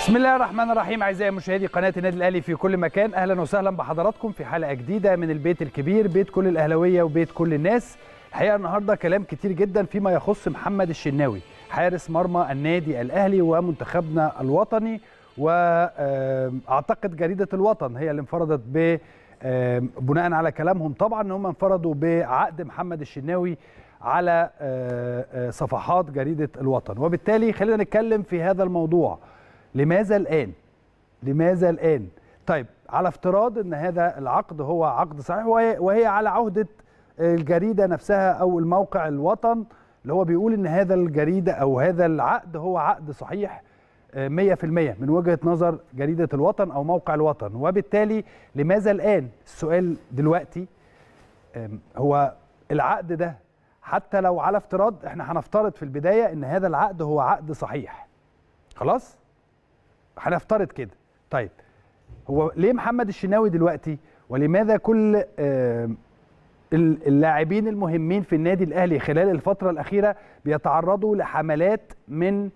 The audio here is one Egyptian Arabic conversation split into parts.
بسم الله الرحمن الرحيم اعزائي مشاهدي قناه النادي الاهلي في كل مكان اهلا وسهلا بحضراتكم في حلقه جديده من البيت الكبير بيت كل الاهلاويه وبيت كل الناس الحقيقه النهارده كلام كتير جدا فيما يخص محمد الشناوي حارس مرمى النادي الاهلي ومنتخبنا الوطني واعتقد جريده الوطن هي اللي انفردت ب بناء على كلامهم طبعا ان هم انفردوا بعقد محمد الشناوي على صفحات جريده الوطن وبالتالي خلينا نتكلم في هذا الموضوع لماذا الآن؟ لماذا الآن؟ طيب على افتراض أن هذا العقد هو عقد صحيح وهي على عهدة الجريدة نفسها أو الموقع الوطن اللي هو بيقول أن هذا الجريدة أو هذا العقد هو عقد صحيح 100% من وجهة نظر جريدة الوطن أو موقع الوطن وبالتالي لماذا الآن؟ السؤال دلوقتي هو العقد ده حتى لو على افتراض احنا هنفترض في البداية أن هذا العقد هو عقد صحيح خلاص؟ هنفترض كده طيب هو ليه محمد الشناوي دلوقتي ولماذا كل اللاعبين المهمين في النادي الاهلي خلال الفتره الاخيره بيتعرضوا لحملات من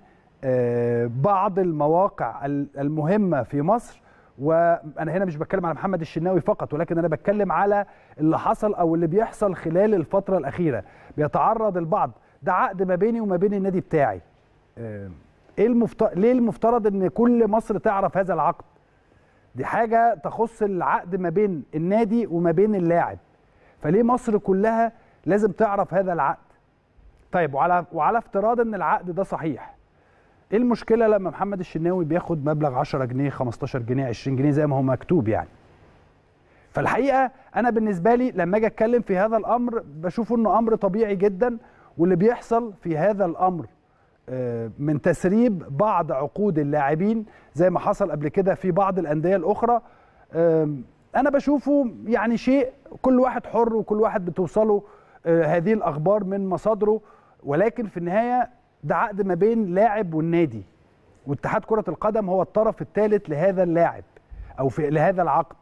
بعض المواقع المهمه في مصر وانا هنا مش بتكلم على محمد الشناوي فقط ولكن انا بتكلم على اللي حصل او اللي بيحصل خلال الفتره الاخيره بيتعرض البعض ده عقد ما بيني وما بين النادي بتاعي ايه المفترض ليه المفترض ان كل مصر تعرف هذا العقد دي حاجه تخص العقد ما بين النادي وما بين اللاعب فليه مصر كلها لازم تعرف هذا العقد طيب وعلى وعلى افتراض ان العقد ده صحيح ايه المشكله لما محمد الشناوي بياخد مبلغ 10 جنيه 15 جنيه 20 جنيه زي ما هو مكتوب يعني فالحقيقه انا بالنسبه لي لما اجي اتكلم في هذا الامر بشوف انه امر طبيعي جدا واللي بيحصل في هذا الامر من تسريب بعض عقود اللاعبين زي ما حصل قبل كده في بعض الانديه الاخرى انا بشوفه يعني شيء كل واحد حر وكل واحد بتوصله هذه الاخبار من مصادره ولكن في النهايه ده عقد ما بين لاعب والنادي واتحاد كره القدم هو الطرف الثالث لهذا اللاعب او في لهذا العقد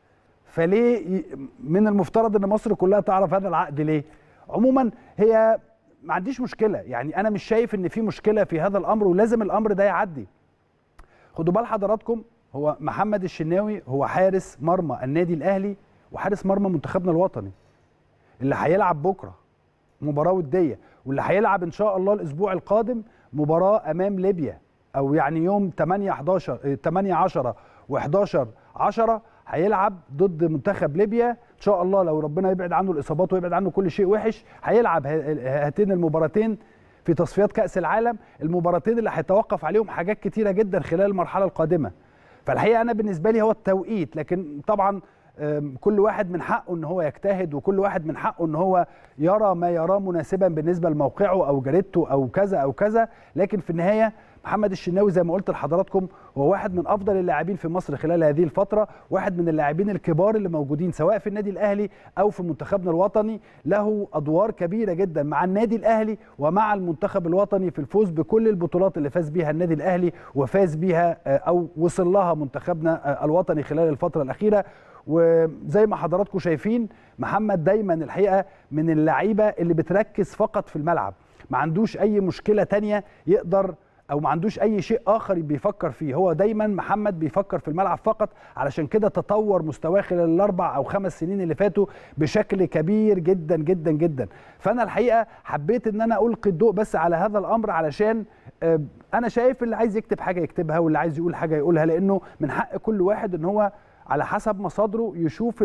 فليه من المفترض ان مصر كلها تعرف هذا العقد ليه عموما هي ما عنديش مشكله يعني انا مش شايف ان في مشكله في هذا الامر ولازم الامر ده يعدي خدوا بال حضراتكم هو محمد الشناوي هو حارس مرمى النادي الاهلي وحارس مرمى منتخبنا الوطني اللي هيلعب بكره مباراه وديه واللي هيلعب ان شاء الله الاسبوع القادم مباراه امام ليبيا او يعني يوم 8 11 8 10 و11 10 هيلعب ضد منتخب ليبيا ان شاء الله لو ربنا يبعد عنه الاصابات ويبعد عنه كل شيء وحش هيلعب هاتين المباراتين في تصفيات كاس العالم المباراتين اللي هيتوقف عليهم حاجات كتيره جدا خلال المرحله القادمه فالحقيقه انا بالنسبه لي هو التوقيت لكن طبعا كل واحد من حقه ان هو يجتهد وكل واحد من حقه ان هو يرى ما يراه مناسبا بالنسبه لموقعه او جريدته او كذا او كذا لكن في النهايه محمد الشناوي زي ما قلت لحضراتكم هو واحد من افضل اللاعبين في مصر خلال هذه الفتره واحد من اللاعبين الكبار اللي موجودين سواء في النادي الاهلي او في منتخبنا الوطني له ادوار كبيره جدا مع النادي الاهلي ومع المنتخب الوطني في الفوز بكل البطولات اللي فاز بيها النادي الاهلي وفاز بيها او وصل لها منتخبنا الوطني خلال الفتره الاخيره وزي ما حضراتكم شايفين محمد دايما الحقيقه من اللعيبه اللي بتركز فقط في الملعب ما عندوش اي مشكله تانية يقدر او ما عندوش اي شيء اخر بيفكر فيه هو دايما محمد بيفكر في الملعب فقط علشان كده تطور مستواه خلال الاربع او خمس سنين اللي فاتوا بشكل كبير جدا جدا جدا فانا الحقيقه حبيت ان انا القي الضوء بس على هذا الامر علشان انا شايف اللي عايز يكتب حاجه يكتبها واللي عايز يقول حاجه يقولها لانه من حق كل واحد ان هو على حسب مصادره يشوف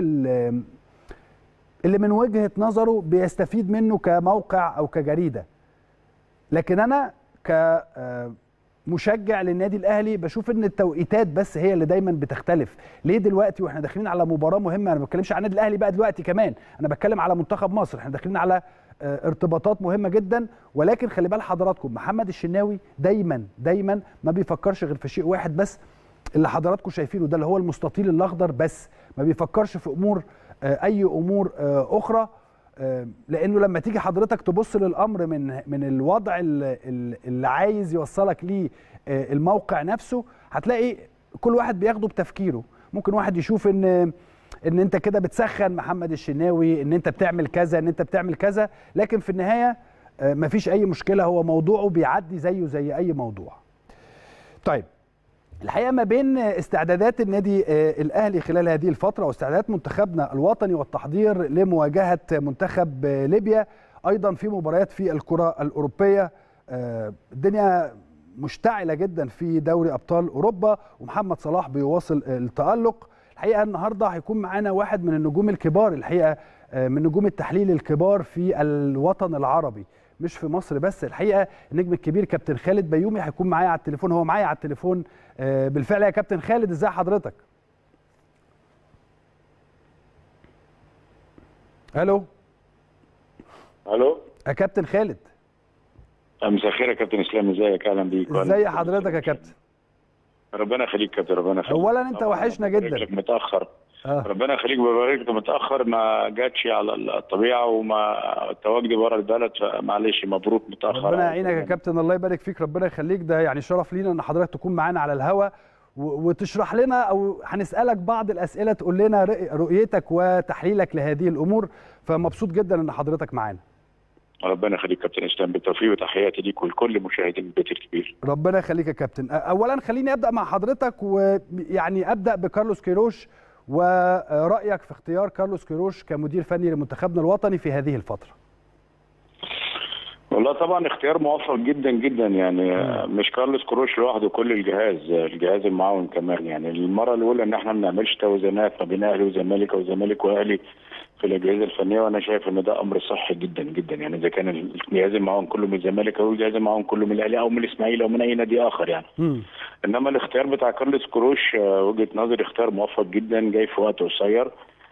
اللي من وجهه نظره بيستفيد منه كموقع او كجريده لكن انا كمشجع للنادي الاهلي بشوف ان التوقيتات بس هي اللي دايما بتختلف ليه دلوقتي واحنا داخلين على مباراه مهمه انا ما بتكلمش عن النادي الاهلي بقى دلوقتي كمان انا بتكلم على منتخب مصر احنا داخلين على ارتباطات مهمه جدا ولكن خلي بال حضراتكم محمد الشناوي دايما دايما ما بيفكرش غير في شيء واحد بس اللي حضراتكم شايفينه ده اللي هو المستطيل الاخضر بس ما بيفكرش في امور اي امور اخرى لانه لما تيجي حضرتك تبص للامر من من الوضع اللي عايز يوصلك ليه الموقع نفسه هتلاقي كل واحد بياخده بتفكيره ممكن واحد يشوف ان ان انت كده بتسخن محمد الشناوي ان انت بتعمل كذا ان انت بتعمل كذا لكن في النهايه مفيش اي مشكله هو موضوعه بيعدي زيه زي اي موضوع طيب الحقيقه ما بين استعدادات النادي الاهلي خلال هذه الفتره واستعدادات منتخبنا الوطني والتحضير لمواجهه منتخب ليبيا ايضا في مباريات في الكره الاوروبيه الدنيا مشتعله جدا في دوري ابطال اوروبا ومحمد صلاح بيواصل التالق الحقيقه النهارده هيكون معانا واحد من النجوم الكبار الحقيقه من نجوم التحليل الكبار في الوطن العربي مش في مصر بس الحقيقه النجم الكبير كابتن خالد بيومي هيكون معايا على التليفون هو معايا على التليفون بالفعل يا كابتن خالد ازي حضرتك الو الو يا كابتن خالد مساء الخير يا كابتن اسلام ازيك اهلا بيك ازي حضرتك يا كابتن ربنا يخليك يا كابتن ربنا يخليك اولا انت وحشنا جدا متاخر آه. ربنا يخليك ببارك لك متاخر ما جاتش على الطبيعه وما تواجدي بره البلد فمعلش مبروك متاخر ربنا يعينك يا كابتن الله يبارك فيك ربنا يخليك ده يعني شرف لينا ان حضرتك تكون معانا على الهوا وتشرح لنا او هنسالك بعض الاسئله تقول لنا رؤيتك وتحليلك لهذه الامور فمبسوط جدا ان حضرتك معانا ربنا يخليك كابتن اسلام بالتوفيق وتحياتي ليك ولكل مشاهدين البيت الكبير ربنا يخليك يا كابتن اولا خليني ابدا مع حضرتك ويعني ابدا بكارلوس كيروش ورايك في اختيار كارلوس كيروش كمدير فني لمنتخبنا الوطني في هذه الفتره والله طبعا اختيار موفق جدا جدا يعني مش كارلوس كروش لوحده كل الجهاز الجهاز المعاون كمان يعني المره الاولى ان احنا ما بنعملش توازنات ما بين اهلي وزمالك او زمالك واهلي في الاجهزه الفنيه وانا شايف ان ده امر صحي جدا جدا يعني اذا كان الجهاز المعاون كله من الزمالك او الجهاز المعاون كله من الاهلي او من الاسماعيلي او من اي نادي اخر يعني م. انما الاختيار بتاع كارلوس كروش وجهه نظري اختيار موفق جدا جاي في وقت قصير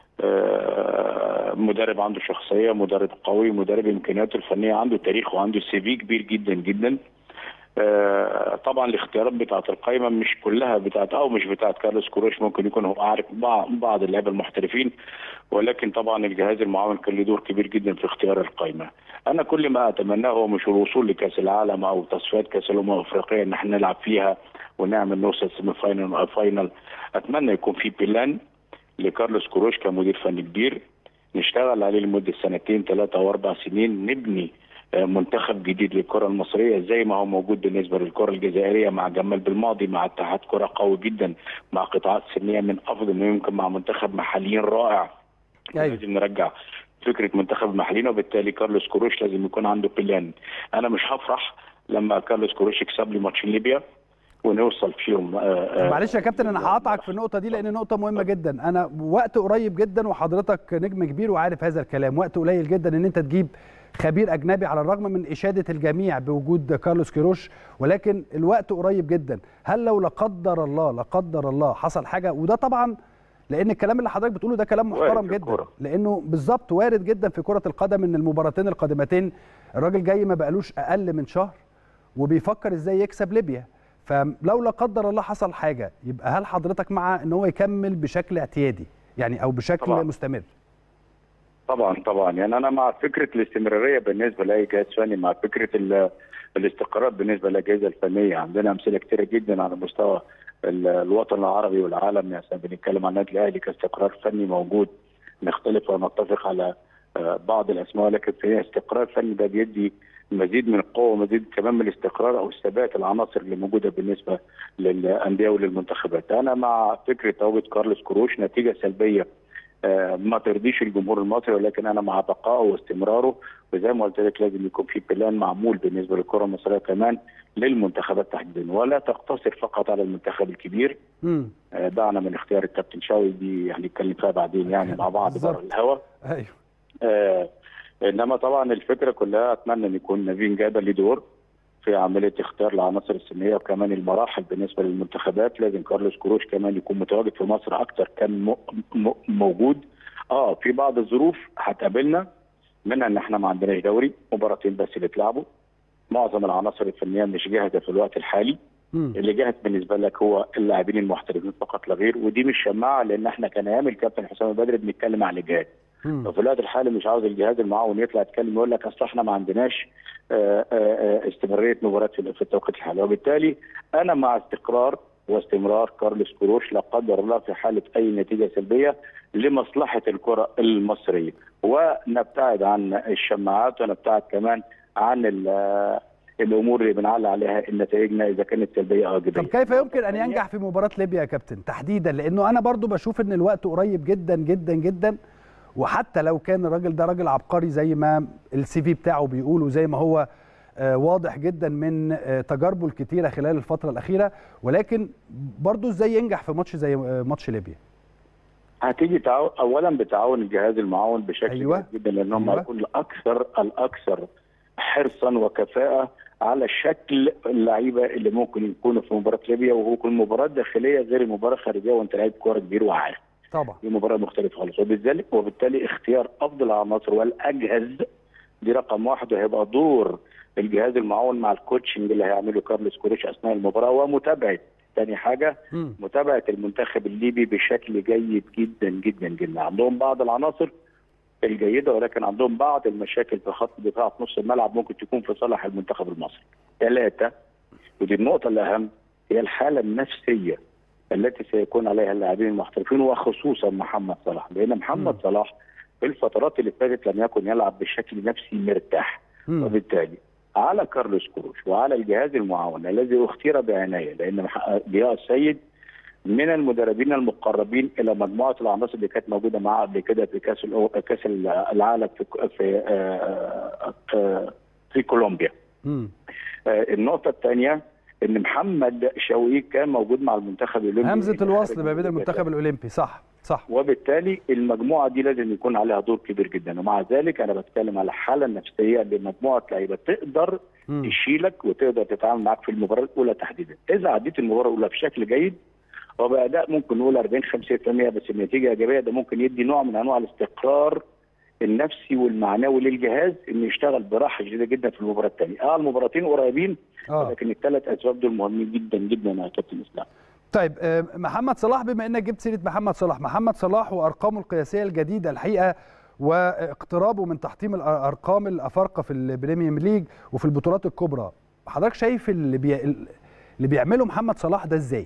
مدرب عنده شخصيه مدرب قوي مدرب امكانياته الفنيه عنده تاريخ وعنده سي في كبير جدا جدا طبعا الاختيارات بتاعت القائمه مش كلها بتاعت او مش بتاعت كارلوس كروش ممكن يكون هو عارف بعض اللعيبه المحترفين ولكن طبعا الجهاز المعاون كان له دور كبير جدا في اختيار القائمه. انا كل ما اتمناه هو مش الوصول لكاس العالم او تصفيات كاس الامم الافريقيه ان احنا نلعب فيها ونعمل نوصل سيمي فاينل او فاينل اتمنى يكون في بلان لكارلوس كروش كمدير فني كبير نشتغل عليه لمده سنتين ثلاثه او اربع سنين نبني منتخب جديد للكره المصريه زي ما هو موجود بالنسبه للكره الجزائريه مع جمال بالماضي مع اتحاد كره قوي جدا مع قطاعات سنيه من افضل ما يمكن مع منتخب محليين رائع أيوة. لازم نرجع فكره منتخب محليين وبالتالي كارلوس كروش لازم يكون عنده بلان انا مش هفرح لما كارلوس كروش يكسب لي ماتشين ليبيا ونوصل فيهم معلش يا كابتن انا هقطعك في النقطه دي لان نقطه مهمه جدا انا وقت قريب جدا وحضرتك نجم كبير وعارف هذا الكلام وقت قليل جدا ان انت تجيب خبير اجنبي على الرغم من اشاده الجميع بوجود كارلوس كيروش ولكن الوقت قريب جدا هل لو لا قدر الله لا قدر الله حصل حاجه وده طبعا لان الكلام اللي حضرتك بتقوله ده كلام محترم جدا الكرة. لانه بالظبط وارد جدا في كره القدم ان المباراتين القادمتين الراجل جاي ما بقالوش اقل من شهر وبيفكر ازاي يكسب ليبيا فلو لا قدر الله حصل حاجه يبقى هل حضرتك مع ان هو يكمل بشكل اعتيادي يعني او بشكل طبعا. مستمر طبعا طبعا يعني انا مع فكره الاستمراريه بالنسبه لاي جهاز فني مع فكره الاستقرار بالنسبه للاجهزه الفنيه عندنا امثله كثيره جدا على مستوى الوطن العربي والعالم يعني بنتكلم عن النادي الاهلي كاستقرار فني موجود نختلف ونتفق على بعض الاسماء ولكن في استقرار فني ده بيدي مزيد من القوه ومزيد كمان من الاستقرار او الثبات العناصر اللي موجوده بالنسبه للانديه وللمنتخبات. انا مع فكره تواجد كارلوس كروش نتيجه سلبيه ما ترضيش الجمهور المصري ولكن انا مع بقائه واستمراره وزي ما قلت لك لازم يكون في بلان معمول بالنسبه للكره المصريه كمان للمنتخبات تحديدا ولا تقتصر فقط على المنتخب الكبير دعنا من اختيار الكابتن شاوي دي يعني نتكلم فيها بعدين يعني مع بعض بره الهواء ايوه آه انما طبعا الفكره كلها اتمنى ان يكون نافين جابه ليه دور في عمليه اختيار العناصر السنيه وكمان المراحل بالنسبه للمنتخبات لازم كارلوس كروش كمان يكون متواجد في مصر اكتر كان موجود اه في بعض الظروف هتقابلنا منها ان احنا ما عندناش دوري مباراتين بس اللي اتلعبوا معظم العناصر الفنيه مش جاهزه في الوقت الحالي م. اللي جاهز بالنسبه لك هو اللاعبين المحترفين فقط لا غير ودي مش شماعه لان احنا كان ايام الكابتن حسام البدري بنتكلم على الاجهاد ففي الوقت الحالي مش عاوز الجهاز المعاون يطلع يتكلم يقول لك اصل احنا ما عندناش آآ آآ استمراريه مباريات في التوقيت الحالي وبالتالي انا مع استقرار واستمرار كارلوس كروش لا قدر الله في حاله اي نتيجه سلبيه لمصلحه الكره المصريه ونبتعد عن الشماعات ونبتعد كمان عن الامور اللي بنعلق عليها نتائجنا اذا كانت سلبيه او ايجابيه طب كيف يمكن ان ينجح في مباراه ليبيا يا كابتن تحديدا لانه انا برضو بشوف ان الوقت قريب جدا جدا جدا وحتى لو كان الراجل ده راجل عبقري زي ما السي في بتاعه بيقول وزي ما هو آه، واضح جدا من آه، تجاربه الكتيره خلال الفتره الاخيره ولكن برضو ازاي ينجح في ماتش زي آه، ماتش ليبيا هتيجي تعاون اولا بتعاون الجهاز المعاون بشكل أيوة. كبير جدا لانهم أيوة. هيكون الاكثر الاكثر حرصا وكفاءه على شكل اللعيبه اللي ممكن يكونوا في مباراه ليبيا وهو يكون مباراه داخليه غير المباراه الخارجيه وانت لعيب كوره كبير وعارف طبعا دي مباراه مختلفه خالص وبالتالي وبالتالي اختيار افضل العناصر والاجهز دي رقم واحد وهيبقى دور الجهاز المعاون مع الكوتشنج اللي هيعمله كارلوس كوريش اثناء المباراه ومتابعه تاني حاجه مم. متابعه المنتخب الليبي بشكل جيد جدا جدا جدا عندهم بعض العناصر الجيده ولكن عندهم بعض المشاكل في خط الدفاع في نص الملعب ممكن تكون في صالح المنتخب المصري. ثلاثه ودي النقطه الاهم هي الحاله النفسيه التي سيكون عليها اللاعبين المحترفين وخصوصا محمد صلاح لان محمد مم. صلاح في الفترات اللي فاتت لم يكن يلعب بشكل نفسي مرتاح مم. وبالتالي على كارلوس كروش وعلى الجهاز المعاون الذي اختير بعنايه لان مح- ضياء السيد من المدربين المقربين الى مجموعه العناصر اللي كانت موجوده معاه قبل كده في كاس الأو- كاس العالم في في آه، آه، في كولومبيا. مم. آه، النقطه الثانيه ان محمد شوقي كان موجود مع المنتخب الاولمبي همزه اللي الوصل خارج ما بين من المنتخب الاولمبي صح صح وبالتالي المجموعه دي لازم يكون عليها دور كبير جدا ومع ذلك انا بتكلم على الحاله النفسيه لمجموعه لعيبه تقدر مم. تشيلك وتقدر تتعامل معاك في المباراه الاولى تحديدا اذا عديت المباراه الاولى بشكل جيد وباداء ممكن نقول 40 50% بس النتيجه ايجابيه ده ممكن يدي نوع من انواع الاستقرار النفسي والمعنوي للجهاز انه يشتغل براحه شديده جدا في المباراه الثانيه اه المباراتين قريبين اه لكن الثلاث اسباب دول مهمين جدا جدا يا كابتن اسلام طيب آه، محمد صلاح بما انك جبت سيره محمد صلاح محمد صلاح وارقامه القياسيه الجديده الحقيقه واقترابه من تحطيم الارقام الافارقه في البريميوم ليج وفي البطولات الكبرى حضرتك شايف اللي بي... اللي بيعمله محمد صلاح ده ازاي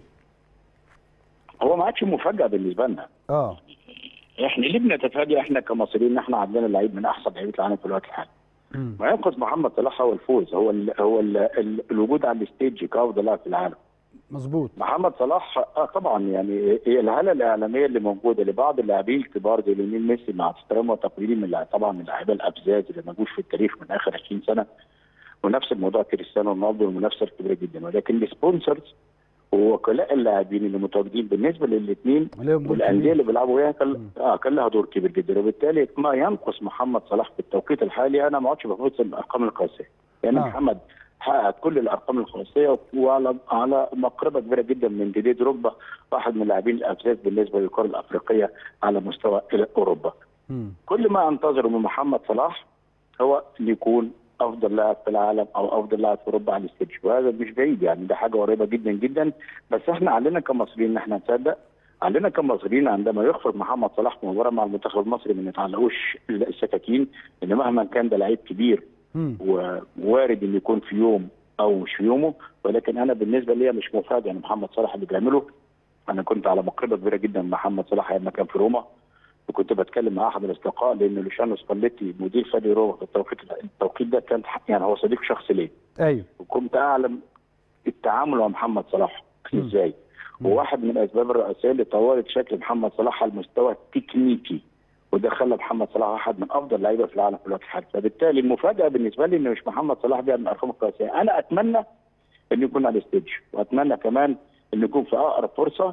هو ما عادش مفاجاه بالنسبه لنا اه احنا ليه بنتفاجئ احنا كمصريين ان احنا عندنا لعيب من احسن لعيبه العالم في الوقت الحالي مم. ما ينقذ محمد صلاح هو الفوز هو ال هو ال ال الوجود على الستيج كافضل لاعب في العالم مظبوط محمد صلاح اه طبعا يعني هي الهاله الاعلاميه اللي موجوده لبعض اللاعبين الكبار زي ليونيل ميسي مع احترامي وتقديري من اللاعب- طبعا من اللاعبين الابزاز اللي ما جوش في التاريخ من اخر 20 سنه ونفس الموضوع كريستيانو رونالدو المنافسه الكبيره جدا ولكن السبونسرز ووكلاء اللاعبين اللي متواجدين بالنسبه للاثنين ليهم دور والانديه كبير. اللي بيلعبوا فيها مم. كان اه كان لها دور كبير جدا وبالتالي ما ينقص محمد صلاح في التوقيت الحالي انا ما عادش بفوز الارقام القياسيه لان آه. آه. محمد حقق كل الارقام القياسيه وعلى على مقربه كبيره جدا من ديدي دروجبا واحد من اللاعبين الابرز بالنسبه للكره الافريقيه على مستوى اوروبا مم. كل ما انتظره من محمد صلاح هو ان يكون افضل لاعب في العالم او افضل لاعب في اوروبا على الستيج وهذا مش بعيد يعني ده حاجه قريبه جدا جدا بس احنا علينا كمصريين ان احنا نصدق علينا كمصريين عندما يخرج محمد صلاح في مباراه مع المنتخب المصري ما نتعلقوش السكاكين ان مهما كان ده لعيب كبير مم. ووارد ان يكون في يوم او مش في يومه ولكن انا بالنسبه لي مش مفاجئ ان محمد صلاح اللي بيعمله انا كنت على مقربه كبيره جدا مع محمد صلاح لما كان في روما وكنت بتكلم مع احد الاصدقاء لان لوشانو سباليتي مدير فريق روما في التوقيت التوقيت ده كان يعني هو صديق شخصي ليه ايوه وكنت اعلم التعامل مع محمد صلاح مم. ازاي مم. وواحد من الاسباب الرئيسيه اللي طورت شكل محمد صلاح على المستوى التكنيكي وده خلى محمد صلاح واحد من افضل لعيبه في العالم في الوقت الحالي فبالتالي المفاجاه بالنسبه لي ان مش محمد صلاح بيعمل الارقام القياسيه انا اتمنى انه يكون على الستيج واتمنى كمان انه يكون في اقرب فرصه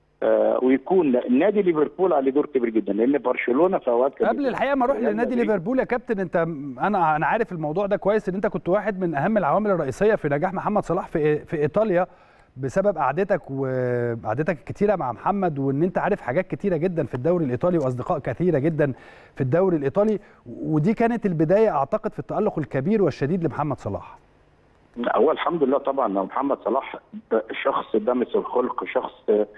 آه ويكون نادي ليفربول عليه دور كبير جدا لان برشلونه في اوقات كان قبل الحقيقه ما اروح ريال لنادي مدريد. ليفربول يا كابتن انت انا انا عارف الموضوع ده كويس ان انت كنت واحد من اهم العوامل الرئيسيه في نجاح محمد صلاح في في ايطاليا بسبب قعدتك وقعدتك الكتيره مع محمد وان انت عارف حاجات كتيره جدا في الدوري الايطالي واصدقاء كثيره جدا في الدوري الايطالي ودي كانت البدايه اعتقد في التالق الكبير والشديد لمحمد صلاح هو الحمد لله طبعا لو محمد صلاح شخص دمس الخلق شخص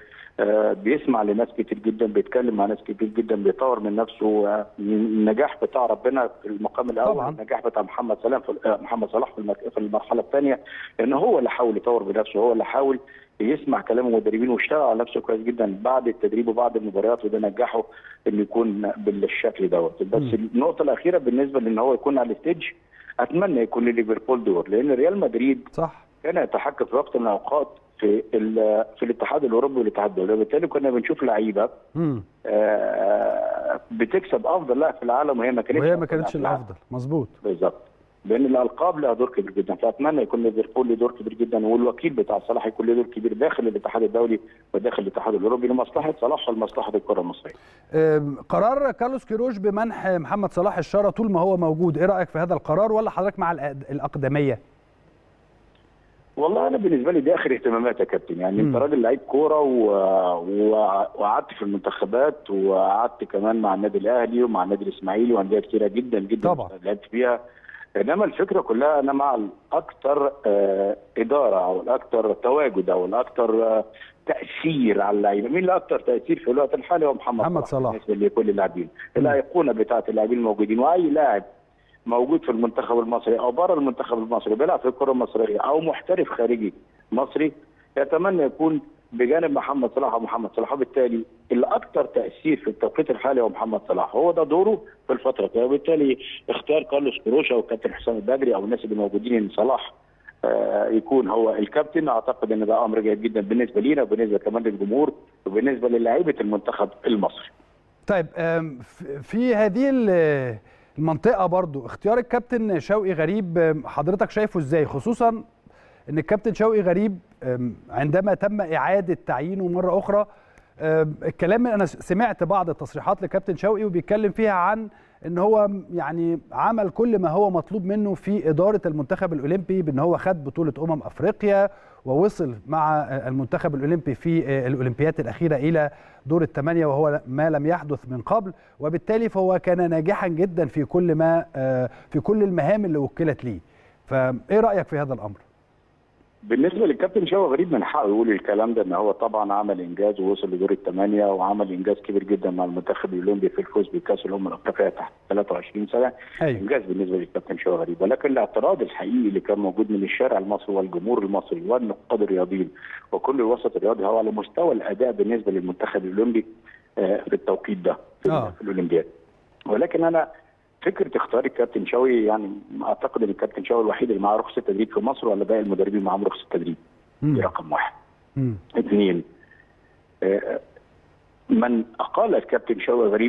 آه، بيسمع لناس كتير جدا بيتكلم مع ناس كتير جدا بيطور من نفسه آه، النجاح بتاع ربنا في المقام الاول طبعاً. النجاح بتاع محمد سلام في آه، محمد صلاح في المك- في المرحله الثانيه لان هو اللي حاول يطور بنفسه هو اللي حاول يسمع كلام المدربين واشتغل على نفسه كويس جدا بعد التدريب وبعد المباريات وده نجحه انه يكون بالشكل دوت بس مم. النقطه الاخيره بالنسبه لان هو يكون على الستيج اتمنى يكون لليفربول دور لان ريال مدريد صح كان يتحكم في وقت من الاوقات في ال- في الاتحاد الاوروبي والاتحاد الدولي وبالتالي كنا بنشوف لعيبه مم. آه، بتكسب افضل لاعب في العالم وهي ما كانتش وهي ما أفضل كانتش لاعب في العالم. الافضل مظبوط بالظبط لان الالقاب لها دور كبير جدا فاتمنى يكون ليفربول له دور كبير جدا والوكيل بتاع صلاح يكون له دور كبير داخل الاتحاد الدولي وداخل الاتحاد الاوروبي لمصلحه صلاح ولمصلحه الكره المصريه. أم، قرار كارلوس كيروش بمنح محمد صلاح الشاره طول ما هو موجود ايه رايك في هذا القرار ولا حضرتك مع الأد- الاقدميه والله انا بالنسبه لي دي اخر اهتمامات يا كابتن يعني مم. انت راجل لعيب كوره و... و... وقعدت في المنتخبات وقعدت كمان مع النادي الاهلي ومع النادي الاسماعيلي وانديه كتيره جدا جدا طبعا. لعبت فيها انما الفكره كلها انا مع الاكثر آه اداره او الاكثر تواجد او الاكثر آه تاثير على اللعيبه مين الاكثر تاثير في الوقت الحالي هو محمد, محمد صلاح. بالنسبه لكل اللاعبين الايقونه بتاعت اللاعبين الموجودين واي لاعب موجود في المنتخب المصري او بره المنتخب المصري بيلعب في الكره المصريه او محترف خارجي مصري يتمنى يكون بجانب محمد صلاح ومحمد صلاح وبالتالي الاكثر تاثير في التوقيت الحالي هو محمد صلاح هو ده دوره في الفتره دي وبالتالي اختيار كارلوس كروشا والكابتن حسام البدري او الناس اللي موجودين ان صلاح آه، يكون هو الكابتن اعتقد ان ده امر جيد جدا بالنسبه لينا وبالنسبه كمان للجمهور وبالنسبه للاعيبه المنتخب المصري طيب أم، في- في هذه ال- المنطقه برضو اختيار الكابتن شوقي غريب أم، حضرتك شايفه ازاي خصوصا ان الكابتن شوقي غريب أم، عندما تم اعاده تعيينه مره اخرى أم، الكلام انا س- سمعت بعض التصريحات لكابتن شوقي وبيتكلم فيها عن ان هو يعني عمل كل ما هو مطلوب منه في اداره المنتخب الاولمبي بان هو خد بطوله امم افريقيا ووصل مع المنتخب الاولمبي في الاولمبيات الاخيره الى دور الثمانيه وهو ما لم يحدث من قبل وبالتالي فهو كان ناجحا جدا في كل ما في كل المهام اللي وكلت ليه فايه رايك في هذا الامر بالنسبه للكابتن شوقي غريب من حقه يقول الكلام ده ان هو طبعا عمل انجاز ووصل لدور الثمانيه وعمل انجاز كبير جدا مع المنتخب الاولمبي في الفوز بكاس الامم الافريقيه تحت 23 سنه أيوة. انجاز بالنسبه للكابتن شوقي غريب ولكن الاعتراض الحقيقي اللي كان موجود من الشارع المصري والجمهور المصري والنقاد الرياضيين وكل الوسط الرياضي هو على مستوى الاداء بالنسبه للمنتخب الاولمبي آه، في التوقيت ده في, آه. في الاولمبياد ولكن انا فكره اختيار الكابتن شوقي يعني اعتقد ان الكابتن شوقي الوحيد اللي معاه رخصه تدريب في مصر ولا باقي المدربين معاهم رخصه تدريب مم. دي رقم واحد مم. اثنين آه، من اقال الكابتن شوقي غريب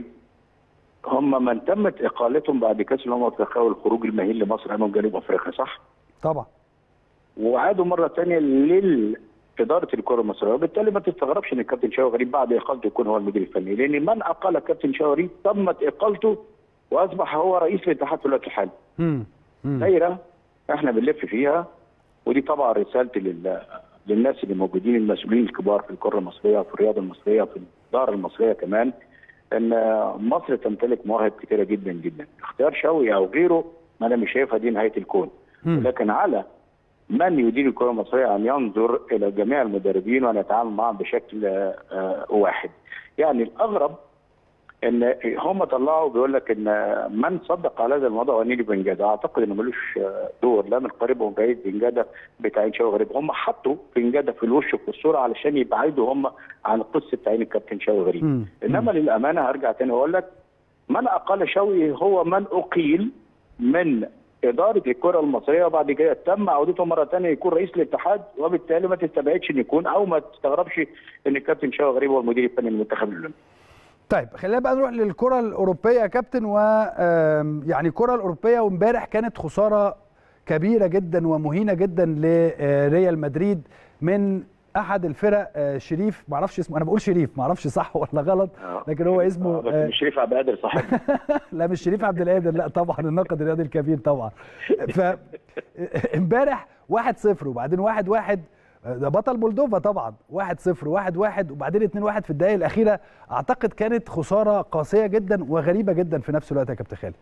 هم من تمت اقالتهم بعد كاس الامم الافريقيه والخروج المهين لمصر امام جنوب افريقيا صح؟ طبعا وعادوا مره ثانيه لاداره الكره المصريه وبالتالي ما تستغربش ان الكابتن شوقي غريب بعد اقالته يكون هو المدير الفني لان من اقال الكابتن شوقي غريب تمت اقالته واصبح هو رئيس الاتحاد في الوقت الحالي مم. مم. دايره احنا بنلف فيها ودي طبعا رسالتي لل... للناس اللي موجودين المسؤولين الكبار في الكره المصريه وفي الرياضه المصريه وفي الاداره المصريه كمان ان مصر تمتلك مواهب كثيره جدا جدا اختيار شوقي او غيره ما انا مش شايفها دي نهايه الكون مم. ولكن على من يدير الكره المصريه ان ينظر الى جميع المدربين وان يتعامل معهم بشكل آه، واحد يعني الاغرب ان هم طلعوا بيقول لك ان من صدق على هذا الموضوع هو نيلي بنجاده اعتقد انه ملوش دور لا من قريب ومن بعيد بنجاده بتعيين شوقي غريب هم حطوا بنجاده في الوش وفي الصوره علشان يبعدوا هم عن قصه تعيين الكابتن شوقي غريب مم. انما للامانه هرجع تاني واقول لك من اقال شوقي هو من اقيل من اداره الكره المصريه وبعد كده تم عودته مره ثانيه يكون رئيس الاتحاد وبالتالي ما تستبعدش ان يكون او ما تستغربش ان الكابتن شوقي غريب هو المدير الفني للمنتخب الاولمبي طيب خلينا بقى نروح للكره الاوروبيه يا كابتن و آم، يعني الكره الاوروبيه وامبارح كانت خساره كبيره جدا ومهينه جدا لريال مدريد من احد الفرق آه، شريف ما اعرفش اسمه انا بقول شريف ما اعرفش صح ولا غلط لكن هو اسمه بس آه، مش شريف عبد القادر صاحبنا لا مش شريف عبد القادر لا طبعا الناقد الرياضي الكبير طبعا ف امبارح 1-0 وبعدين 1-1 ده بطل مولدوفا طبعا 1-0 1-1 وبعدين 2-1 في الدقائق الاخيره اعتقد كانت خساره قاسيه جدا وغريبه جدا في نفس الوقت يا كابتن خالد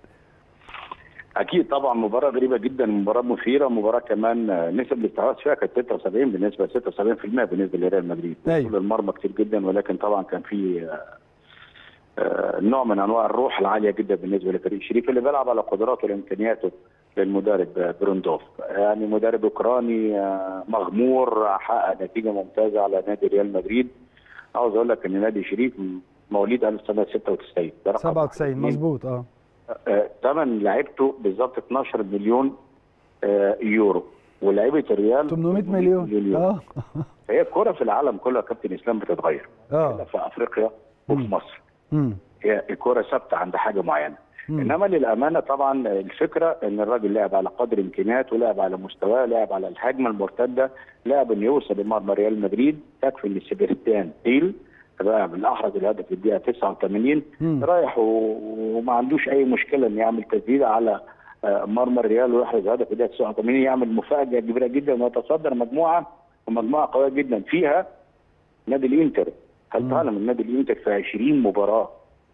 اكيد طبعا مباراه غريبه جدا مباراه مثيره مباراه كمان آه، نسب الاستحواذ فيها كانت 76 بالنسبه 76% بالنسبه لريال مدريد أيوة. وصول المرمى كتير جدا ولكن طبعا كان في آه، آه، نوع من انواع الروح العاليه جدا بالنسبه لفريق شريف اللي بيلعب على قدراته وامكانياته للمدرب آه، بروندوف يعني مدرب اوكراني آه، مغمور حقق نتيجه ممتازه على نادي ريال مدريد عاوز اقول لك ان نادي شريف مواليد 1996 ده رقم 97 واحد. مظبوط اه آه، ثمن لعيبته بالظبط 12 مليون آه، يورو ولعيبه الريال 800 مليون يورو. اه فهي الكره في العالم كله يا كابتن اسلام بتتغير اه في افريقيا وفي مصر مم. هي الكره ثابته عند حاجه معينه مم. انما للامانه طبعا الفكره ان الراجل لعب على قدر امكانياته لعب على مستواه لعب على الهجمه المرتده لعب انه يوصل لمرمى ريال مدريد يكفي ان سيباستيان تيل بقى من احرز الهدف في الدقيقه 89 مم. رايح و- وما عندوش اي مشكله انه يعمل تسديده على آه، مرمى الريال ويحرز هدف في الدقيقه 89 يعمل مفاجاه كبيره جدا ويتصدر مجموعه ومجموعه قويه جدا فيها نادي الانتر هل مم. تعلم ان نادي الانتر في 20 مباراه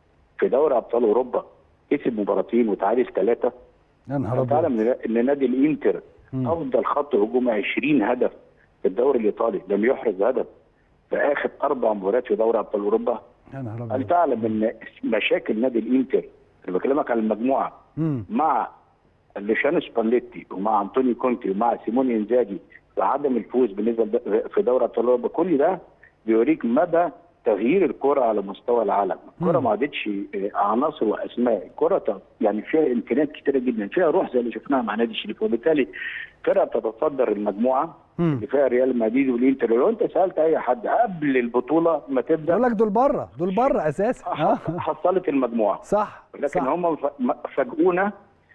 في دوري ابطال اوروبا كسب مباراتين وتعادل ثلاثه يا نهار هل ابيض تعلم ان ان نادي الانتر مم. افضل خط هجوم 20 هدف في الدوري الايطالي لم يحرز هدف في اخر اربع مباريات في دوري ابطال اوروبا يا نهار هل ابيض تعلم ان مشاكل نادي الانتر اللي بكلمك على المجموعه مم. مع لوشانو سباليتي ومع انطونيو كونتي ومع سيموني انزاجي وعدم الفوز بالنسبه لد- في دوري ابطال اوروبا كل ده بيوريك مدى تغيير الكره على مستوى العالم، الكره مم. ما عادتش آه، عناصر واسماء، الكره ت- يعني فيها امكانيات كتيره جدا، فيها روح زي اللي شفناها مع نادي الشريف وبالتالي فرقه بتتصدر المجموعه مم. اللي فيها ريال مدريد والانتر لو انت سالت اي حد قبل البطوله ما تبدا يقول لك دول بره دول بره اساسا اه حصلت المجموعه صح لكن صح هم ف- فاجئونا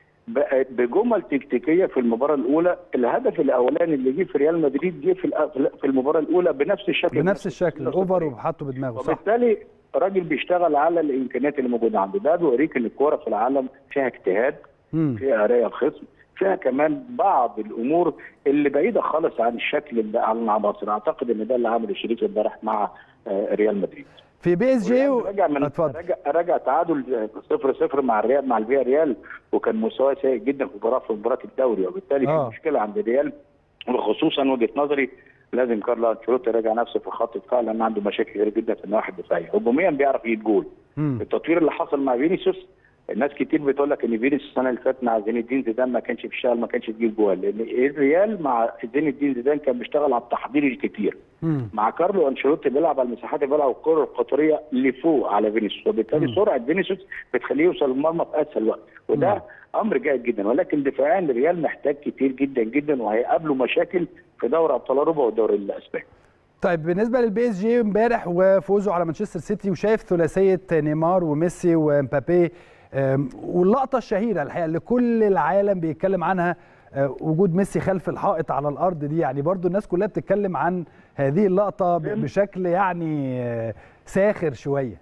ب- بجمل تكتيكيه في المباراه الاولى الهدف الاولاني اللي جه في ريال مدريد جه في الأ- في المباراه الاولى بنفس الشكل بنفس الشكل اوفر وحطه بدماغه صح وبالتالي راجل بيشتغل على الامكانيات اللي موجوده عنده ده بيوريك ان الكوره في العالم فيها اجتهاد مم. فيها قرايه الخصم فيها كمان بعض الامور اللي بعيده خالص عن الشكل اللي عن العناصر اعتقد ان ده اللي عمله شريف امبارح مع آه، ريال مدريد في بي اس جي و... رجع من اتفضل رجع, رجع تعادل 0 0 مع الريال مع الفيا ريال وكان مستواه سيء جدا في مباراه في مباراه الدوري وبالتالي آه. في مشكله عند الريال وخصوصا وجهه نظري لازم كارلو انشيلوتي يراجع نفسه في خط الدفاع لان عنده مشاكل كتير جدا في النواحي الدفاعيه هجوميا بيعرف يجيب جول مم. التطوير اللي حصل مع فينيسيوس الناس كتير بتقول لك ان فينيسيوس السنه اللي فاتت مع زين الدين زيدان ما كانش بيشتغل ما كانش بيجيب جوال لان الريال مع زين الدين زيدان كان بيشتغل على التحضير الكتير مم. مع كارلو انشيلوتي بيلعب على المساحات اللي بيلعب الكره القطريه لفوق على فينيسيوس وبالتالي مم. سرعه فينيسيوس بتخليه يوصل للمرمى في اسهل وقت وده امر جيد جدا ولكن دفاعيا الريال محتاج كتير جدا جدا وهيقابله مشاكل في دوري ابطال اوروبا والدوري الاسباني طيب بالنسبه للبي اس جي امبارح وفوزه على مانشستر سيتي وشايف ثلاثيه نيمار وميسي ومبابي أم، واللقطه الشهيره الحقيقه اللي كل العالم بيتكلم عنها أه، وجود ميسي خلف الحائط على الارض دي يعني برضو الناس كلها بتتكلم عن هذه اللقطه ب- بشكل يعني أه، ساخر شويه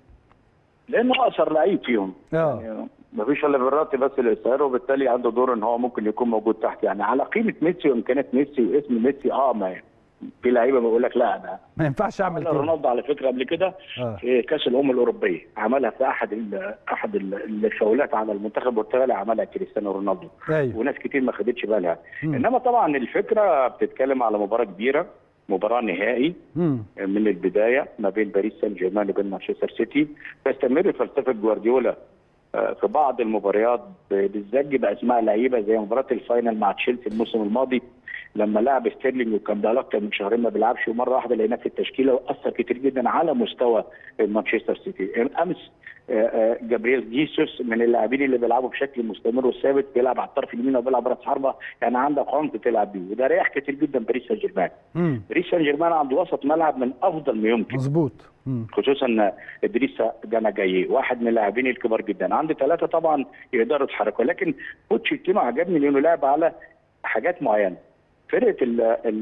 لانه اقصر لعيب فيهم اه يعني مفيش الا بالراتب بس اللي يسيره وبالتالي عنده دور ان هو ممكن يكون موجود تحت يعني على قيمه ميسي وامكانيات ميسي واسم ميسي اه ما في لعيبه بيقول لك لا انا ما ينفعش اعمل عملها كده رونالدو على فكره قبل كده آه. في كاس الامم الاوروبيه عملها في احد ال احد ال- الفاولات على المنتخب البرتغالي عملها كريستيانو رونالدو ايوه وناس كتير ما خدتش بالها مم. انما طبعا الفكره بتتكلم على مباراه كبيره مباراه نهائي مم. من البدايه ما بين باريس سان جيرمان وبين مانشستر سيتي تستمر فلسفه جوارديولا آه، في بعض المباريات بالزج باسماء لعيبه زي مباراه الفاينل مع تشيلسي الموسم الماضي لما لعب ستيرلينج وكان بقاله اكتر من شهرين ما بيلعبش ومره واحده لقيناه في التشكيله واثر كتير جدا على مستوى مانشستر سيتي امس آه، آه، جابرييل جيسوس من اللاعبين اللي بيلعبوا بشكل مستمر وثابت بيلعب على الطرف اليمين وبيلعب راس حربه يعني عندك عمق تلعب بيه وده ريح كتير جدا باريس سان جيرمان مم. باريس سان جيرمان عنده وسط ملعب من افضل ما يمكن مظبوط مم. خصوصا ادريس جانا جاي واحد من اللاعبين الكبار جدا عنده ثلاثه طبعا يقدروا يتحركوا لكن بوتشيتينو عجبني لانه لعب على حاجات معينه فرقه ال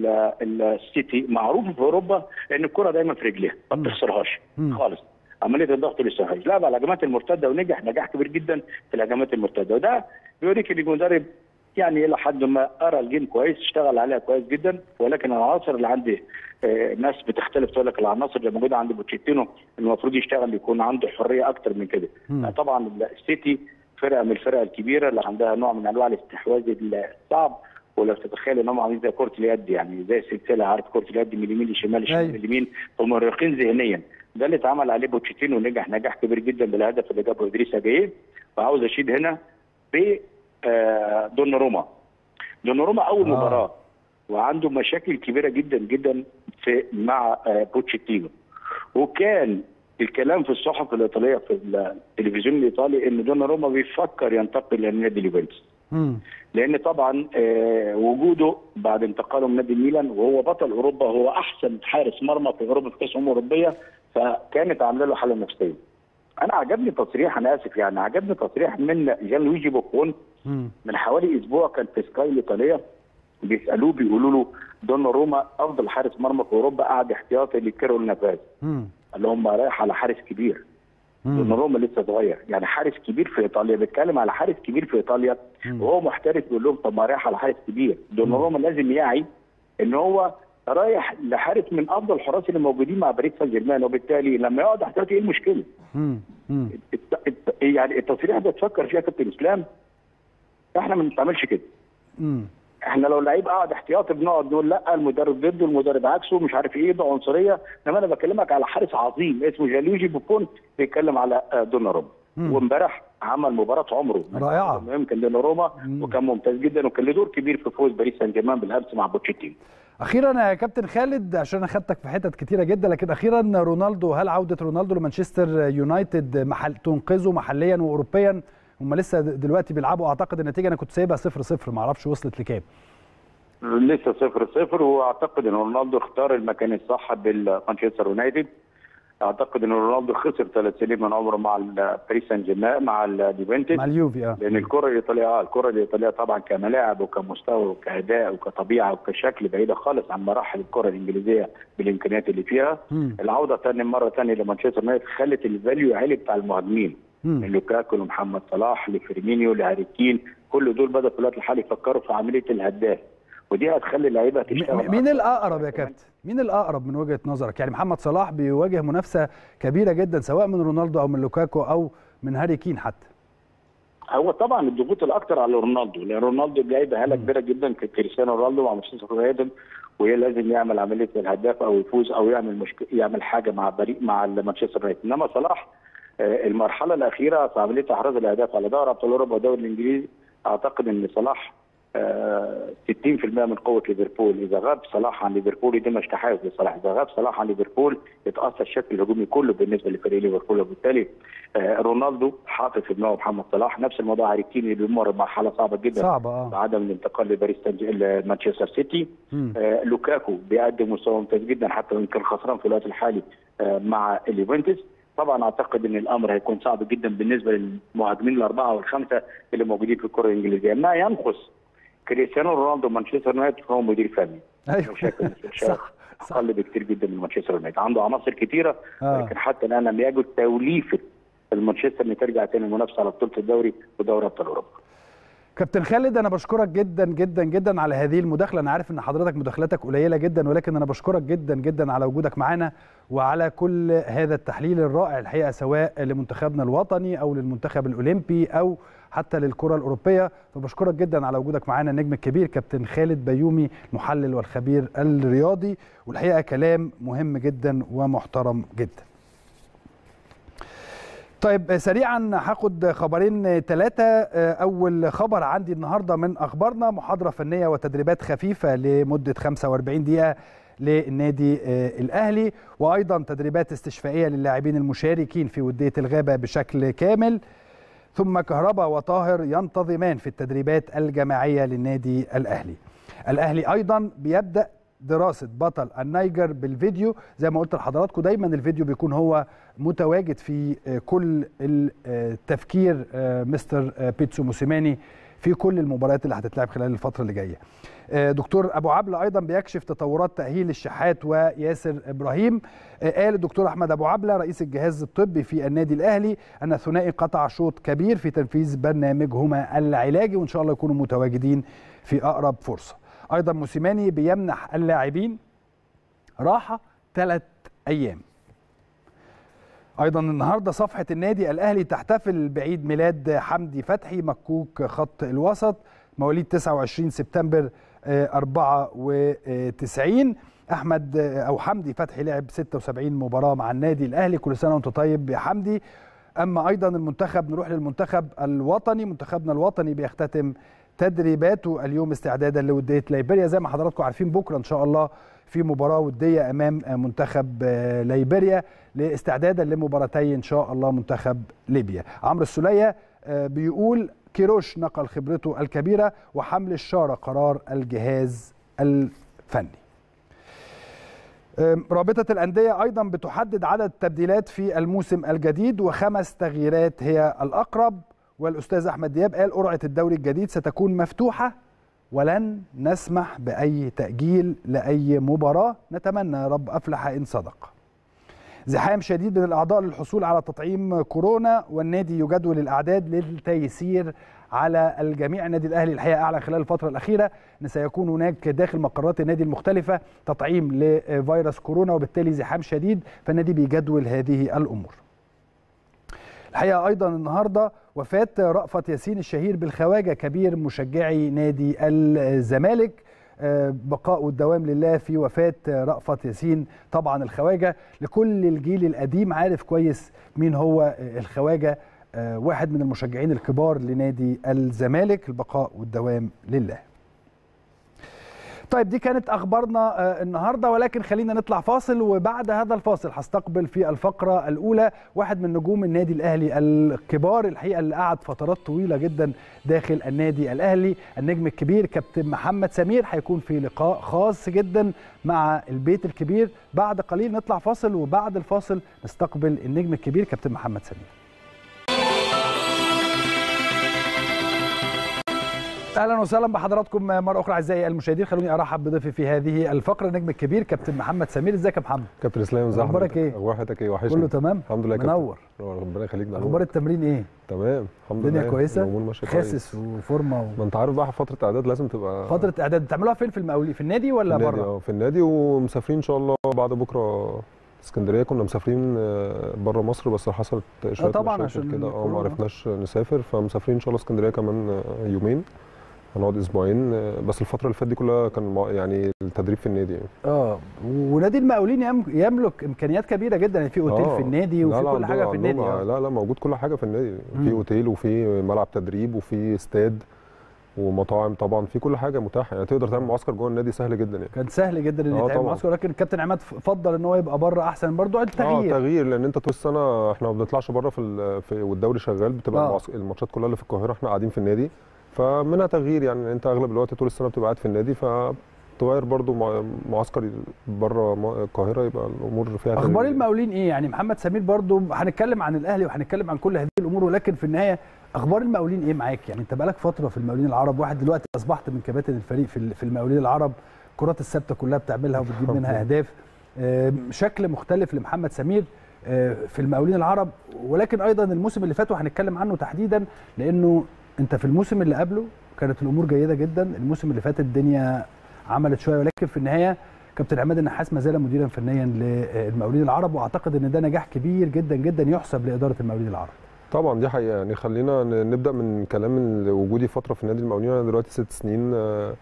ال السيتي معروفه في اوروبا ان الكره دايما في رجليها ما مم. بتخسرهاش مم. خالص عمليه الضغط الاستحواذ لعب على الهجمات المرتده ونجح نجاح كبير جدا في الهجمات المرتده وده بيوريك ان المدرب يعني الى حد ما قرا الجيم كويس اشتغل عليها كويس جدا ولكن العناصر اللي عندي آه، ناس بتختلف تقول لك العناصر اللي موجوده عند بوتشيتينو المفروض يشتغل يكون عنده حريه اكتر من كده مم. آه، طبعا السيتي فرقه من الفرق الكبيره اللي عندها نوع من انواع الاستحواذ الصعب ولو تتخيل ان هم عاملين زي كره اليد يعني زي السلسله عارف كره اليد من اليمين للشمال الشمال أيوة. لليمين فمرهقين ذهنيا ده اللي اتعمل عليه بوتشيتينو ونجح نجاح كبير جدا بالهدف اللي جابه ادريس جايه وعاوز اشيد هنا ب آه، دوناروما دوناروما اول آه. آه. مباراه وعنده مشاكل كبيره جدا جدا في مع آه، بوتشيتينو وكان الكلام في الصحف الايطاليه في التلفزيون الايطالي ان دوناروما بيفكر ينتقل لنادي اليوفنتوس مم. لان طبعا آه، وجوده بعد انتقاله من نادي ميلان وهو بطل اوروبا هو احسن حارس مرمى في اوروبا في كاس الامم الاوروبيه فكانت عامله له حاله نفسيه. انا عجبني تصريح انا اسف يعني عجبني تصريح من جان لويجي بوفون مم. من حوالي اسبوع كان في سكاي الايطاليه بيسالوه بيقولوا له دوناروما افضل حارس مرمى في اوروبا قاعد احتياطي لكيرول نافاز مم. قال لهم رايح على حارس كبير مم. دوناروما لسه صغير يعني حارس كبير في ايطاليا بيتكلم على حارس كبير في ايطاليا مم. وهو محترف بيقول لهم طب ما رايح على حارس كبير دوناروما لازم يعي ان هو رايح لحارس من افضل الحراس اللي موجودين مع باريس سان جيرمان وبالتالي لما يقعد احتياطي ايه المشكله؟ مم. مم. الت- الت- يعني التصريح ده تفكر فيها كابتن اسلام احنا ما بنتعملش كده مم. احنا لو لعيب قاعد احتياطي بنقعد نقول لا المدرب ضده المدرب عكسه مش عارف ايه ده عنصريه انما انا بكلمك على حارس عظيم اسمه جاليوجي بوفون بيتكلم على آه، دوناروما مم. وامبارح عمل مباراه عمره رائعة. يمكن دوناروما مم. وكان ممتاز جدا وكان له دور كبير في فوز باريس سان جيرمان بالامس مع بوتشيتين اخيرا يا كابتن خالد عشان انا خدتك في حتت كتيره جدا لكن اخيرا رونالدو هل عوده رونالدو لمانشستر يونايتد محل تنقذه محليا واوروبيا هم لسه دلوقتي بيلعبوا اعتقد النتيجه انا كنت سايبها 0 0 ما اعرفش وصلت لكام لسه صفر صفر واعتقد ان رونالدو اختار المكان الصح بالمانشستر يونايتد اعتقد ان رونالدو خسر ثلاث سنين من عمره مع ال- باريس سان جيرمان مع اليوفنتوس مع اليوفي اه لان الكره الايطاليه اه الكره الايطاليه طبعا كملاعب وكمستوى وكاداء وكطبيعه وكشكل بعيده خالص عن مراحل الكره الانجليزيه بالامكانيات اللي فيها مم. العوده ثاني مره ثانيه لمانشستر يونايتد خلت الفاليو عالي بتاع المهاجمين مم. من لوكاكو لمحمد صلاح لفيرمينيو لهاري كين كل دول بدأوا في الوقت الحالي يفكروا في عمليه الهداف ودي هتخلي اللعيبه تشتغل م- مين أكتر. الاقرب يا كابتن مين الاقرب من وجهه نظرك يعني محمد صلاح بيواجه منافسه كبيره جدا سواء من رونالدو او من لوكاكو او من هاري كين حتى هو طبعا الضغوط الاكثر على رونالدو لان رونالدو جايب هاله كبيره جدا كريستيانو رونالدو مع مانشستر يونايتد وهي لازم يعمل عمليه الهداف او يفوز او يعمل مشك... يعمل حاجه مع بريق مع مانشستر يونايتد انما صلاح آه، المرحله الاخيره في عمليه احراز الاهداف على دوري ابطال اوروبا والدوري الانجليزي اعتقد ان صلاح آه، 60% من قوه ليفربول اذا غاب صلاح عن ليفربول دي مش تحيز لصلاح اذا غاب صلاح عن ليفربول يتاثر الشكل الهجومي كله بالنسبه لفريق ليفربول وبالتالي آه، رونالدو حاطط في دماغه محمد صلاح نفس الموضوع هاري كين اللي بيمر بمرحله صعبه جدا صعبه اه بعدم الانتقال لباريس سان جيرمان- لمانشستر سيتي مم. آه لوكاكو بيقدم مستوى ممتاز جدا حتى وان كان خسران في الوقت الحالي آه مع اليوفنتوس طبعا اعتقد ان الامر هيكون صعب جدا بالنسبه للمهاجمين الاربعه والخمسه اللي موجودين في الكره الانجليزيه ما ينقص كريستيانو رونالدو مانشستر يونايتد فهو مدير فني ايوه بشكل صح صح اقل بكتير جدا من مانشستر يونايتد عنده عناصر كتيره آه. لكن حتى الان لم يجد توليفه المانشستر ان ترجع تاني المنافسه على بطوله الدوري ودوري ابطال اوروبا كابتن خالد انا بشكرك جدا جدا جدا على هذه المداخله انا عارف ان حضرتك مداخلاتك قليله جدا ولكن انا بشكرك جدا جدا على وجودك معانا وعلى كل هذا التحليل الرائع الحقيقه سواء لمنتخبنا الوطني او للمنتخب الاولمبي او حتى للكره الاوروبيه فبشكرك جدا على وجودك معانا النجم الكبير كابتن خالد بيومي المحلل والخبير الرياضي والحقيقه كلام مهم جدا ومحترم جدا طيب سريعا هاخد خبرين ثلاثة أول خبر عندي النهاردة من أخبارنا محاضرة فنية وتدريبات خفيفة لمدة 45 دقيقة للنادي الأهلي وأيضا تدريبات استشفائية للاعبين المشاركين في ودية الغابة بشكل كامل ثم كهربا وطاهر ينتظمان في التدريبات الجماعية للنادي الأهلي الأهلي أيضا بيبدأ دراسة بطل النيجر بالفيديو زي ما قلت لحضراتكم دايما الفيديو بيكون هو متواجد في كل التفكير مستر بيتسو موسيماني في كل المباريات اللي هتتلعب خلال الفترة اللي جاية دكتور أبو عبلة أيضا بيكشف تطورات تأهيل الشحات وياسر إبراهيم قال الدكتور أحمد أبو عبلة رئيس الجهاز الطبي في النادي الأهلي أن الثنائي قطع شوط كبير في تنفيذ برنامجهما العلاجي وإن شاء الله يكونوا متواجدين في أقرب فرصة ايضا موسيماني بيمنح اللاعبين راحه ثلاث ايام ايضا النهارده صفحه النادي الاهلي تحتفل بعيد ميلاد حمدي فتحي مكوك خط الوسط مواليد 29 سبتمبر 94 احمد او حمدي فتحي لعب 76 مباراه مع النادي الاهلي كل سنه وانت طيب يا حمدي اما ايضا المنتخب نروح للمنتخب الوطني منتخبنا الوطني بيختتم تدريباته اليوم استعدادا لوديه ليبيريا زي ما حضراتكم عارفين بكره ان شاء الله في مباراه وديه امام منتخب ليبيريا لاستعدادا لمباراتي ان شاء الله منتخب ليبيا عمرو السوليه بيقول كيروش نقل خبرته الكبيره وحمل الشاره قرار الجهاز الفني رابطة الأندية أيضا بتحدد عدد التبديلات في الموسم الجديد وخمس تغييرات هي الأقرب والأستاذ أحمد دياب قال قرعة الدوري الجديد ستكون مفتوحة ولن نسمح بأي تأجيل لأي مباراة نتمنى يا رب أفلح إن صدق زحام شديد من الأعضاء للحصول على تطعيم كورونا والنادي يجدول الأعداد للتيسير على الجميع النادي الأهلي الحقيقة أعلن خلال الفترة الأخيرة أن سيكون هناك داخل مقرات النادي المختلفة تطعيم لفيروس كورونا وبالتالي زحام شديد فالنادي بيجدول هذه الأمور الحقيقه ايضا النهارده وفاه رأفت ياسين الشهير بالخواجه كبير مشجعي نادي الزمالك بقاء والدوام لله في وفاه رأفت ياسين طبعا الخواجه لكل الجيل القديم عارف كويس مين هو الخواجه واحد من المشجعين الكبار لنادي الزمالك البقاء والدوام لله طيب دي كانت اخبارنا النهارده ولكن خلينا نطلع فاصل وبعد هذا الفاصل هستقبل في الفقره الاولى واحد من نجوم النادي الاهلي الكبار الحقيقه اللي قعد فترات طويله جدا داخل النادي الاهلي النجم الكبير كابتن محمد سمير هيكون في لقاء خاص جدا مع البيت الكبير بعد قليل نطلع فاصل وبعد الفاصل نستقبل النجم الكبير كابتن محمد سمير اهلا وسهلا بحضراتكم مره اخرى اعزائي المشاهدين خلوني ارحب بضيفي في هذه الفقره النجم الكبير كابتن محمد سمير ازيك يا محمد كابتن اسلام ازي اخبارك ايه اخبار حضرتك ايه وحشني كله تمام الحمد لله منور ربنا يخليك منور اخبار التمرين ايه تمام الحمد لله الدنيا كويسه الامور ماشيه خاسس وفورمه و... ما انت عارف بقى فتره اعداد لازم تبقى فتره اعداد بتعملوها فين في المقاولين في النادي ولا في النادي بره اه في النادي ومسافرين ان شاء الله بعد بكره اسكندريه كنا مسافرين بره مصر بس حصلت شويه طبعا مشاكل عشان كده اه ما كورونا. عرفناش نسافر فمسافرين ان شاء الله اسكندريه كمان يومين هنقعد اسبوعين بس الفتره اللي فاتت دي كلها كان مع- يعني التدريب في النادي يعني اه ونادي المقاولين يم- يملك امكانيات كبيره جدا يعني في اوتيل آه. في النادي لا وفي لا كل عندهم- حاجه في عندهم- النادي آه. لا لا موجود كل حاجه في النادي مم. في اوتيل وفي ملعب تدريب وفي استاد ومطاعم طبعا في كل حاجه متاحه يعني تقدر تعمل معسكر جوه النادي سهل جدا يعني كان سهل جدا ان آه يتعمل طبعا. معسكر ولكن الكابتن عماد فضل ان هو يبقى بره احسن برضو اه التغيير تغيير لان انت طول السنه احنا ما بنطلعش بره في, ال- في والدوري شغال بتبقى آه. المعسك- الماتشات كلها اللي في القاهره احنا قاعدين في النادي فمنها تغيير يعني انت اغلب الوقت طول السنه بتبقى قاعد في النادي فتغير برضو مع- معسكر بره م- القاهره يبقى الامور فيها اخبار تغيير. المقاولين ايه يعني محمد سمير برضو هنتكلم عن الاهلي وهنتكلم عن كل هذه الامور ولكن في النهايه اخبار المقاولين ايه معاك يعني انت بقالك فتره في المقاولين العرب واحد دلوقتي اصبحت من كباتن الفريق في ال- في المقاولين العرب الكرات الثابته كلها بتعملها وبتجيب منها اهداف آم، شكل مختلف لمحمد سمير آه، في المقاولين العرب ولكن ايضا الموسم اللي فات وهنتكلم عنه تحديدا لانه انت في الموسم اللي قبله كانت الامور جيده جدا الموسم اللي فات الدنيا عملت شويه ولكن في النهايه كابتن عماد النحاس ما زال مديرا فنيا للمقاولين العرب واعتقد ان ده نجاح كبير جدا جدا يحسب لاداره المقاولين العرب طبعا دي حقيقه يعني خلينا ن- نبدا من كلام ال- وجودي فتره في نادي المقاولين انا دلوقتي ست سنين آه،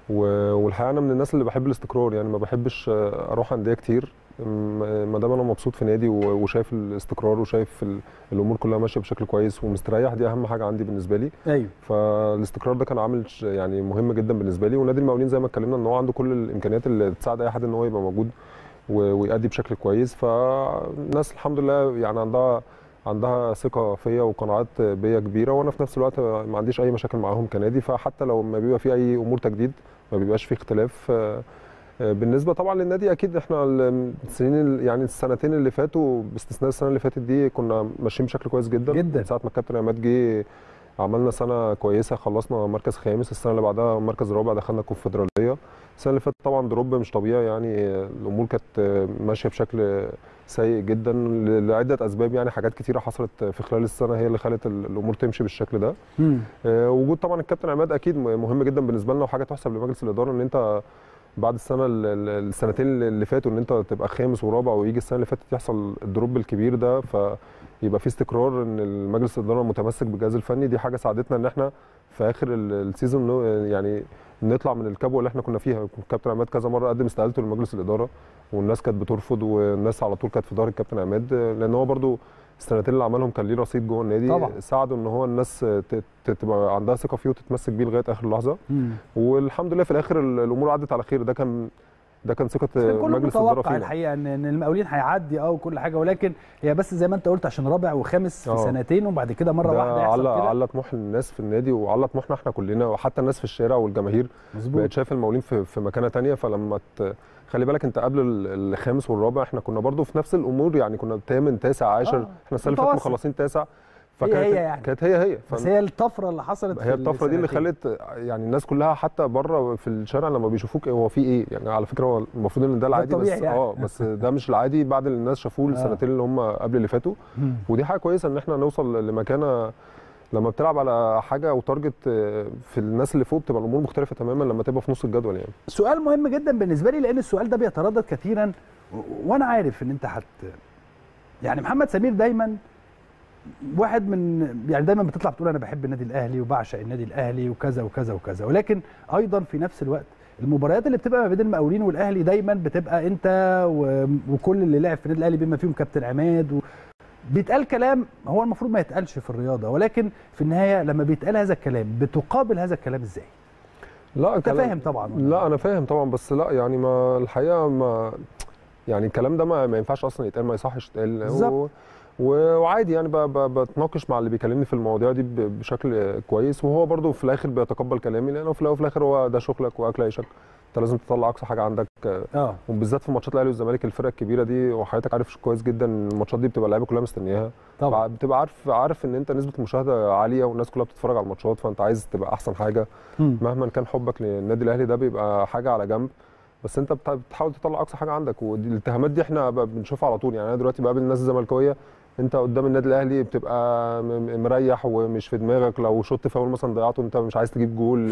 و- والحقيقه انا من الناس اللي بحب الاستقرار يعني ما بحبش آه، اروح انديه كتير م- ما دام انا مبسوط في نادي و- وشايف الاستقرار وشايف ال- الامور كلها ماشيه بشكل كويس ومستريح دي اهم حاجه عندي بالنسبه لي ايوه فالاستقرار ده كان عامل ش- يعني مهم جدا بالنسبه لي ونادي المقاولين زي ما اتكلمنا ان هو عنده كل الامكانيات اللي تساعد اي حد ان هو يبقى موجود و- ويأدي بشكل كويس فالناس الحمد لله يعني عندها عندها ثقه فيا وقناعات بيا كبيره وانا في نفس الوقت ما عنديش اي مشاكل معاهم كنادي فحتى لو ما بيبقى في اي امور تجديد ما بيبقاش في اختلاف آه، آه، بالنسبه طبعا للنادي اكيد احنا ال- السنين ال- يعني السنتين اللي فاتوا باستثناء السنه اللي فاتت دي كنا ماشيين بشكل كويس جدا جدا. من ساعه ما الكابتن عماد جه عملنا سنه كويسه خلصنا مركز خامس السنه اللي بعدها مركز رابع دخلنا الكونفدراليه السنه اللي فاتت طبعا دروب مش طبيعي يعني الامور كانت ماشيه بشكل سيء جدا ل- لعده اسباب يعني حاجات كتيره حصلت في خلال السنه هي اللي خلت ال- الامور تمشي بالشكل ده مم. آه، وجود طبعا الكابتن عماد اكيد م- مهم جدا بالنسبه لنا وحاجه تحسب لمجلس الاداره ان انت بعد السنه ال- ال- السنتين اللي فاتوا ان انت تبقى خامس ورابع ويجي السنه اللي فاتت يحصل الدروب الكبير ده فيبقى في استقرار ان المجلس الاداره متمسك بالجهاز الفني دي حاجه ساعدتنا ان احنا في اخر ال- السيزون نو- يعني نطلع من الكبوه اللي احنا كنا فيها الكابتن عماد كذا مره قدم استقالته لمجلس الاداره والناس كانت بترفض والناس على طول كانت في ظهر الكابتن عماد لان هو برده السنتين اللي عملهم كان ليه رصيد جوه النادي طبعاً. ساعده ان هو الناس ت- ت- تبقى عندها ثقه فيه وتتمسك بيه لغايه اخر لحظه مم. والحمد لله في الاخر ال- الامور عدت على خير ده كان ده كان ثقه كان كله مجلس الاداره متوقع فينا الحقيقه ان ان المقاولين هيعدي اه وكل حاجه ولكن هي بس زي ما انت قلت عشان رابع وخامس في آه. سنتين وبعد كده مره ده واحده يحصل على كده على طموح الناس في النادي وعلى طموحنا احنا كلنا وحتى الناس في الشارع والجماهير مظبوط بقت شايف المقاولين في, في مكانه تانية فلما ت... خلي بالك انت قبل ال- الخامس والرابع احنا كنا برضو في نفس الامور يعني كنا تامن تاسع عاشر آه، احنا السنه اللي فاتت متوسط. مخلصين تاسع هي هي يعني. كانت هي هي بس فن- هي الطفره اللي حصلت هي في الطفره دي اللي السنتين. خلت يعني الناس كلها حتى بره في الشارع لما بيشوفوك هو في ايه يعني على فكره هو المفروض ان ده العادي بس الطبيعي يعني. اه بس ده مش العادي بعد اللي الناس شافوه السنتين اللي هم قبل اللي فاتوا مم. ودي حاجه كويسه ان احنا نوصل لمكانه لما بتلعب على حاجه او تارجت آه، في الناس اللي فوق بتبقى الامور مختلفه تماما لما تبقى في نص الجدول يعني سؤال مهم جدا بالنسبه لي لان السؤال ده بيتردد كثيرا و- وانا عارف ان انت هت يعني محمد سمير دايما واحد من يعني دايما بتطلع بتقول انا بحب النادي الاهلي وبعشق النادي الاهلي وكذا وكذا وكذا ولكن ايضا في نفس الوقت المباريات اللي بتبقى ما بين المقاولين والاهلي دايما بتبقى انت و... وكل اللي لعب في النادي الاهلي بما فيهم كابتن عماد و... بيتقال كلام هو المفروض ما يتقالش في الرياضه ولكن في النهايه لما بيتقال هذا الكلام بتقابل هذا الكلام ازاي؟ لا انت فاهم طبعا لا انا فاهم طبعا بس لا يعني ما الحقيقه ما يعني الكلام ده ما, ما ينفعش اصلا يتقال ما يصحش يتقال بالظبط. و- و- وعادي يعني ب- ب- بتناقش مع اللي بيكلمني في المواضيع دي ب- بشكل كويس وهو برضو في الاخر بيتقبل كلامي لانه في الاول وفي الاخر هو ده شغلك واكل عيشك انت لازم تطلع اقصى حاجه عندك اه وبالذات في ماتشات الاهلي والزمالك الفرق الكبيره دي وحضرتك عارف كويس جدا إن الماتشات دي بتبقى اللعيبه كلها مستنياها طبعا بتبقى عارف عارف ان انت نسبه المشاهده عاليه والناس كلها بتتفرج على الماتشات فانت عايز تبقى احسن حاجه مم. مهما كان حبك للنادي الاهلي ده بيبقى حاجه على جنب بس انت بت- بتحاول تطلع اقصى حاجه عندك والاتهامات دي احنا ب- بنشوفها على طول يعني انا دلوقتي بقابل الناس الزملكاويه انت قدام النادي الاهلي بتبقى م- م- مريح ومش في دماغك لو شوط فاول مثلا ضيعته انت مش عايز تجيب جول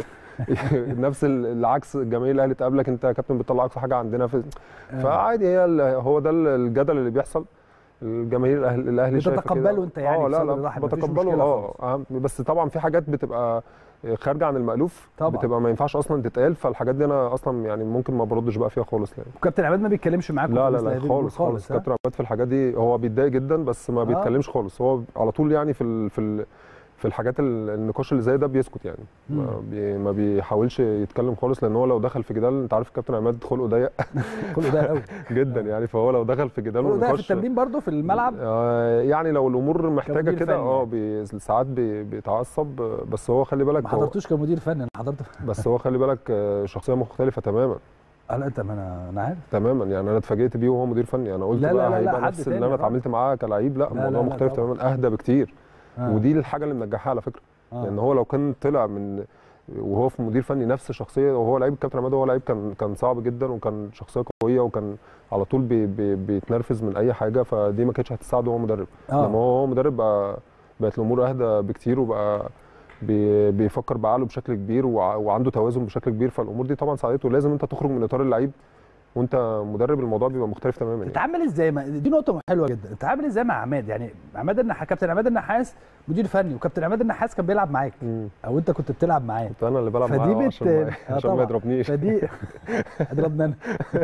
نفس ال- العكس الجماهير الاهلي تقابلك انت يا كابتن بتطلع اقصى حاجه عندنا في آه. فعادي هي ال- هو ده ال- الجدل اللي بيحصل الجماهير الأهل- الاهلي شايفه كده. بتتقبله انت يعني اه لا بصدر لا رحب، مفيش بتقبله مشكلة اه آه، بس طبعا في حاجات بتبقى خارجه عن المالوف طبعاً. بتبقى ما ينفعش اصلا تتقال فالحاجات دي انا اصلا يعني ممكن ما بردش بقى فيها خالص يعني وكابتن عماد ما بيتكلمش معاكم لا في لا مثل لا هذه الأمور خالص خالص ها؟ كابتن عماد في الحاجات دي هو بيتضايق جدا بس ما آه. بيتكلمش خالص هو على طول يعني في ال في ال في الحاجات ال- النقاش اللي زي ده بيسكت يعني ما, مم. بي ما بيحاولش يتكلم خالص لان هو لو دخل في جدال انت عارف كابتن عماد خلقه ضيق كله ده قوي جدا يعني فهو لو دخل في جدال كله ده في ونقاش التمرين برضه في الملعب آه، يعني لو الامور محتاجه كمدير كده فني اه يعني. بي ساعات بي بيتعصب آه، بس هو خلي بالك ما هو حضرتوش كمدير فني انا حضرت بس هو خلي بالك آه، شخصيه مختلفه تماما لا انت ما انا انا عارف تماما يعني انا اتفاجئت بيه وهو مدير فني انا قلت لا، لا، بقى لا، لا، هيبقى حد نفس اللي تاني انا طبعا. اتعاملت معاه كلعيب لا لا، الموضوع لا، لا، مختلف طبعا. تماما اهدى بكتير آه. ودي الحاجه اللي منجحها على فكره آه. لان هو لو كان طلع من وهو في مدير فني نفس الشخصيه وهو لعيب الكابتن عماد هو لعيب كان كان صعب جدا وكان شخصيه قويه وكان على طول بي بي بيتنرفز من اي حاجه فدي ما كانتش هتساعده وهو مدرب آه. لما هو هو مدرب بقى بقت الامور اهدى بكتير وبقى بي بيفكر بعقله بشكل كبير وع- وعنده توازن بشكل كبير فالامور دي طبعا ساعدته لازم انت تخرج من اطار اللعيب وانت مدرب الموضوع بيبقى مختلف تماما يعني. تتعامل ازاي ما دي نقطه حلوه جدا تتعامل ازاي مع عماد يعني عماد النحاس كابتن عماد النحاس مدير فني وكابتن عماد النحاس كان بيلعب معاك مم. او انت كنت بتلعب معاه كنت انا اللي بلعب فدي معاه بت- عشان ما, آه عشان ما طبعاً. يضربنيش فدي اضربنا انا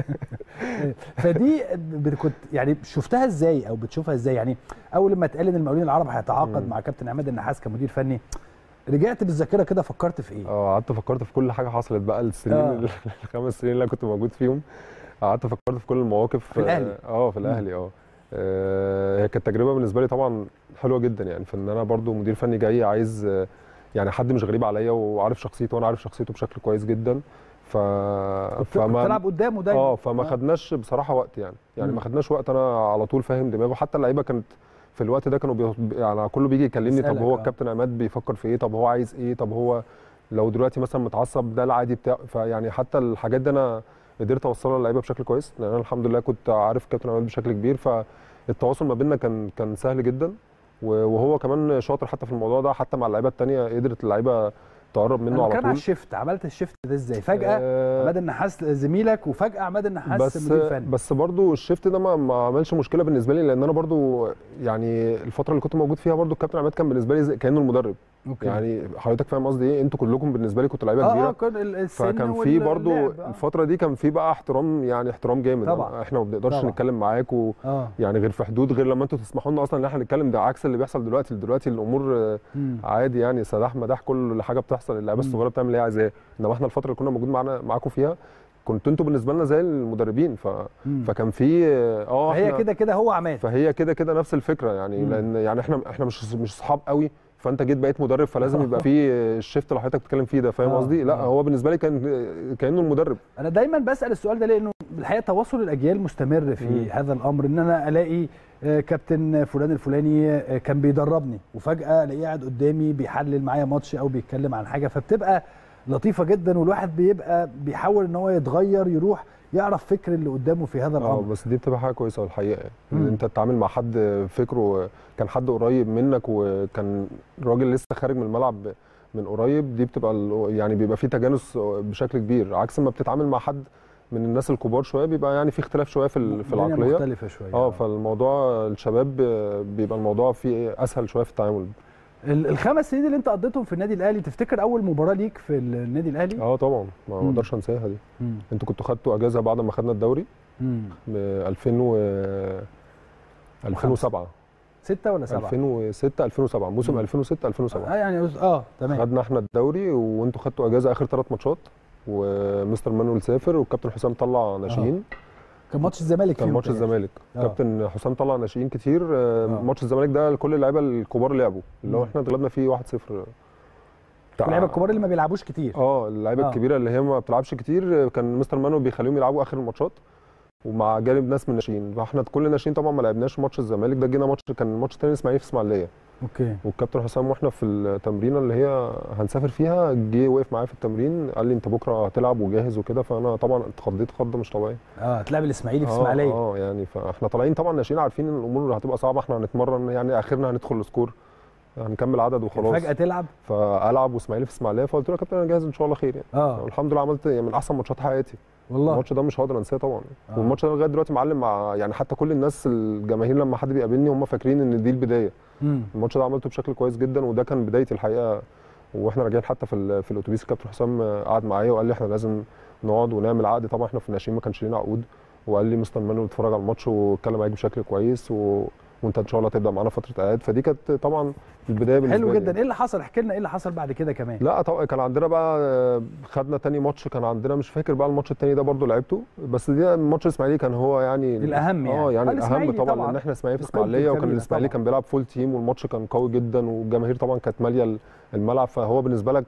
فدي بت- كنت يعني شفتها ازاي او بتشوفها ازاي يعني اول لما اتقال ان المقاولين العرب هيتعاقد مم. مع كابتن عماد النحاس كمدير فني رجعت بالذاكره كده فكرت في ايه؟ اه قعدت فكرت في كل حاجه حصلت بقى السنين آه. ال- الخمس سنين اللي انا كنت موجود فيهم قعدت فكرت في كل المواقف في الأهلي. اه في الاهلي اه آه، هي كانت تجربه بالنسبه لي طبعا حلوه جدا يعني في ان انا برضو مدير فني جاي عايز آه، يعني حد مش غريب عليا وعارف شخصيته وانا عارف شخصيته بشكل كويس جدا ف كنت كنت بتلعب قدامه دايما اه فما خدناش بصراحه وقت يعني يعني مم. ما خدناش وقت انا على طول فاهم دماغه حتى اللعيبه كانت في الوقت ده كانوا بي... يعني كله بيجي يكلمني طب يسألك، هو آه. الكابتن عماد بيفكر في ايه طب هو عايز ايه طب هو لو دلوقتي مثلا متعصب ده العادي بتاعه فيعني حتى الحاجات دي انا قدرت اوصلها للعيبه بشكل كويس لان انا الحمد لله كنت عارف الكابتن عماد بشكل كبير فالتواصل ما بيننا كان كان سهل جدا و- وهو كمان شاطر حتى في الموضوع ده حتى مع اللعيبه الثانيه قدرت اللعيبه تقرب منه انا على بتكلم على طول الشيفت عملت الشيفت ده ازاي؟ فجاه آه، عماد النحاس زميلك وفجاه عماد النحاس بس مدير فني بس برضو الشيفت ده ما, ما عملش مشكله بالنسبه لي لان انا برضو يعني الفتره اللي كنت موجود فيها برضو الكابتن عماد كان بالنسبه لي زي كانه المدرب أوكي. يعني حضرتك فاهم قصدي ايه انتوا كلكم بالنسبه لي كنتوا لعيبه اه كبيره اه كان ال- السن فكان في برضو واللعب، آه. الفتره دي كان في بقى احترام يعني احترام جامد طبعا. احنا ما بنقدرش طبعا. نتكلم معاكم اه يعني غير في حدود غير لما انتوا تسمحوا لنا اصلا ان احنا نتكلم ده عكس اللي بيحصل دلوقتي دلوقتي الامور آه، مم. عادي يعني سداح مداح كل حاجه بتحصل اللعيبه مم. الصغيره بتعمل اللي هي عايزاه انما احنا الفتره اللي كنا موجود معانا معاكم فيها كنتوا انتوا بالنسبه لنا زي المدربين ف... مم. فكان في اه فهي احنا- كده كده هو عماد فهي كده كده نفس الفكره يعني مم. لان يعني احنا احنا مش مش صحاب قوي فانت جيت بقيت مدرب فلازم يبقى في الشيفت اللي حضرتك بتتكلم فيه ده فاهم آه، قصدي لا آه. هو بالنسبه لي كان كانه المدرب انا دايما بسال السؤال ده لانه الحقيقه تواصل الاجيال مستمر في مم. هذا الامر ان انا الاقي آه، كابتن فلان الفلاني آه، كان بيدربني وفجاه الاقيه قاعد قدامي بيحلل معايا ماتش او بيتكلم عن حاجه فبتبقى لطيفه جدا والواحد بيبقى بيحاول ان هو يتغير يروح يعرف فكر اللي قدامه في هذا اه الامر بس دي بتبقى حاجه كويسه الحقيقه يعني ان مم. انت تتعامل مع حد فكره كان حد قريب منك وكان راجل لسه خارج من الملعب من قريب دي بتبقى ال- يعني بيبقى في تجانس بشكل كبير عكس ما بتتعامل مع حد من الناس الكبار شويه بيبقى يعني في اختلاف شويه في ال- في الدنيا العقليه مختلفه شويه اه فالموضوع الشباب بيبقى الموضوع فيه اسهل شويه في التعامل ال- الخمس سنين اللي انت قضيتهم في النادي الاهلي تفتكر اول مباراه ليك في النادي الاهلي اه طبعا ما مم. اقدرش انساها دي مم. انتوا كنتوا خدتوا اجازه بعد ما خدنا الدوري مم. ب 2000 و 2007 ستة ولا سبعة 2006 2007 موسم مم. 2006 2007 اه يعني اه تمام خدنا احنا الدوري وانتوا خدتوا اجازه اخر ثلاث ماتشات ومستر مانويل سافر والكابتن حسام طلع ناشئين كان ماتش الزمالك كان فيهم ماتش تقريباً. الزمالك آه. كابتن حسام طلع ناشئين كتير آه، آه. ماتش الزمالك ده كل اللعيبه الكبار لعبوا اللي هو مم. احنا اتغلبنا فيه 1-0 بتاع- اللعيبه الكبار اللي ما بيلعبوش كتير اه اللعيبه آه. الكبيره اللي هي ما بتلعبش كتير كان مستر مانو بيخليهم يلعبوا اخر الماتشات ومع جانب ناس من الناشئين فاحنا كل الناشئين طبعا ما لعبناش ماتش الزمالك ده جينا ماتش كان ماتش تاني اسماعيلي في اسماعيليه اوكي والكابتن حسام واحنا في التمرينه اللي هي هنسافر فيها جه وقف معايا في التمرين قال لي انت بكره هتلعب وجاهز وكده فانا طبعا اتخضيت خضه مش طبيعيه اه تلعب الاسماعيلي في اه اسماعيليه اه يعني فاحنا طالعين طبعا ناشئين عارفين ان الامور هتبقى صعبه احنا هنتمرن يعني اخرنا هندخل السكور هنكمل عدد وخلاص فجاه تلعب فالعب واسماعيلي في اسماعيليه فقلت له يا كابتن انا جاهز ان شاء الله خير يعني اه والحمد لله عملت يعني من احسن ماتشات حياتي والله الماتش ده مش هقدر انساه طبعا آه. والماتش ده لغايه دلوقتي معلم مع يعني حتى كل الناس الجماهير لما حد بيقابلني هم فاكرين ان دي البدايه امم الماتش ده عملته بشكل كويس جدا وده كان بدايتي الحقيقه واحنا راجعين حتى في ال- في الاتوبيس الكابتن حسام قعد معايا وقال لي احنا لازم نقعد ونعمل عقد طبعا احنا في الناشئين ما كانش لينا عقود وقال لي مستر مانويل اتفرج على الماتش واتكلم معاك بشكل كويس و... وانت ان شاء الله هتبدا معانا فتره اعداد فدي كانت طبعا البدايه بالنسبه حلو لي جدا ايه اللي حصل احكي لنا ايه اللي حصل بعد كده كمان لا طبعا كان عندنا بقى آه، خدنا تاني ماتش كان عندنا مش فاكر بقى الماتش التاني ده برضو لعبته بس ده ماتش الاسماعيلي كان هو يعني الأهم يعني. اه يعني آه، الاهم الإسماعيلي طبعا, طبعاً. لان احنا اسماعيلي في بقيمته اسماعيليه وكان الكبيرة الاسماعيلي طبعاً. كان بيلعب فول تيم والماتش كان قوي جدا والجماهير طبعا كانت ماليه الملعب فهو بالنسبه لك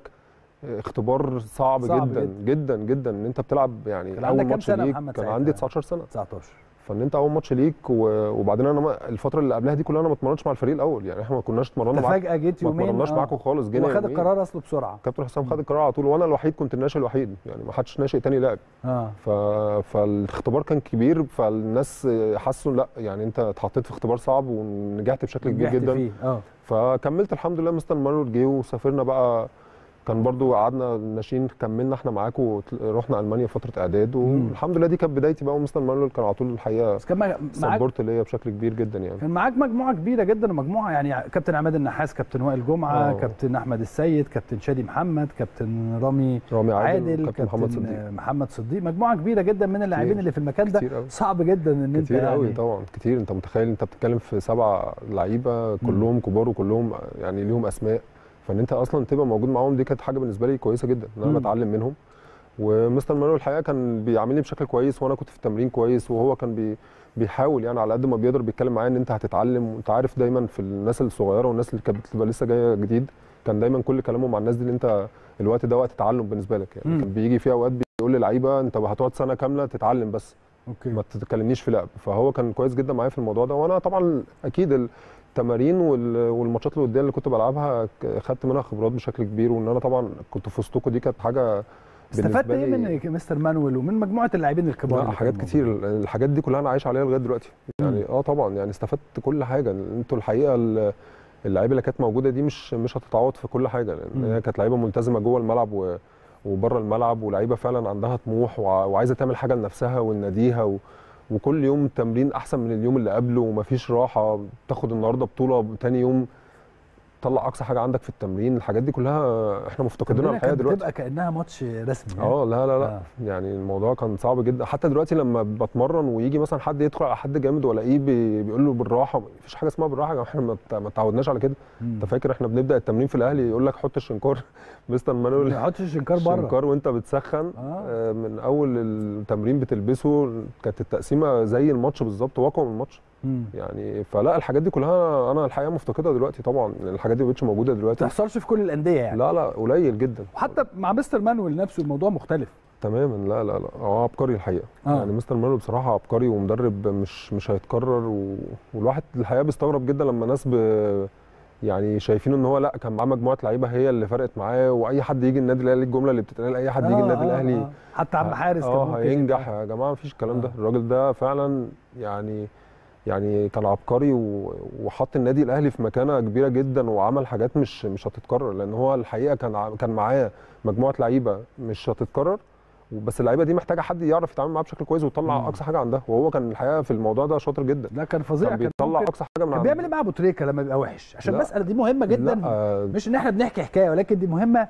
اختبار صعب, صعب جدا جدا. جدا جدا ان انت بتلعب يعني كان اول عندك كام ماتش سنة يا ليك محمد كان ساعتها؟ عندي 19 سنه 19 فان انت اول ماتش ليك و- وبعدين انا ما- الفتره اللي قبلها دي كلها انا ما اتمرنتش مع الفريق الاول يعني احنا ما كناش اتمرنا انت معاك فجاه جيت ما يومين اتمرناش معاكم خالص جينا هو خد يومين. القرار اصله بسرعه كابتن حسام خد القرار على طول وانا الوحيد كنت الناشئ الوحيد يعني ما حدش ناشئ تاني لعب اه ف... فالاختبار كان كبير فالناس حسوا لا يعني انت اتحطيت في اختبار صعب ونجحت بشكل كبير نجحت جدا فيه اه فكملت الحمد لله مستر مانويل جه وسافرنا بقى كان برضو قعدنا ناشئين كملنا احنا معاكم رحنا المانيا فتره اعداد مم. والحمد لله دي كانت بدايتي بقى ومستر مانويل كان على طول الحقيقه بس كان معاك سبورت ليا بشكل كبير جدا يعني كان معاك مجموعه كبيره جدا ومجموعه يعني كابتن عماد النحاس كابتن وائل جمعه آه. كابتن احمد السيد كابتن شادي محمد كابتن رامي رامي عادل عادل وكابتن محمد صديق آه، محمد صديق مجموعه كبيره جدا من اللاعبين كتير. اللي في المكان ده كتير أوي. صعب جدا ان انت كتير يعني قوي طبعا كتير انت متخيل انت بتتكلم في سبع لعيبه كلهم كبار وكلهم يعني ليهم اسماء فان انت اصلا تبقى موجود معاهم دي كانت حاجه بالنسبه لي كويسه جدا ان مم. انا بتعلم منهم ومستر مانويل الحقيقه كان بيعاملني بشكل كويس وانا كنت في التمرين كويس وهو كان بي بيحاول يعني على قد ما بيقدر بيتكلم معايا ان انت هتتعلم وانت عارف دايما في الناس الصغيره والناس اللي كانت بتبقى لسه جايه جديد كان دايما كل كلامه مع الناس دي ان انت الوقت ده وقت تعلم بالنسبه لك يعني مم. كان بيجي في اوقات بيقول للعيبه انت هتقعد سنه كامله تتعلم بس اوكي ما تتكلمنيش في لعب فهو كان كويس جدا معايا في الموضوع ده وانا طبعا اكيد التمارين وال- والماتشات الوديه اللي كنت بلعبها ك- خدت منها خبرات بشكل كبير وان انا طبعا كنت في وسطكم دي كانت حاجه استفدت بالنسبة ايه لي- من مستر مانويل ومن مجموعه اللاعبين الكبار لا اللي حاجات كانوا كتير الحاجات دي كلها انا عايش عليها لغايه دلوقتي يعني اه طبعا يعني استفدت كل حاجه انتوا الحقيقه ال- اللعيبه اللي كانت موجوده دي مش مش هتتعوض في كل حاجه لان مم. هي كانت لعيبه ملتزمه جوه الملعب و وبره الملعب ولعيبه فعلا عندها طموح وع- وعايزه تعمل حاجه لنفسها ولناديها و... وكل يوم تمرين احسن من اليوم اللي قبله ومفيش راحه تاخد النهارده بطوله تاني يوم تطلع اقصى حاجه عندك في التمرين الحاجات دي كلها احنا مفتقدينها التمرينة الحقيقه كانت دلوقتي بتبقى كانها ماتش رسمي يعني. اه لا لا لا آه. يعني الموضوع كان صعب جدا حتى دلوقتي لما بتمرن ويجي مثلا حد يدخل على حد جامد والاقيه بي- بيقول له بالراحه مفيش حاجه اسمها بالراحه احنا ما ت- ما تعودناش على كده مم. انت فاكر احنا بنبدا التمرين في الاهلي يقول لك حط الشنكار مستر ما مانويل يحطش الشنكار بره الشنكار وانت بتسخن آه. آه. من اول التمرين بتلبسه كانت التقسيمه زي الماتش بالظبط واقوى من الماتش مم. يعني فلا الحاجات دي كلها انا الحقيقه مفتقدها دلوقتي طبعا لأن الحاجات دي ما بقتش موجوده ما دلوقتي تحصلش في كل الانديه يعني لا لا قليل جدا وحتى مع مستر مانويل نفسه الموضوع مختلف تماما لا لا لا هو عبقري الحقيقه آه. آه. يعني مستر مانويل بصراحه عبقري ومدرب مش مش هيتكرر و... والواحد الحقيقه بيستغرب جدا لما ناس ب... يعني شايفين ان هو لا كان معاه مجموعه لعيبه هي اللي فرقت معاه واي حد يجي النادي الاهلي الجمله اللي بتتقال لاي حد يجي آه، النادي آه، الاهلي آه. حتى عم حارس كان اه ممكن هينجح يبقى. يا جماعه مفيش الكلام ده آه. الراجل ده فعلا يعني يعني كان عبقري و... وحط النادي الاهلي في مكانه كبيره جدا وعمل حاجات مش مش هتتكرر لان هو الحقيقه كان ع- كان معاه مجموعه لعيبه مش هتتكرر بس اللعيبه دي محتاجه حد يعرف يتعامل معاها بشكل كويس ويطلع مم. اقصى حاجه عندها وهو كان الحقيقه في الموضوع ده شاطر جدا لا كان فظيع كان كان بيطلع ممكن- اقصى حاجه من كان عنده بيعمل ايه مع ابو تريكه لما بيبقى وحش عشان لا. المساله دي مهمه جدا لا آه، مش ان احنا بنحكي حكايه ولكن دي مهمه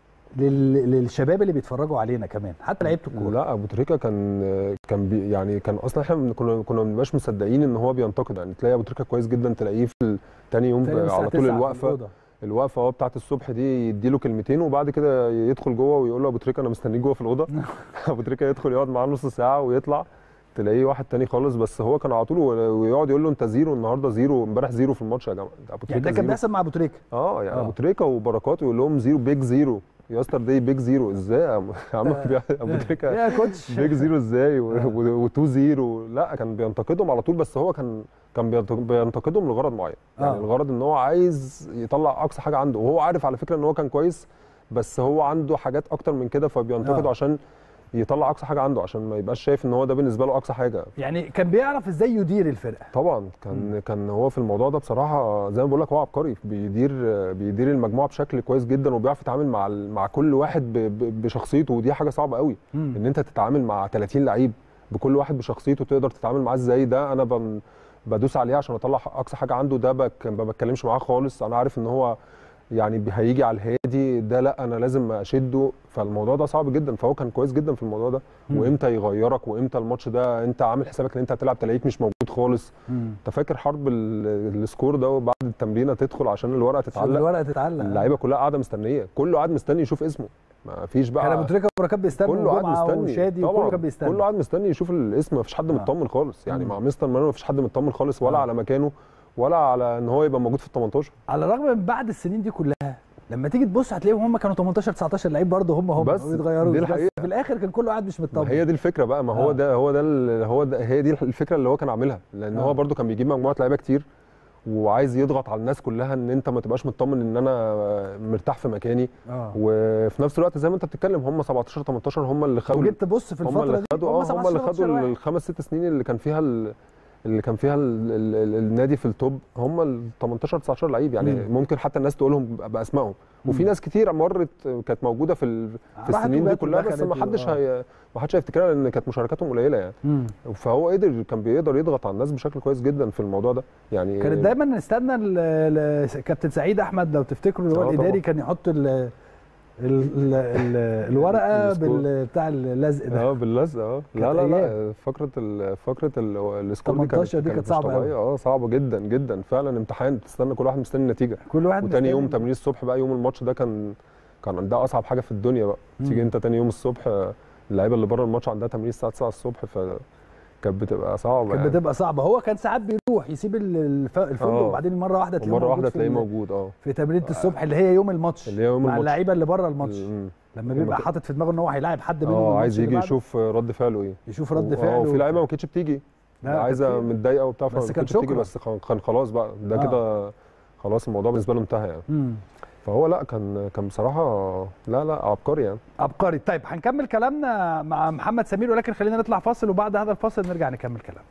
لل... للشباب اللي بيتفرجوا علينا كمان حتى لعيبه الكوره لا ابو تريكه كان كان بي يعني كان اصلا احنا من- كنا كنا ما بنبقاش مصدقين ان هو بينتقد يعني تلاقي ابو تريكه كويس جدا تلاقيه في ال- تاني يوم تاني الساعة على طول 9 في الوقفه الأوضة. الوقفه اه بتاعت الصبح دي يديله كلمتين وبعد كده يدخل جوه ويقول له ابو تريكه انا مستنيك جوه في الاوضه ابو تريكه يدخل يقعد معاه نص ساعه ويطلع تلاقيه واحد تاني خالص بس هو كان على طول ويقعد يقول له انت زيرو النهارده زيرو امبارح زيرو في الماتش يا جماعه ده ابو يعني تريكه ده كان زيرو بيحصل مع ابو تريكه اه يعني آه. ابو تريكه وبركات يقول لهم زيرو بيج زيرو ياستر داي بيج زيرو ازاي يا عم يا عم ابو تريكه يا كوتش بيج زيرو ازاي آه. و2 زيرو لا كان بينتقدهم على طول بس هو كان كان بينت- بينتقدهم لغرض معين يعني آه. الغرض ان هو عايز يطلع اقصى حاجه عنده وهو عارف على فكره ان هو كان كويس بس هو عنده حاجات اكتر من كده فبينتقده آه. عشان عشان يطلع اقصى حاجه عنده عشان ما يبقاش شايف ان هو ده بالنسبه له اقصى حاجه يعني كان بيعرف ازاي يدير الفرقه طبعا كان كان هو في الموضوع ده بصراحه زي ما بقول لك هو عبقري بيدير بيدير المجموعه بشكل كويس جدا وبيعرف يتعامل مع ال- مع كل واحد ب- ب- بشخصيته ودي حاجه صعبه قوي مم. ان انت تتعامل مع 30 لعيب بكل واحد بشخصيته تقدر تتعامل معاه ازاي ده انا بن بدوس عليه عشان اطلع اقصى حاجه عنده ده بك ما بتكلمش معاه خالص انا عارف ان هو يعني بي- هيجي على الهادي ده لا انا لازم اشده فالموضوع ده صعب جدا فهو كان كويس جدا في الموضوع ده مم. وامتى يغيرك وامتى الماتش ده انت عامل حسابك ان انت هتلعب تلاقيك مش موجود خالص مم. انت فاكر حرب ال- السكور ده وبعد التمرينه تدخل عشان الورقه عشان تتعلق الورقه تتعلق اللعيبه كلها قاعده مستنيه كله قاعد مستني يشوف اسمه ما فيش بقى كان ابو تريكه وبركات بيستنوا كله قاعد وجمعة مستني وشادي طبعا وكله كان بيستنى كله قاعد مستني يشوف الاسم مفيش حد آه. مطمن خالص يعني مم. مع مستر مانو مفيش حد مطمن خالص ولا آه. على مكانه ولا على ان هو يبقى موجود في ال 18 على الرغم من بعد السنين دي كلها لما تيجي تبص هتلاقيهم هم كانوا 18 19 لعيب برضه هم هم بس ما بيتغيروش دي بس الحقيقة. في الاخر كان كله قاعد مش ما مطمن هي دي الفكره بقى ما هو آه. ده هو ده ال- هو ده هي دي الفكره اللي هو كان عاملها لان آه. هو برده كان بيجيب مجموعه لعيبه كتير وعايز يضغط على الناس كلها ان انت ما تبقاش مطمن ان انا مرتاح في مكاني اه وفي نفس الوقت زي ما انت بتتكلم هم 17 18 هم اللي خدوا وجيت تبص في هم الفتره اللي دي خدوا اه هم 17 اللي خدوا 18 واحد. الخمس ست سنين اللي كان فيها ال- اللي كان فيها ال ال ال النادي في التوب هم ال 18 19 لعيب يعني مم. ممكن حتى الناس تقولهم ب- باسمائهم وفي مم. ناس كتير مرت كانت موجوده في ال- في راحت السنين دي وجات كلها بس ودخلت ما حدش و- آه. هي ما حدش هيفتكرها لان كانت مشاركاتهم قليله يعني مم. فهو قدر كان بيقدر يضغط على الناس بشكل كويس جدا في الموضوع ده يعني كانت دايما نستنى ال- ال- كابتن سعيد احمد لو تفتكروا اللي هو آه الاداري طبعا. كان يحط ال ال ال ال الورقه السكور. بال بتاع اللزق ده اه باللزق اه لا كانت لا لا أيام. فقره ال فقره ال- السكور دي 18 دي كانت مش صعبة طبيعية. اه صعبه جدا جدا فعلا امتحان بتستنى كل واحد مستني النتيجه كل واحد وتاني يوم مستني. تمرين الصبح بقى يوم الماتش ده كان كان ده اصعب حاجه في الدنيا بقى مم. تيجي انت تاني يوم الصبح آه، اللعيبه اللي بره الماتش عندها تمرين الساعه 9 الصبح فكانت بتبقى صعبه كانت يعني بتبقى صعبه هو كان ساعات بيروح يسيب ال- الف- الفندق آه. وبعدين مره واحده تلاقيه ومره موجود واحده في تلاقيه ال- موجود اه في تمرينه الصبح اللي هي يوم الماتش اللي هي يوم مع الماتش اللعيبه اللي بره الماتش مم. لما بيبقى كان- حاطط في دماغه ان هو هيلاعب حد منهم اه الماتش عايز اللي يجي بعده، يشوف رد فعله ايه يشوف رد و- اه فعله وفي لعيبه ما كانتش بتيجي لا، كان عايزه في- متضايقه وبتاع بس فما كان كانتش بتيجي شكرا. بس كان كان خلاص بقى ده آه. كده خلاص الموضوع بالنسبه له انتهى يعني مم. فهو لا كان كان بصراحه لا لا عبقري يعني عبقري طيب هنكمل كلامنا مع محمد سمير ولكن خلينا نطلع فاصل وبعد هذا الفاصل نرجع نكمل كلام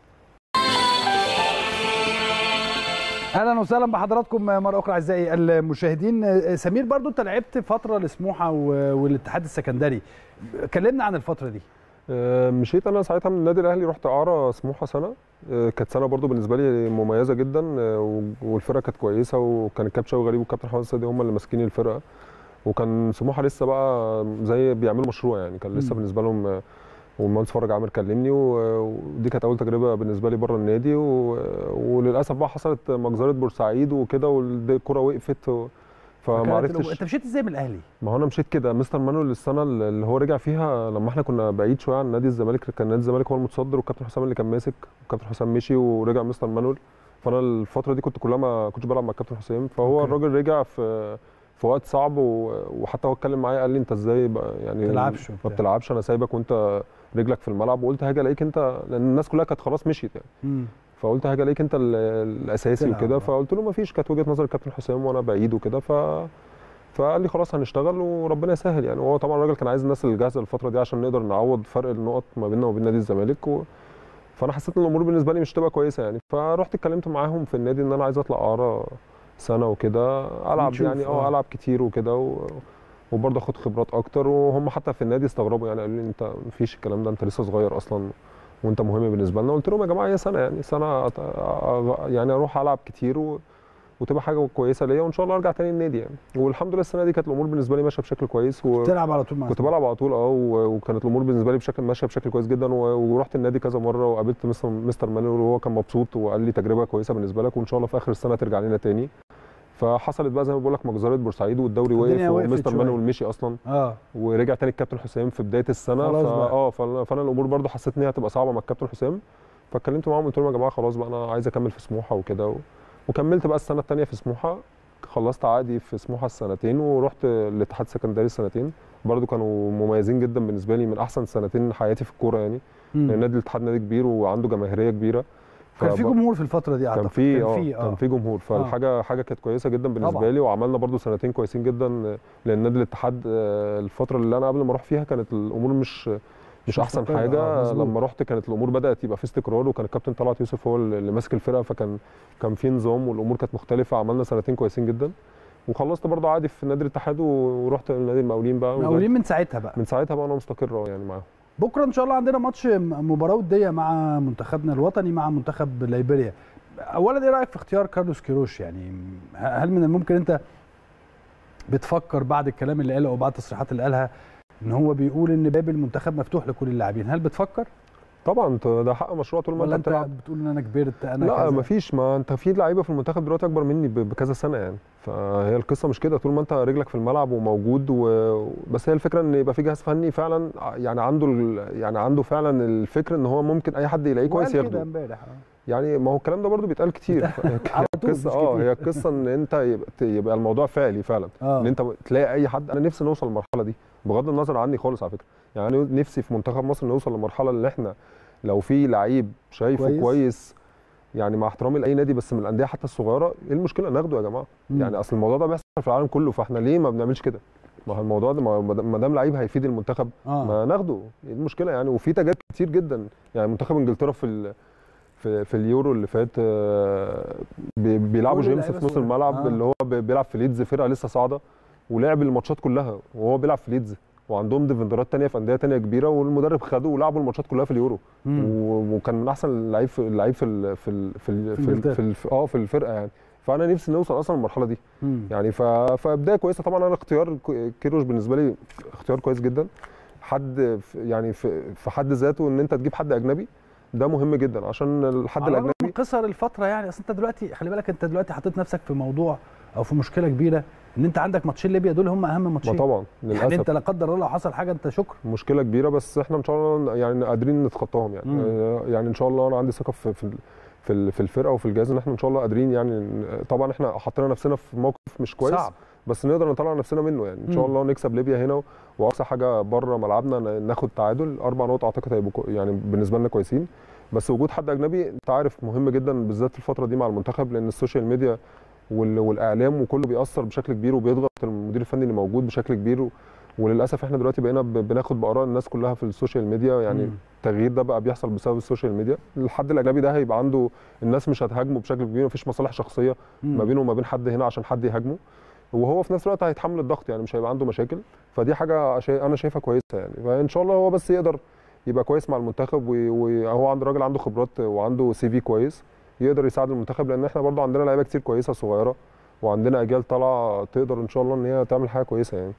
اهلا وسهلا بحضراتكم مره اخرى اعزائي المشاهدين سمير برضو انت لعبت فتره لسموحه و- والاتحاد السكندري كلمنا عن الفتره دي آه، مشيت انا ساعتها من النادي الاهلي رحت اعاره سموحه سنه آه، كانت سنه برضو بالنسبه لي مميزه جدا آه، و- والفرقه كانت كويسه وكان الكابتن شوقي غريب والكابتن حماد السيدي هم اللي ماسكين الفرقه وكان سموحه لسه بقى زي بيعملوا مشروع يعني كان لسه مم. بالنسبه لهم آه، والمهندس فرج عامر كلمني و- ودي كانت اول تجربه بالنسبه لي بره النادي و... وللاسف بقى حصلت مجزره بورسعيد وكده والكره وقفت و... فما فكانت- عرفتش انت مشيت ازاي من الاهلي؟ ما هو انا مشيت كده مستر مانويل السنه اللي هو رجع فيها لما احنا كنا بعيد شويه عن نادي الزمالك كان نادي الزمالك هو المتصدر والكابتن حسام اللي كان ماسك والكابتن حسام مشي ورجع مستر مانويل فانا الفتره دي كنت كلها ما كنتش بلعب مع الكابتن حسام فهو أوكي. الراجل رجع في في وقت صعب و... وحتى هو اتكلم معايا قال لي انت ازاي بقى يعني ما بتلعبش ما وبتاع. بتلعبش انا سايبك وانت رجلك في الملعب وقلت هاجي الاقيك انت لان الناس كلها كانت خلاص مشيت يعني مم. فقلت هاجي الاقيك انت ال- الاساسي تلعب وكده آه. فقلت له ما فيش كانت وجهه نظر الكابتن حسام وانا بعيد وكده ف فقال لي خلاص هنشتغل وربنا يسهل يعني وهو طبعا الراجل كان عايز الناس اللي جاهزه الفتره دي عشان نقدر نعوض فرق النقط ما بيننا وبين نادي الزمالك و... فانا حسيت ان الامور بالنسبه لي مش تبقى كويسه يعني فرحت اتكلمت معاهم في النادي ان انا عايز اطلع اعاره سنه وكده العب نشوف، يعني آه. اه العب كتير وكده و... وبرضه اخد خبرات اكتر وهم حتى في النادي استغربوا يعني قالوا لي انت مفيش الكلام ده انت لسه صغير اصلا وانت مهم بالنسبه لنا قلت لهم يا جماعه هي سنه يعني سنه أت- أ- يعني اروح العب كتير و... وتبقى حاجه كويسه ليا وان شاء الله ارجع تاني النادي يعني والحمد لله السنه دي كانت الامور بالنسبه لي ماشيه بشكل كويس و... تلعب على طول مع كنت الزمالك. بلعب على طول اه و- وكانت الامور بالنسبه لي بشكل ماشيه بشكل كويس جدا و- ورحت النادي كذا مره وقابلت مستر مستر مانويل وهو كان مبسوط وقال لي تجربه كويسه بالنسبه لك وان شاء الله في اخر السنه ترجع لنا تاني فحصلت بقى زي ما بقول لك مجزره بورسعيد والدوري الدنيا وقف وقفت ومستر شوية. مانويل مشي اصلا اه ورجع تاني الكابتن حسام في بدايه السنه خلاص فا بقى. اه فانا فأنا الامور برضو حسيت ان هي هتبقى صعبه مع الكابتن حسام فاتكلمت معاهم قلت لهم يا جماعه خلاص بقى انا عايز اكمل في سموحه وكده و... وكملت بقى السنه الثانيه في سموحه خلصت عقدي في سموحه السنتين ورحت الاتحاد السكندري السنتين برضو كانوا مميزين جدا بالنسبه لي من احسن سنتين حياتي في الكوره يعني مم. لان نادي الاتحاد نادي كبير وعنده جماهيريه كبيره كان في فب- جمهور في الفتره دي اعتقد كان في كان اه في كان في جمهور فالحاجه حاجه كانت كويسه جدا بالنسبه طبعاً. لي وعملنا برضو سنتين كويسين جدا لان نادي الاتحاد آه، الفتره اللي انا قبل ما اروح فيها كانت الامور مش مش مش احسن مستقرة، حاجه آه، مظبوط. لما رحت كانت الامور بدات يبقى في استقرار وكان الكابتن طلعت يوسف هو اللي ماسك الفرقه فكان كان في نظام والامور كانت مختلفه عملنا سنتين كويسين جدا وخلصت برضو عادي في نادي الاتحاد ورحت نادي المقاولين بقى مقاولين من ساعتها بقى من ساعتها بقى انا مستقر يعني معاهم بكره ان شاء الله عندنا ماتش م- مباراه وديه مع منتخبنا الوطني مع منتخب ليبيريا اولا ايه رايك في اختيار كارلوس كيروش يعني ه- هل من الممكن انت بتفكر بعد الكلام اللي قاله او بعد التصريحات اللي قالها ان هو بيقول ان باب المنتخب مفتوح لكل اللاعبين هل بتفكر طبعا انت ده حق مشروع طول ما ولا انت انت بتلعب بتقول ان انا كبرت انا لا كذا؟ مفيش ما انت في لعيبه في المنتخب دلوقتي اكبر مني ب- بكذا سنه يعني فهي القصه مش كده طول ما انت رجلك في الملعب وموجود و... بس هي الفكره ان يبقى في جهاز فني فعلا ع- يعني عنده ال... يعني عنده فعلا الفكر ان هو ممكن اي حد يلاقيه كويس وقال كده ياخده امبارح آه. يعني ما هو الكلام ده برضو بيتقال كتير ف- هي على طول، القصه مش اه كتير. هي القصه ان انت يبقى, يبقى الموضوع فعلي فعلا اه ان انت تلاقي اي حد انا نفسي نوصل للمرحله دي بغض النظر عني خالص على فكره يعني أنا نفسي في منتخب مصر نوصل للمرحله اللي احنا لو في لعيب شايفه كويس. كويس, كويس يعني مع احترامي لاي نادي بس من الانديه حتى الصغيره ايه المشكله ناخده يا جماعه مم. يعني اصل الموضوع ده بيحصل في العالم كله فاحنا ليه ما بنعملش كده ما هو الموضوع ده ما ما دام لعيب هيفيد المنتخب اه ما ناخده ايه المشكله يعني وفي تجارب كتير جدا يعني منتخب انجلترا في ال... في, في اليورو اللي فات آه، بي- بيلعبوا كل جيمس اللعيبة في نص صغيرة. الملعب آه. اللي هو بي- بيلعب في ليدز فرقه لسه صاعده ولعب الماتشات كلها وهو بيلعب في ليدز وعندهم ديفندرات تانية في انديه تانية كبيره والمدرب خده ولعبوا الماتشات كلها في اليورو مم. و- وكان من احسن اللعيب في اللعيب في ال في ال في ال في في, إنجلترا. ال في, ال في اه في الفرقه يعني فانا نفسي نوصل اصلا للمرحله دي مم. يعني ف... فبدايه كويسه طبعا انا اختيار ك- كيروش بالنسبه لي اختيار كويس جدا حد في- يعني في, في حد ذاته ان انت تجيب حد اجنبي ده مهم جدا عشان الحد على الرغم الاجنبي من قصر الفتره يعني اصل انت دلوقتي خلي بالك انت دلوقتي حطيت نفسك في موضوع او في مشكله كبيره ان انت عندك ماتشين ليبيا دول هم اهم ما ماتشين طبعا يعني للاسف انت لا قدر الله لو حصل حاجه انت شكر مشكله كبيره بس احنا ان شاء الله يعني قادرين نتخطاهم يعني مم. آه، يعني ان شاء الله انا عندي ثقه في في في ال- في الفرقه وفي الجهاز ان احنا ان شاء الله قادرين يعني ن- طبعا احنا حطينا نفسنا في موقف مش كويس صعب بس نقدر نطلع نفسنا منه يعني ان شاء مم. الله نكسب ليبيا هنا واقصى حاجه بره ملعبنا ن- ناخد تعادل اربع نقط اعتقد هيبقوا كو- يعني بالنسبه لنا كويسين بس وجود حد اجنبي انت عارف مهم جدا بالذات الفتره دي مع المنتخب لان السوشيال ميديا وال- والاعلام وكله بيأثر بشكل كبير وبيضغط المدير الفني اللي موجود بشكل كبير و- وللاسف احنا دلوقتي بقينا ب- بناخد باراء الناس كلها في السوشيال ميديا يعني مم. التغيير ده بقى بيحصل بسبب السوشيال ميديا الحد الاجنبي ده هيبقى عنده الناس مش هتهاجمه بشكل كبير مفيش مصالح شخصيه مم. ما بينه وما بين حد هنا عشان حد يهاجمه وهو في نفس الوقت هيتحمل الضغط يعني مش هيبقى عنده مشاكل فدي حاجه شيء انا شايفها كويسه يعني فان شاء الله هو بس يقدر يبقى كويس مع المنتخب و- وهو عنده راجل عنده خبرات وعنده سي في كويس يقدر يساعد المنتخب لان احنا برضو عندنا لعيبه كتير كويسه صغيره وعندنا اجيال طالعه تقدر ان شاء الله ان هي تعمل حاجه كويسه يعني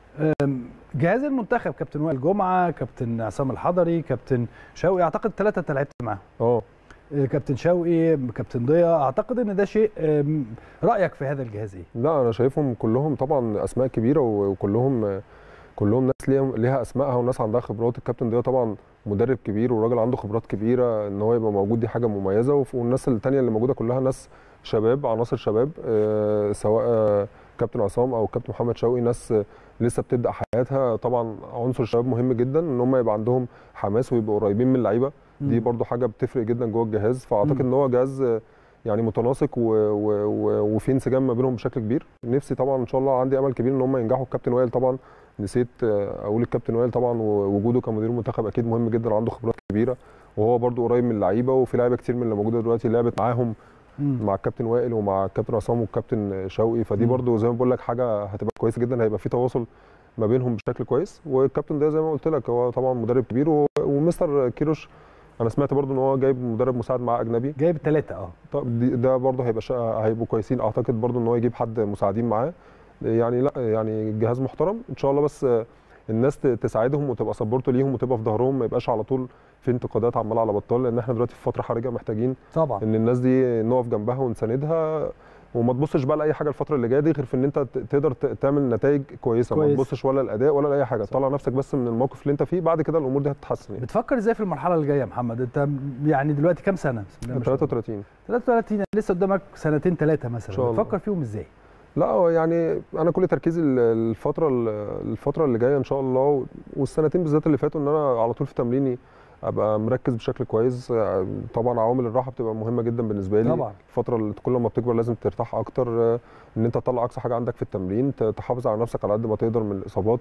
جهاز المنتخب كابتن وائل جمعه كابتن عصام الحضري كابتن شوقي اعتقد ثلاثه انت لعبت معاهم اه آه، كابتن شوقي كابتن ضياء اعتقد ان ده شيء آم، رايك في هذا الجهاز ايه لا انا شايفهم كلهم طبعا اسماء كبيره و- وكلهم كلهم ناس ليها ليها اسمائها وناس عندها خبرات الكابتن ده طبعا مدرب كبير وراجل عنده خبرات كبيره ان هو يبقى موجود دي حاجه مميزه وف- والناس التانيه اللي موجوده كلها ناس شباب عناصر شباب آه، سواء آه، كابتن عصام او كابتن محمد شوقي ناس آه، لسه بتبدا حياتها طبعا عنصر الشباب مهم جدا ان هم يبقى عندهم حماس ويبقوا قريبين من اللعيبه دي مم. برضو حاجه بتفرق جدا جوه الجهاز فاعتقد مم. ان هو جهاز آه، يعني متناسق و... و... و... وفي انسجام ما بينهم بشكل كبير نفسي طبعا ان شاء الله عندي امل كبير ان هم ينجحوا الكابتن وائل طبعا نسيت آه، اقول الكابتن وائل طبعا ووجوده كمدير منتخب اكيد مهم جدا عنده خبرات كبيره وهو برضو قريب من اللعيبه وفي لعيبه كتير من اللي موجوده دلوقتي لعبت معاهم مم. مع الكابتن وائل ومع الكابتن عصام والكابتن شوقي فدي مم. برضو زي ما بقول لك حاجه هتبقى كويسه جدا هيبقى في تواصل ما بينهم بشكل كويس والكابتن ده زي ما قلت لك هو طبعا مدرب كبير و... ومستر كيروش انا سمعت برضو ان هو جايب مدرب مساعد معاه اجنبي جايب ثلاثه اه طب دي- ده برضه هيبقى شا... هيبقوا كويسين اعتقد برضه ان هو يجيب حد مساعدين معاه يعني لا يعني الجهاز محترم ان شاء الله بس الناس ت- تساعدهم وتبقى سبورت ليهم وتبقى في ظهرهم ما يبقاش على طول في انتقادات عماله على بطال لان احنا دلوقتي في فتره حرجه محتاجين طبعا ان الناس دي نقف جنبها ونساندها وما تبصش بقى لاي حاجه الفتره اللي جايه دي غير في ان انت ت- تقدر ت- تعمل نتائج كويسه ما كويس. تبصش ولا الاداء ولا لاي حاجه صح. طلع نفسك بس من الموقف اللي انت فيه بعد كده الامور دي هتتحسن يعني بتفكر ازاي في المرحله الجايه يا محمد انت يعني دلوقتي كام سنه بسم الله ما شاء الله. 33 33 يعني لسه قدامك سنتين ثلاثه مثلا إن شاء الله. بتفكر فيهم ازاي لا هو يعني انا كل تركيزي ال- الفتره الفتره اللي جايه ان شاء الله والسنتين بالذات اللي فاتوا ان انا على طول في تمريني ابقى مركز بشكل كويس طبعا عوامل الراحه بتبقى مهمه جدا بالنسبه لي طبعا. الفتره اللي كل ما بتكبر لازم ترتاح اكتر ان انت تطلع اقصى حاجه عندك في التمرين ت- تحافظ على نفسك على قد ما تقدر من الاصابات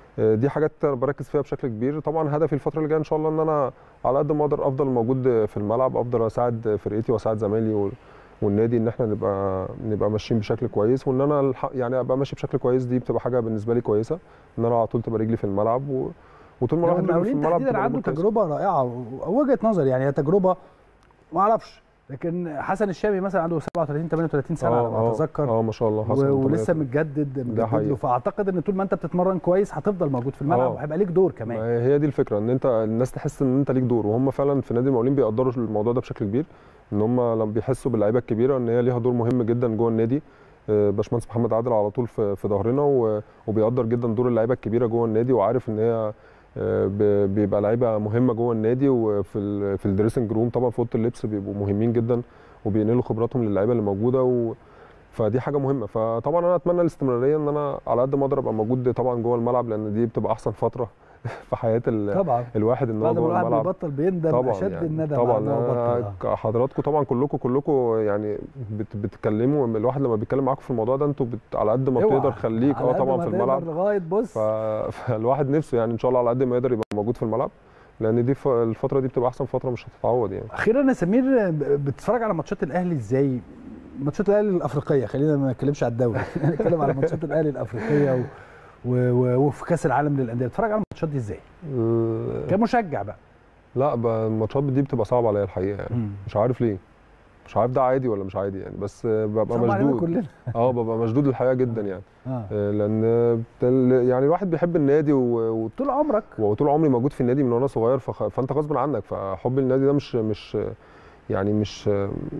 دي حاجات بركز فيها بشكل كبير طبعا هدفي الفتره اللي جايه ان شاء الله ان انا على قد ما اقدر افضل موجود في الملعب افضل اساعد فرقتي واساعد زمايلي و- والنادي ان احنا نبقى نبقى ماشيين بشكل كويس وان انا الح- يعني ابقى ماشي بشكل كويس دي بتبقى حاجه بالنسبه لي كويسه ان انا على طول تبقى رجلي في الملعب و... وطول ما لو الواحد رجله في المقاولين الملعب تحديدا بتبقى عنده الأمور كويسة. تجربه رائعه و- وجهه نظر يعني هي تجربه ما اعرفش لكن حسن الشامي مثلا عنده 37 38 سنه على ما اه اتذكر اه ما شاء الله و- حصل ولسه متجدد متجدد له حقيقي. فاعتقد ان طول ما انت بتتمرن كويس هتفضل موجود في الملعب اه. وهيبقى ليك دور كمان ما هي دي الفكره ان انت الناس تحس ان انت ليك دور وهم فعلا في نادي المقاولين بيقدروا الموضوع ده بشكل كبير ان هم لما بيحسوا باللعيبه الكبيره ان هي ليها دور مهم جدا جوه النادي آه، باشمهندس محمد عادل على طول في في ظهرنا و- وبيقدر جدا دور اللعيبه الكبيره جوه النادي وعارف ان هي آه، ب- بيبقى لعيبه مهمه جوه النادي وفي ال- في الدريسنج روم طبعا في اوضه اللبس بيبقوا مهمين جدا وبينقلوا خبراتهم للعيبه اللي موجوده و فدي حاجه مهمه فطبعا انا اتمنى الاستمراريه ان انا على قد ما اقدر ابقى موجود طبعا جوه الملعب لان دي بتبقى احسن فتره في حياه ال- طبعا الواحد ان هو بعد ما جوه الواحد الملعب بيبطل بيندم طبعا اشد يعني الندم طبعا بعد ما هو أنا بطل آه. ك- حضراتكم طبعا كلكم كلكم يعني بت بتتكلموا الواحد لما بيتكلم معاكم في الموضوع ده انتوا بت على قد ما اوعى. بتقدر خليك على اه قد طبعا ما في تقدر الملعب لغايه بص ف... فالواحد نفسه يعني ان شاء الله على قد ما يقدر يبقى موجود في الملعب لان دي ف... الفتره دي بتبقى احسن فتره مش هتتعوض يعني اخيرا يا سمير ب- بتتفرج على ماتشات الاهلي ازاي ماتشات الاهلي الافريقيه خلينا ما نتكلمش على الدوري نتكلم على ماتشات الاهلي الافريقيه و... و... و... وفي كاس العالم للانديه بتتفرج على الماتشات دي ازاي آه، كمشجع بقى لا ب- الماتشات دي بتبقى صعبه عليا الحقيقه يعني مم. مش عارف ليه مش عارف ده عادي ولا مش عادي يعني بس آه، ببقى صعب علينا مشدود كلنا اه ببقى مشدود للحياه جدا يعني اه آه، لان بتل- يعني الواحد بيحب النادي و... و... طول عمرك وطول عمري موجود في النادي من وانا صغير فخ... فانت غصب عنك فحب النادي ده مش مش يعني مش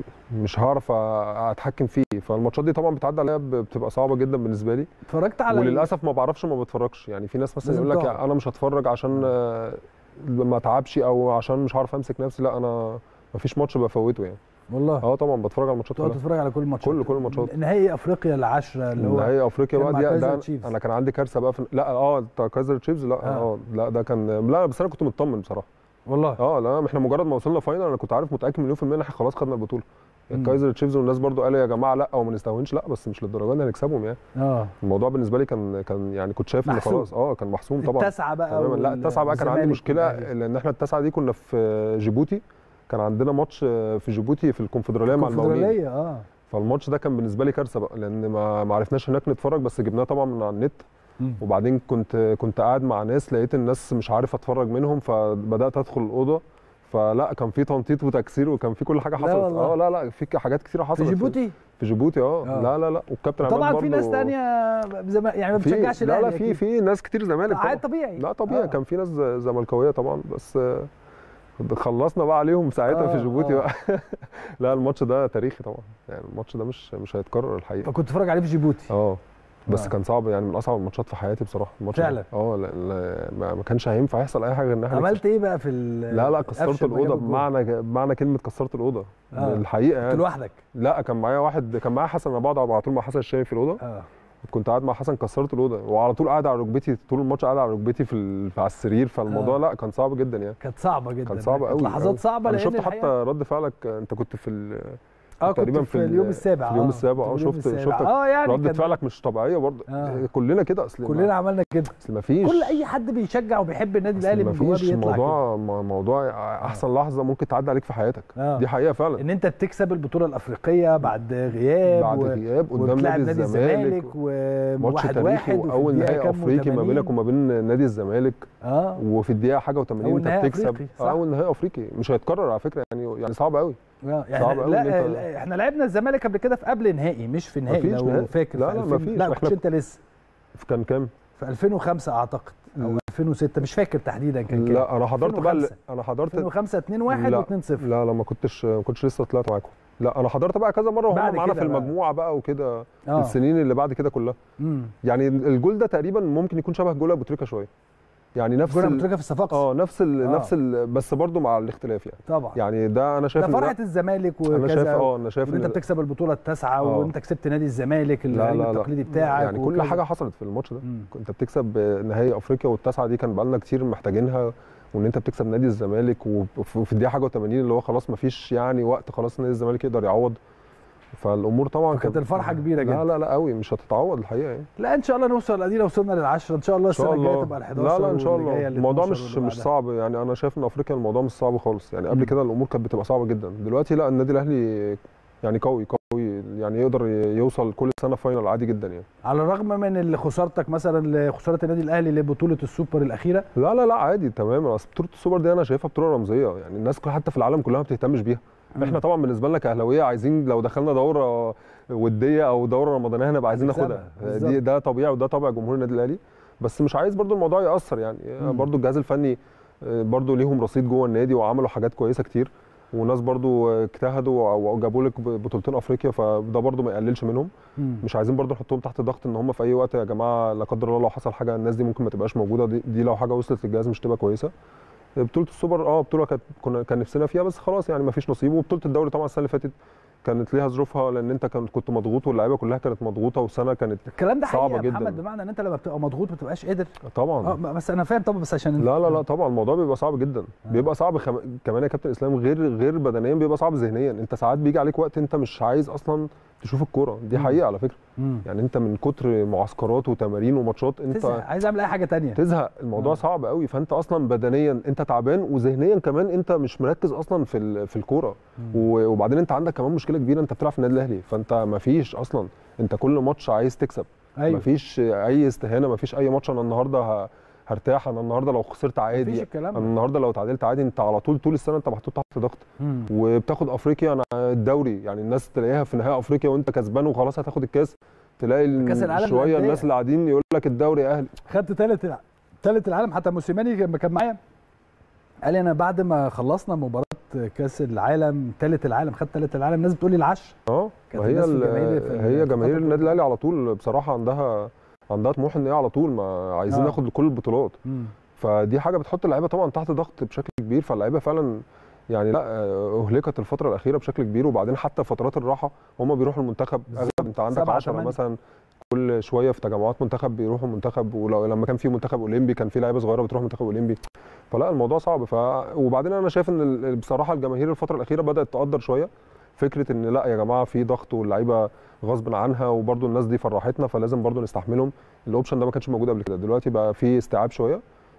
مش هعرف أ- اتحكم فيه فالماتشات دي طبعا بتعدي عليا ب- بتبقى صعبه جدا بالنسبه لي اتفرجت على وللاسف ما بعرفش ما بتفرجش يعني في ناس مثلا لازم يقول لك تقعد. انا مش هتفرج عشان آه، ما اتعبش او عشان مش هعرف امسك نفسي لا انا ما فيش ماتش بفوته يعني والله اه طبعا بتفرج على الماتشات تقعد كلها تتفرج على كل الماتشات كل- كل الماتشات. نهائي افريقيا العشره اللي هو نهائي افريقيا كان بقى مع دي كايزر ده تشيفز. انا كان عندي كارثه بقى في لا اه بتاع كايزر تشيفز لا آه. اه لا ده كان لا بس انا كنت مطمن بصراحه والله اه لا احنا مجرد ما وصلنا فاينل انا كنت عارف متاكد مليون في الميه ان احنا خلاص خدنا البطوله مم. الكايزر تشيفز والناس برضو قالوا يا جماعه لا وما نستهونش لا بس مش للدرجه دي هنكسبهم يعني اه الموضوع بالنسبه لي كان كان يعني كنت شايف ان محسوم. خلاص اه كان محسوم طبعا التاسعه بقى تماما لا وال- التاسعه بقى كان عندي والزمالك مشكله والأهلي. لان احنا التاسعه دي كنا في جيبوتي كان عندنا ماتش في جيبوتي في الكونفدراليه مع المقاولين الكونفدراليه اه فالماتش ده كان بالنسبه لي كارثه بقى لان ما ما عرفناش هناك نتفرج بس جبناه طبعا من على النت مم. وبعدين كنت كنت قاعد مع ناس لقيت الناس مش عارف اتفرج منهم فبدات ادخل الاوضه فلا كان في تنطيط وتكسير وكان في كل حاجه لا حصلت والله. اه لا لا في حاجات كتيره في حصلت جيبوتي في جيبوتي اه آه. لا لا لا والكابتن عماد طبعا في برضو- ناس تانية زم... يعني ما في- بتشجعش لا لا الاهلي في أكيد. في ناس كتير زمالك طبعا عادي طبيعي لا طبيعي آه. كان في ناس ز- زملكاويه طبعا بس آه، خلصنا بقى عليهم ساعتها آه، في جيبوتي آه. بقى لا الماتش ده تاريخي طبعا يعني الماتش ده مش مش هيتكرر الحقيقه فكنت اتفرج عليه في جيبوتي اه بس آه. كان صعب يعني من اصعب الماتشات في حياتي بصراحه الماتش ده. فعلا. اه لا لا ما ما كانش هينفع يحصل اي حاجه غير ان احنا عملت ايه بقى في ال لا لا كسرت قفشة لما الاوضه جاب الجول؟ بمعنى بمعنى كلمه كسرت الاوضه آه. الحقيقه كنت يعني لوحدك لا كان معايا واحد كان معايا حسن انا بقعد على طول مع حسن الشاي في الاوضه اه كنت قاعد مع حسن كسرت الاوضه وعلى طول قاعد على ركبتي طول الماتش قاعد على ركبتي في ال- على السرير فالموضوع آه. لا كان صعب جدا يعني كانت صعبه جدا كان صعب كانت قوي لحظات قوي. صعبه انا لان شفت الحقيقة- حتى رد فعلك انت كنت في ال... اه كنت تقريبا في, في ال- اليوم السابع في اليوم آه، السابع، كنت آه، في اليوم شفت- السابع. شفتك اه يعني ردة كان- فعلك مش طبيعيه برضه آه. كلنا كده اصل ما- كلنا عملنا كده اصل ما فيش كل اي حد بيشجع وبيحب النادي اصل الاهلي ما من جواه فيش بيطلع كده موضوع م- موضوع احسن لحظه ممكن تعدي عليك في حياتك آه. دي حقيقه فعلا ان انت بتكسب البطوله الافريقيه بعد غياب بعد و... غياب قدام وبتلعب نادي الزمالك ماتش وماتش تاريخي واحد وفي واول الدقيقة نهائي كام افريقي ما و80. بينك وما بين نادي الزمالك اه وفي الدقيقه حاجه و80 أول انت نهائي بتكسب أفريقي، صح. آه، اول نهائي افريقي مش هيتكرر على فكره يعني يعني صعب قوي آه، يعني صعب أوي لا, إن أنت- لا احنا لعبنا الزمالك قبل كده في قبل نهائي مش في نهائي مفيش لو نهائي. فاكر لا، في لا، 2000 مفيش. لا إحنا- كنتش انت لسه كان كام؟ في 2005 اعتقد او لا. 2006 مش فاكر تحديدا كان كام لا انا حضرت بقى ال- 2005. انا حضرت 2005 2 1 لا. و2 0 لا لا ما كنتش ما كنتش لسه طلعت معاكم لا انا حضرت بقى كذا مره بعد وهم معانا كده في بقى. المجموعه بقى وكده اه السنين اللي بعد كده كلها امم يعني الجول ده تقريبا ممكن يكون شبه جول ابو تريكه شويه يعني نفس جول ابو ال... تريكه في الصفاقس اه نفس ال... آه. نفس ال... بس برضو مع الاختلاف يعني طبعا يعني ده انا شايف ده إن فرحه الزمالك انا شايف وكذا اه انا شايف وان انت إن- بتكسب البطوله التاسعه آه. وانت كسبت نادي الزمالك لا الغريم لا لا التقليدي بتاعك يعني كل وكذا. حاجه حصلت في الماتش ده مم. انت بتكسب نهائي افريقيا والتاسعه دي كان بقالنا كتير محتاجينها وان انت بتكسب نادي الزمالك وفي وفي الدقيقه حاجه و80 اللي هو خلاص ما فيش يعني وقت خلاص نادي الزمالك يقدر يعوض فالامور طبعا فكانت الفرحة كبيرة جدا. لا لا لا قوي مش هتتعوض الحقيقه يعني لا ان شاء الله نوصل ادينا وصلنا للعشرة ان شاء الله ان شاء السنه الجايه الله تبقى ال11 لا لا ان شاء واللي جاية الله ال الموضوع 12 مش واللي مش بعدها. صعب يعني انا شايف ان افريقيا الموضوع مش صعب خالص يعني قبل مم. كده الامور كانت بتبقى صعبه جدا دلوقتي لا النادي الاهلي يعني قوي قوي يعني يقدر يوصل كل سنه فاينل عادي جدا يعني على الرغم من اللي خسارتك مثلا خساره النادي الاهلي لبطوله السوبر الاخيره لا لا لا عادي تماما اصل بطوله السوبر دي انا شايفها بطوله رمزيه يعني الناس كلها حتى في العالم كلها ما بتهتمش بيها احنا طبعا بالنسبه لنا كاهلاويه عايزين لو دخلنا دوره وديه او دوره رمضانيه هنبقى عايزين هنكسبها، ناخدها بالظبط. دي ده طبيعي وده طبع جمهور النادي الاهلي بس مش عايز برضو الموضوع ياثر يعني مم. برضو الجهاز الفني آه، برضو ليهم رصيد جوه النادي وعملوا حاجات كويسه كتير وناس برضو آه، اجتهدوا وجابوا لك بطولتين افريقيا فده برضو ما يقللش منهم مم. مش عايزين برضو نحطهم تحت ضغط ان هم في اي وقت يا جماعه لا قدر الله لو حصل حاجه الناس دي ممكن ما تبقاش موجوده دي, دي لو حاجه وصلت للجهاز مش تبقى كويسه بطوله السوبر اه بطوله كانت كنا كان نفسنا فيها بس خلاص يعني ما فيش نصيب وبطوله الدوري طبعا السنه اللي فاتت كانت ليها ظروفها لان انت كنت كنت مضغوط واللعيبه كلها كانت مضغوطه وسنه كانت الكلام ده حقيقي صعبة يا جداً. محمد بمعنى ان انت لما بتبقى مضغوط ما بتبقاش قادر اه طبعا بس انا فاهم طبعا بس عشان لا لا لا طبعا الموضوع بيبقى صعب جدا بيبقى صعب خم... كمان يا كابتن اسلام غير غير بدنيا بيبقى صعب ذهنيا انت ساعات بيجي عليك وقت انت مش عايز اصلا تشوف الكوره دي مم. حقيقه على فكره مم. يعني انت من كتر معسكرات وتمارين وماتشات انت تزهق عايز اعمل اي حاجه تانية تزهق الموضوع آه. صعب قوي فانت اصلا بدنيا انت تعبان وذهنيا كمان انت مش مركز اصلا في ال- في الكوره و- وبعدين انت عندك كمان مشكله كبيره انت بتلعب في النادي الاهلي فانت ما فيش اصلا انت كل ماتش عايز تكسب ايوه ما فيش اي استهانه ما فيش اي ماتش انا النهارده ه- هرتاح انا النهارده لو خسرت مفيش عادي الكلام انا ده النهارده لو تعادلت عادي انت على طول طول السنه انت محطوط تحت ضغط مم. وبتاخد افريقيا انا الدوري يعني الناس تلاقيها في نهائي افريقيا وانت كسبان وخلاص هتاخد الكاس تلاقي ال- كأس العالم شويه للأندية. الناس اللي قاعدين يقول لك الدوري اهلي خدت ثالث الع- ثالث العالم حتى موسيماني لما كان معايا قال لي انا بعد ما خلصنا مباراه كاس العالم ثالث العالم خدت ثالث العالم الناس بتقول لي العشر اه كانت ما هي الناس في ال- الجماهير في هي ال- جماهير في النادي الاهلي على طول بصراحه عندها عندها طموح ان هي على طول ما عايزين آه. ناخد كل البطولات مم. فدي حاجه بتحط اللعيبه طبعا تحت ضغط بشكل كبير فاللعيبه فعلا يعني لا آه، اهلكت الفتره الاخيره بشكل كبير وبعدين حتى فترات الراحه هم بيروحوا المنتخب بالظبط. اغلب انت عندك سبعة، 10 تمانية. مثلا كل شويه في تجمعات منتخب بيروحوا منتخب ولو لما كان في منتخب اولمبي كان في لعيبه صغيره بتروح منتخب اولمبي فلا الموضوع صعب ف وبعدين انا شايف ان ال- بصراحه الجماهير الفتره الاخيره بدات تقدر شويه فكره ان لا يا جماعه في ضغط واللعيبه غصب عنها وبرده الناس دي فرحتنا فلازم برده نستحملهم الاوبشن ده ما كانش موجود قبل كده دلوقتي بقى في استيعاب شويه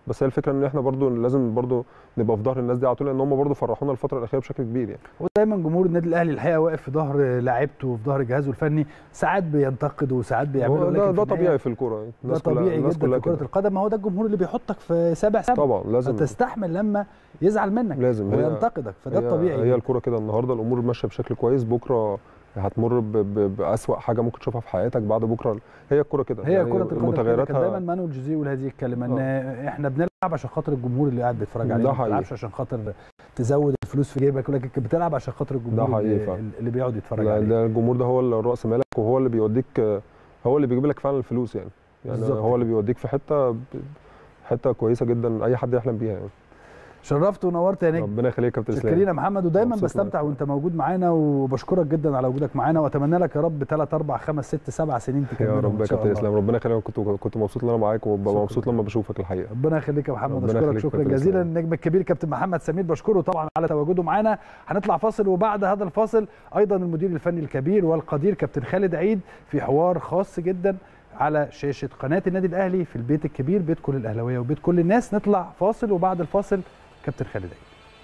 بس هي الفكره ان احنا برضو لازم برضو نبقى في ظهر الناس دي على طول لان هم برضو فرحونا الفتره الاخيره بشكل كبير يعني ودايما جمهور النادي الاهلي الحقيقه واقف في ظهر لاعيبته وفي ظهر جهازه الفني ساعات بينتقدوا وساعات بيعملوا هو لكن ده, في ده النهاية طبيعي في الكوره ده الناس كلها- طبيعي الناس جدا كلها في كره كده. القدم ما هو ده الجمهور اللي بيحطك في سابع سبع طبعا لازم تستحمل لما يزعل منك لازم هي- وينتقدك فده هي- الطبيعي هي الكوره كده النهارده الامور ماشيه بشكل كويس بكره هتمر ب- ب- باسوا حاجه ممكن تشوفها في حياتك بعد بكره هي الكوره كده هي كره القدم كده. كان متغيراتها دايما مانويل جوزيه يقول هذه الكلمه ان احنا بنلعب عشان خاطر الجمهور اللي قاعد بيتفرج ده علينا ما حقيقي. بتلعبش عشان خاطر تزود الفلوس في جيبك لكن بتلعب عشان خاطر الجمهور حقيقي اللي, فعلا. اللي بيقعد يتفرج لا، عليه ده الجمهور ده هو اللي راس مالك وهو اللي بيوديك هو اللي بيجيب لك فعلا الفلوس يعني يعني بالظبط هو اللي بيوديك في حته حته كويسه جدا اي حد يحلم بيها يعني شرفت ونورت يا نجم ربنا يخليك يا كابتن شكرين اسلام يا محمد ودايما مبسوط بستمتع معاك. وانت موجود معانا وبشكرك جدا على وجودك معانا واتمنى لك يا رب 3 4 5 6 7 سنين يا تكملهم رب ان يا شاء كابتن الله اسلام ربنا يخليك كنت كنت مبسوط ان انا معاك وببقى شكراً. مبسوط لما بشوفك الحقيقه ربنا يخليك يا محمد ربنا اشكرك يخليك شكرا كابتن جزيلا إسلام. النجم الكبير كابتن محمد سمير بشكره طبعا على تواجده معانا هنطلع فاصل وبعد هذا الفاصل ايضا المدير الفني الكبير والقدير كابتن خالد عيد في حوار خاص جدا على شاشه قناه النادي الاهلي في البيت الكبير بيت كل الاهلاويه وبيت كل الناس نطلع فاصل وبعد الفاصل كابتن خالد عيد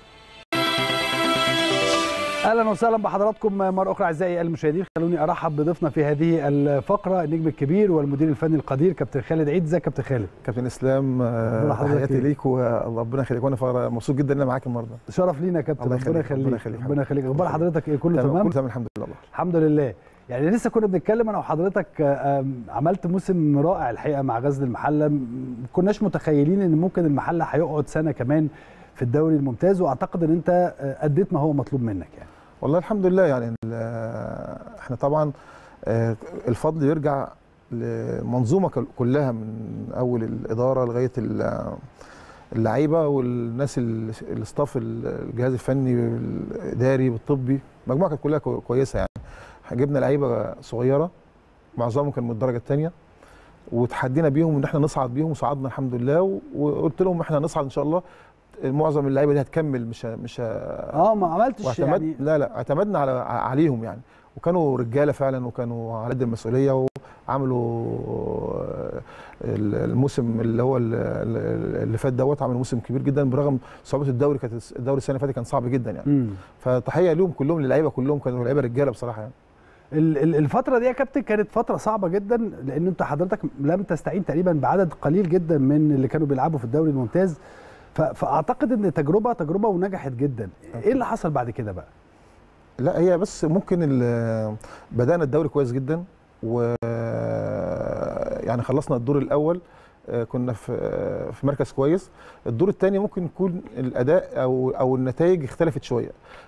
اهلا وسهلا بحضراتكم مره اخرى اعزائي المشاهدين خلوني ارحب بضيفنا في هذه الفقره النجم الكبير والمدير الفني القدير كابتن خالد عيد ازيك يا كابتن خالد كابتن اسلام آه، أخبار حضرتك تحياتي إيه؟ ليك وربنا يخليك وانا فخر- مبسوط جدا ان انا معاك النهارده شرف لينا يا كابتن الله ربنا يخليك، ربنا يخليك يخليك. ربنا يخليك اخبار حضرتك ايه كله تمام تمام كله تمام الحمد لله والله الحمد لله يعني لسه كنا بنتكلم انا وحضرتك آه، آم، عملت موسم رائع الحقيقه مع غزل المحله م- ما كناش متخيلين ان ممكن المحله هيقعد سنه كمان في الدوري الممتاز واعتقد ان انت آه، اديت ما هو مطلوب منك يعني والله الحمد لله يعني ال- آه، احنا طبعا آه، الفضل يرجع لمنظومه كل- كلها من اول الاداره لغايه ال- آه، اللعيبه والناس ال- الاستاف ال- الجهاز الفني الاداري والطبي المجموعه كانت كلها كو- كويسه يعني جبنا لعيبه صغيره معظمهم كان من الدرجه الثانيه وتحدينا بيهم ان احنا نصعد بيهم وصعدنا الحمد لله و- وقلت لهم احنا هنصعد ان شاء الله معظم اللعيبه دي هتكمل مش ه- مش ه- اه ما عملتش واعتمد يعني لا لا اعتمدنا على عليهم يعني وكانوا رجاله فعلا وكانوا على قد المسؤوليه وعملوا آه، الموسم اللي هو ال- ال- اللي فات دوت عملوا موسم كبير جدا برغم صعوبه الدوري كانت الدوري السنه اللي فاتت كان صعب جدا يعني مم. فتحيه ليهم كلهم للعيبه كلهم كانوا لعيبه رجاله بصراحه يعني ال- ال- الفترة دي يا كابتن كانت فترة صعبة جدا لأن أنت حضرتك لم تستعين تقريبا بعدد قليل جدا من اللي كانوا بيلعبوا في الدوري الممتاز ف- فأعتقد إن تجربة تجربة ونجحت جدا إيه اللي حصل بعد كده بقى؟ لا هي بس ممكن ال- بدانا الدوري كويس جدا و يعني خلصنا الدور الاول آه، كنا في آه، في مركز كويس الدور الثاني ممكن يكون الاداء او او النتائج اختلفت شويه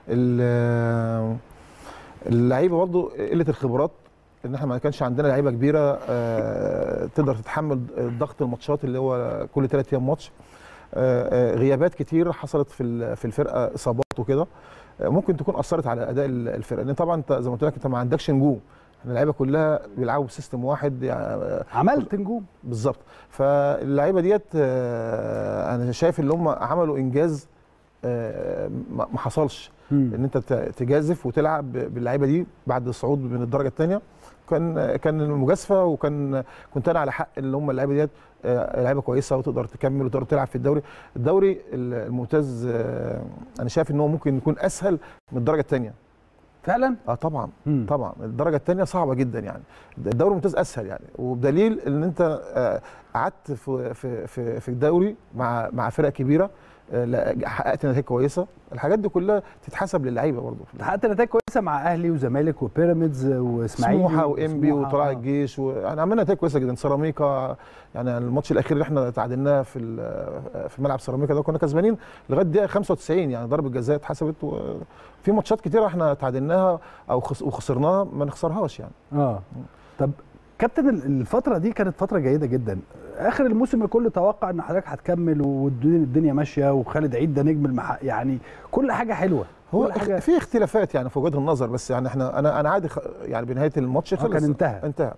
ال- اللعيبه برضو قله الخبرات ان احنا ما كانش عندنا لعيبه كبيره آه، تقدر تتحمل ضغط الماتشات اللي هو كل ثلاث ايام ماتش آه، آه، غيابات كتير حصلت في ال- في الفرقه اصابات وكده آه، ممكن تكون اثرت على اداء ال- الفرقه لان طبعا انت زي ما قلت لك انت ما عندكش نجوم احنا اللعيبه كلها بيلعبوا بسيستم واحد يعني عملت نجوم بالظبط فاللعيبه ديت آه، انا شايف ان هم عملوا انجاز آه، ما ما حصلش ان انت ت- تجازف وتلعب باللعيبه دي بعد الصعود من الدرجه الثانيه كان كان مجازفه وكان كنت انا على حق ان هم اللعيبه ديت آه، لعيبه كويسه وتقدر تكمل وتقدر تلعب في الدوري الدوري الممتاز آه، انا شايف ان هو ممكن يكون اسهل من الدرجه الثانيه فعلا؟ اه طبعا مم. طبعا الدرجه الثانيه صعبه جدا يعني الدوري الممتاز اسهل يعني وبدليل ان انت آه، قعدت في في في في الدوري مع مع فرق كبيره آه، لا، حققت نتائج كويسه الحاجات دي كلها تتحسب للعيبه برضه حققت نتائج كويسه مع أهلي وزمالك وبيراميدز وإسماعيلي سموحه وانبي وسموحة. وطلائع آه. الجيش يعني عملنا نتائج كويسه جدا سيراميكا يعني الماتش الاخير اللي احنا تعادلناه في ال- في ملعب سيراميكا ده كنا كسبانين لغايه دقيقه 95 يعني ضربه جزاء اتحسبت وفي ماتشات كتيره احنا تعادلناها او خس- وخسرناها ما نخسرهاش يعني اه طب كابتن ال- الفترة دي كانت فترة جيدة جدا آخر الموسم الكل توقع إن حضرتك هتكمل والدنيا الدنيا ماشية وخالد عيد ده نجم المح... يعني كل حاجة حلوة هو كل حاجة في اختلافات يعني في وجهه النظر بس يعني احنا انا انا عادي خ- يعني بنهايه الماتش آه، كان انتهى. انتهى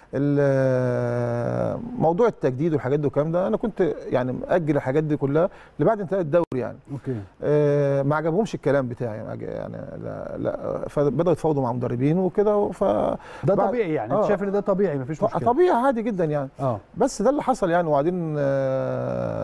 ال- موضوع التجديد والحاجات دي والكلام ده انا كنت يعني مأجل الحاجات دي كلها لبعد انتهاء الدوري يعني اوكي آه، ما عجبهمش الكلام بتاعي ما عج- يعني لا لا فبداوا يتفاوضوا مع مدربين وكده ف ده بعد- طبيعي يعني انت آه. شايف ان ده طبيعي مفيش مشكله طبيعي عادي جدا يعني اه بس ده اللي حصل يعني وبعدين آه،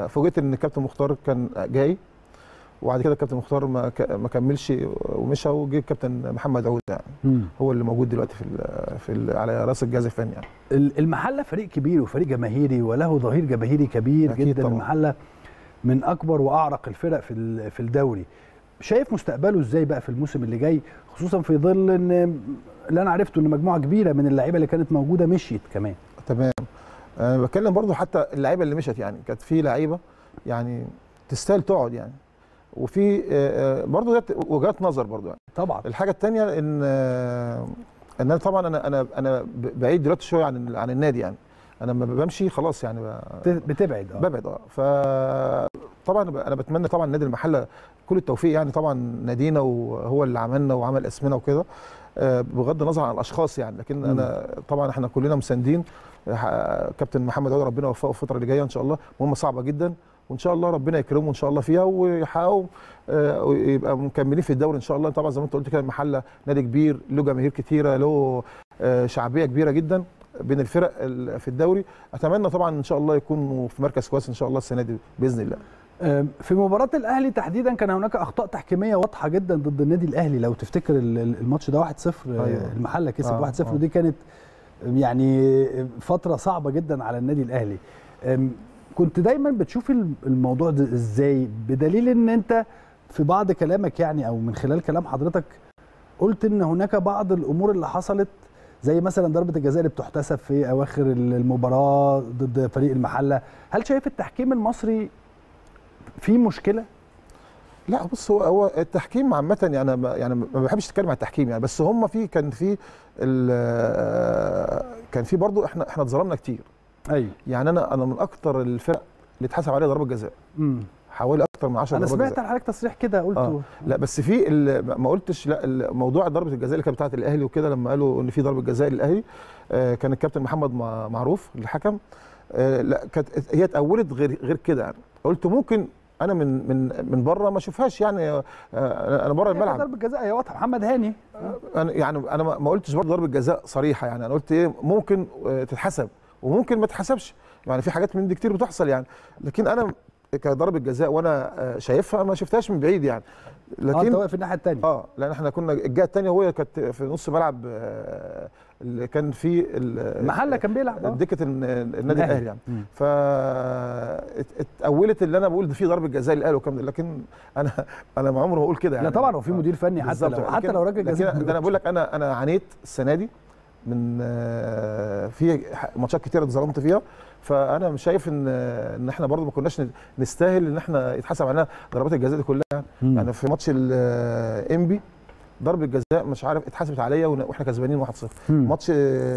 آه، فوجئت ان الكابتن مختار كان جاي وبعد كده الكابتن مختار ما ك- ما كملش ومشى وجه الكابتن محمد عود يعني مم. هو اللي موجود دلوقتي في ال في ال على راس الجهاز الفني يعني ال- المحله فريق كبير وفريق جماهيري وله ظهير جماهيري كبير أكيد جدا طبعاً. المحله من اكبر واعرق الفرق في ال- في الدوري شايف مستقبله ازاي بقى في الموسم اللي جاي خصوصا في ظل ان اللي انا عرفته ان مجموعه كبيره من اللعيبه اللي كانت موجوده مشيت كمان تمام انا بتكلم برضو حتى اللعيبه اللي مشت يعني كانت في لعيبه يعني تستاهل تقعد يعني وفي آه، آه، برضو ده وجهات نظر برضو يعني طبعا الحاجه الثانيه ان آه، ان انا طبعا انا انا انا ب- بعيد دلوقتي شويه عن عن النادي يعني انا لما بمشي خلاص يعني ب- بت- بتبعد اه ببعد اه ف طبعا ب- انا بتمنى طبعا نادي المحله كل التوفيق يعني طبعا نادينا وهو اللي عملنا وعمل اسمنا وكده آه، بغض النظر عن الاشخاص يعني لكن مم. انا طبعا احنا كلنا مساندين آه، كابتن محمد عوض ربنا يوفقه الفتره اللي جايه ان شاء الله مهمه صعبه جدا وان شاء الله ربنا يكرمه ان شاء الله فيها ويحققوا آه، ويبقى مكملين في الدوري ان شاء الله طبعا زي ما انت قلت كده المحله نادي كبير له جماهير كتيره له آه، شعبيه كبيره جدا بين الفرق ال- في الدوري اتمنى طبعا ان شاء الله يكونوا في مركز كويس ان شاء الله السنه دي باذن الله آم، في مباراة الأهلي تحديدا كان هناك أخطاء تحكيمية واضحة جدا ضد النادي الأهلي لو تفتكر ال- ال- الماتش ده 1-0 آه، أيوة. المحلة كسب آه، 1-0 آه. ودي كانت يعني فترة صعبة جدا على النادي الأهلي آم، كنت دايما بتشوف الم- الموضوع ده ازاي بدليل ان انت في بعض كلامك يعني او من خلال كلام حضرتك قلت ان هناك بعض الامور اللي حصلت زي مثلا ضربة الجزاء اللي بتحتسب في اواخر المباراة ضد فريق المحلة هل شايف التحكيم المصري فيه مشكلة؟ لا بص هو هو التحكيم عامة يعني أنا ما- يعني ما بحبش اتكلم عن التحكيم يعني بس هم في كان في ال- كان في برضو احنا احنا اتظلمنا كتير ايوه يعني انا انا من اكتر الفرق اللي اتحسب عليها ضربة جزاء امم حوالي اكتر من 10 انا ضربات سمعت جزاء عن حضرتك تصريح كده قلته آه. لا بس في ال- ما قلتش لا ال- موضوع ضربة الجزاء اللي كانت بتاعت الاهلي وكده لما قالوا ان في ضربة جزاء للاهلي آه، كان الكابتن محمد مع- معروف الحكم آه، لا كانت هي اتأولت غير غير كده يعني قلت ممكن انا من من من بره ما اشوفهاش يعني آه، انا بره الملعب ضربة جزاء هي واضحة محمد هاني انا يعني انا ما ما قلتش برضه ضربه جزاء صريحه يعني انا قلت ايه ممكن آه، تتحسب وممكن ما تتحسبش يعني في حاجات من دي كتير بتحصل يعني لكن انا كضربه جزاء وانا آه، شايفها ما شفتهاش من بعيد يعني اه انت لكن واقف الناحية الثانية اه لان احنا كنا الجهه الثانيه وهي كانت في نص ملعب آه، اللي كان فيه ال- المحلة كان بيلعب آه. دكه الن- النادي الأهلي. الاهلي يعني مم. ف ات- اتأولت اللي انا بقول ده في ضربه جزاء للاهلي وكم لكن انا انا ما عمري ما اقول كده يعني لا طبعا هو في مدير فني حتى بالظبط. لو حتى لكن- لو راجل لكن جزاء ده انا بقول لك انا انا عانيت السنه دي من آه، في ح- ماتشات كتير اتظلمت فيها فانا مش شايف ان ان احنا برضو ما كناش نستاهل ان احنا يتحسب علينا ضربات الجزاء دي كلها مم. يعني في ماتش الانبي ضربه جزاء مش عارف اتحسبت عليا ون- واحنا كسبانين 1-0 مم. ماتش